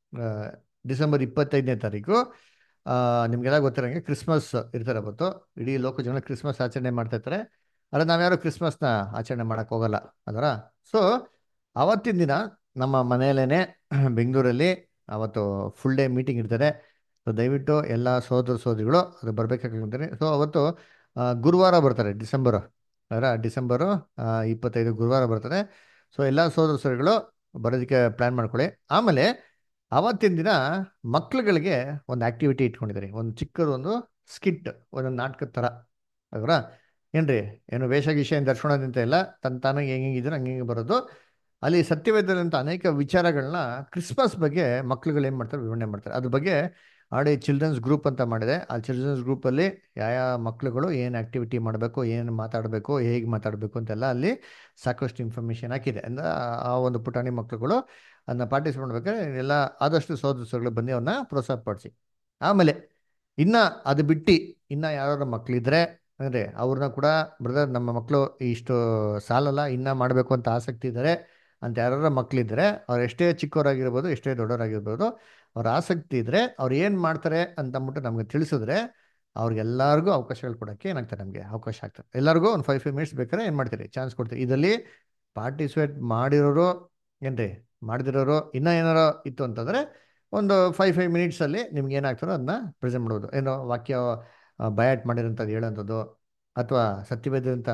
ಡಿಸೆಂಬರ್ ಇಪ್ಪತ್ತೈದನೇ ತಾರೀಕು ನಿಮಗೆಲ್ಲ ಗೊತ್ತಿರೋಂಗೆ ಕ್ರಿಸ್ಮಸ್ ಇರ್ತಾರೆ ಅವತ್ತು ಇಡೀ ಲೋಕ ಜನ ಕ್ರಿಸ್ಮಸ್ ಆಚರಣೆ ಮಾಡ್ತಾ ಇರ್ತಾರೆ ಆದರೆ ನಾವ್ಯಾರು ಕ್ರಿಸ್ಮಸ್ನ ಆಚರಣೆ ಮಾಡೋಕ್ಕೆ ಹೋಗಲ್ಲ ಅದರ ಸೊ ಅವತ್ತಿನ ದಿನ ನಮ್ಮ ಮನೆಯಲ್ಲೇ ಬೆಂಗಳೂರಲ್ಲಿ ಅವತ್ತು ಫುಲ್ ಡೇ ಮೀಟಿಂಗ್ ಇರ್ತಾರೆ ಸೊ ದಯವಿಟ್ಟು ಎಲ್ಲ ಸೋದರ ಸೋದರಿಗಳು ಅದು ಬರಬೇಕಾಗಿರ್ತಾರೆ ಸೊ ಅವತ್ತು ಗುರುವಾರ ಬರ್ತಾರೆ ಡಿಸೆಂಬರು ಅದರ ಡಿಸೆಂಬರು ಇಪ್ಪತ್ತೈದು ಗುರುವಾರ ಬರ್ತಾರೆ ಸೊ ಎಲ್ಲ ಸೋದರ ಸೋದರಿಗಳು ಬರೋದಕ್ಕೆ ಪ್ಲ್ಯಾನ್ ಮಾಡ್ಕೊಳ್ಳಿ ಆಮೇಲೆ ಆವತ್ತಿನ ದಿನ ಮಕ್ಳುಗಳಿಗೆ ಒಂದು ಆ್ಯಕ್ಟಿವಿಟಿ ಇಟ್ಕೊಂಡಿದ್ದಾರೆ ಒಂದು ಚಿಕ್ಕದು ಒಂದು ಸ್ಕಿಟ್ ಒಂದೊಂದು ನಾಟಕದ ಥರ ಅವರ ಏನ್ರಿ ಏನು ವೇಷ ಗೀಷ ಏನು ದರ್ಶನದಂತ ಎಲ್ಲ ತನ್ನ ತಾನಾಗಿ ಹೆಂಗೆ ಹೆಂಗಿದ್ರೆ ಹಂಗೆ ಹೆಂಗೆ ಬರೋದು ಅಲ್ಲಿ ಸತ್ಯವೇದದಂಥ ಅನೇಕ ವಿಚಾರಗಳನ್ನ ಕ್ರಿಸ್ಮಸ್ ಬಗ್ಗೆ ಮಕ್ಳುಗಳು ಏನು ಮಾಡ್ತಾರೆ ವಿವರಣೆ ಮಾಡ್ತಾರೆ ಅದ್ರ ಬಗ್ಗೆ ಆಡಿ ಚಿಲ್ಡ್ರನ್ಸ್ ಗ್ರೂಪ್ ಅಂತ ಮಾಡಿದೆ ಆ ಚಿಲ್ಡ್ರನ್ಸ್ ಗ್ರೂಪಲ್ಲಿ ಯಾವ ಮಕ್ಳುಗಳು ಏನು ಆ್ಯಕ್ಟಿವಿಟಿ ಮಾಡಬೇಕು ಏನು ಮಾತಾಡಬೇಕು ಹೇಗೆ ಮಾತಾಡಬೇಕು ಅಂತೆಲ್ಲ ಅಲ್ಲಿ ಸಾಕಷ್ಟು ಇನ್ಫಾರ್ಮೇಷನ್ ಹಾಕಿದೆ ಅಂದರೆ ಆ ಒಂದು ಪುಟಾಣಿ ಮಕ್ಳುಗಳು ಅದನ್ನ ಪಾರ್ಟಿಸಿಪೇಟ್ ಮಾಡ್ಬೇಕಾದ್ರೆ ಎಲ್ಲ ಆದಷ್ಟು ಸೋದರಗಳು ಬಂದು ಅವನ್ನ ಪ್ರೋತ್ಸಾಹ ಪಡಿಸಿ ಆಮೇಲೆ ಇನ್ನು ಅದು ಬಿಟ್ಟು ಇನ್ನು ಯಾರು ಮಕ್ಕಳಿದ್ರೆ ಅಂದರೆ ಅವ್ರನ್ನ ಕೂಡ ಬ್ರದರ್ ನಮ್ಮ ಮಕ್ಕಳು ಇಷ್ಟು ಸಾಲಲ್ಲ ಇನ್ನೂ ಮಾಡಬೇಕು ಅಂತ ಆಸಕ್ತಿ ಇದ್ದಾರೆ ಅಂತ ಯಾರು ಮಕ್ಕಳಿದ್ರೆ ಅವ್ರು ಎಷ್ಟೇ ಚಿಕ್ಕವರಾಗಿರ್ಬೋದು ಎಷ್ಟೇ ದೊಡ್ಡವರಾಗಿರ್ಬೋದು ಅವ್ರ ಆಸಕ್ತಿ ಇದ್ದರೆ ಅವ್ರು ಏನು ಮಾಡ್ತಾರೆ ಅಂತ ಅಂದ್ಬಿಟ್ಟು ನಮಗೆ ತಿಳಿಸಿದ್ರೆ ಅವ್ರಿಗೆಲ್ಲರಿಗೂ ಅವಕಾಶಗಳು ಕೊಡೋಕ್ಕೆ ಏನಾಗ್ತದೆ ನಮಗೆ ಅವಕಾಶ ಆಗ್ತದೆ ಎಲ್ಲರಿಗೂ ಒಂದು ಫೈವ್ ಫೈವ್ ಮಿನಿಟ್ಸ್ ಬೇಕಾದ್ರೆ ಏನು ಮಾಡ್ತೀರಿ ಚಾನ್ಸ್ ಕೊಡ್ತೀವಿ ಇದರಲ್ಲಿ ಪಾರ್ಟಿಸಿಪೇಟ್ ಮಾಡಿರೋರು ಏನ್ರಿ ಮಾಡದಿರೋರು ಇನ್ನೂ ಏನಾರೋ ಇತ್ತು ಅಂತಂದರೆ ಒಂದು ಫೈವ್ ಫೈವ್ ಮಿನಿಟ್ಸಲ್ಲಿ ನಿಮ್ಗೆ ಏನಾಗ್ತಾರೋ ಅದನ್ನ ಪ್ರೆಸೆಂಟ್ ಮಾಡ್ಬೋದು ಏನೋ ವಾಕ್ಯ ಬಯಾಟ್ ಮಾಡಿರೋಂಥದ್ದು ಹೇಳೋಂಥದ್ದು ಅಥವಾ ಸತ್ಯವೇದಂಥ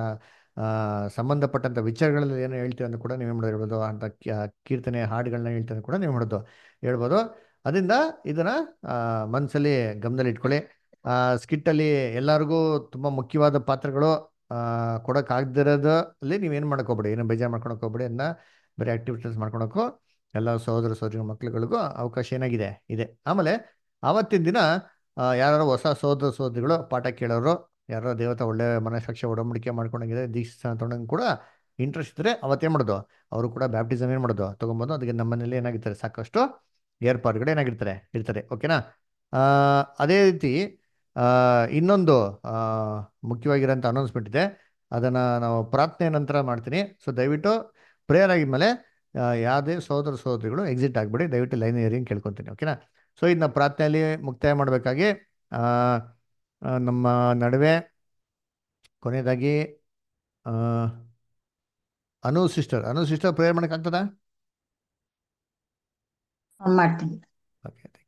ಸಂಬಂಧಪಟ್ಟಂಥ ವಿಚಾರಗಳಲ್ಲಿ ಏನು ಹೇಳ್ತೀವಿ ಅಂತ ಕೂಡ ನೀವು ಮಾಡೋದು ಹೇಳ್ಬೋದು ಅಂತ ಕೀರ್ತನೆ ಹಾಡುಗಳನ್ನ ಹೇಳ್ತೀವಿ ಅಂತ ಕೂಡ ನೀವು ಮಾಡೋದು ಹೇಳ್ಬೋದು ಅದರಿಂದ ಇದನ್ನು ಮನಸ್ಸಲ್ಲಿ ಗಮನದಲ್ಲಿ ಇಟ್ಕೊಳ್ಳಿ ಸ್ಕಿಟ್ಟಲ್ಲಿ ಎಲ್ಲರಿಗೂ ತುಂಬ ಮುಖ್ಯವಾದ ಪಾತ್ರಗಳು ಕೊಡೋಕ್ಕಾಗದಿರೋದಲ್ಲಿ ನೀವೇನು ಮಾಡ್ಕೋಬೇಡಿ ಏನು ಬೇಜಾರು ಮಾಡ್ಕೊಳಕ್ಕೆ ಹೋಗ್ಬೇಡಿ ಅದನ್ನ ಬೇರೆ ಆ್ಯಕ್ಟಿವಿಟೀಸ್ ಮಾಡ್ಕೊಳಕ್ಕೂ ಎಲ್ಲ ಸಹೋದರ ಸಹೋದರಿ ಮಕ್ಳುಗಳಿಗೂ ಅವಕಾಶ ಏನಾಗಿದೆ ಇದೆ ಆಮೇಲೆ ಆವತ್ತಿನ ದಿನ ಯಾರು ಹೊಸ ಸಹೋದರ ಸಹೋದರಿಗಳು ಪಾಠ ಕೇಳೋರು ಯಾರೋ ದೇವತಾ ಒಳ್ಳೆ ಮನಸಾಕ್ಷಿ ಒಡಂಬಡಿಕೆ ಮಾಡ್ಕೊಂಡಂಗಿದೆ ದೀಕ್ಷಾ ತೊಗೊಂಡಂಗೆ ಕೂಡ ಇಂಟ್ರೆಸ್ಟ್ ಇದ್ದರೆ ಅವತ್ತೇನು ಮಾಡೋದು ಅವರು ಕೂಡ ಬ್ಯಾಪ್ಟಿಸಮ್ ಏನು ಮಾಡೋದು ತೊಗೊಂಬೋದು ಅದಕ್ಕೆ ನಮ್ಮ ಮನೇಲಿ ಏನಾಗಿರ್ತಾರೆ ಸಾಕಷ್ಟು ಏರ್ಪಾಡುಗಳು ಏನಾಗಿರ್ತಾರೆ ಇರ್ತಾರೆ ಓಕೆನಾ ಆ, ಅದೇ ರೀತಿ ಆ, ಇನ್ನೊಂದು ಆ, ಮುಖ್ಯವಾಗಿರೋಂಥ ಅನೌನ್ಸ್ಮೆಂಟ್ ಇದೆ ಅದನ್ನು ನಾವು ಪ್ರಾರ್ಥನೆ ನಂತರ ಮಾಡ್ತೀನಿ ಸೊ ದಯವಿಟ್ಟು ಪ್ರೇಯರ್ ಆಗಿದ್ಮೇಲೆ ಆ, ಯಾವುದೇ ಸಹೋದರ ಸಹೋದರಿಗಳು ಎಕ್ಸಿಟ್ ಆಗಿಬಿಡಿ ದಯವಿಟ್ಟು ಲೈನ್ ಏರಿಂಗ್ ಕೇಳ್ಕೊತೀನಿ ಓಕೆನಾ ಸೊ ಇದನ್ನ ಪ್ರಾರ್ಥನೆಯಲ್ಲಿ ಮುಕ್ತಾಯ ಮಾಡಬೇಕಾಗಿ ನಮ್ಮ ನಡುವೆ ಕೊನೆಯದಾಗಿ ಆ, Anu sister Anu sister prayer ಮಾಡೋಕ್ಕಾಗ್ತದಾ ಮಾಡ್ತೀನಿ ಓಕೆ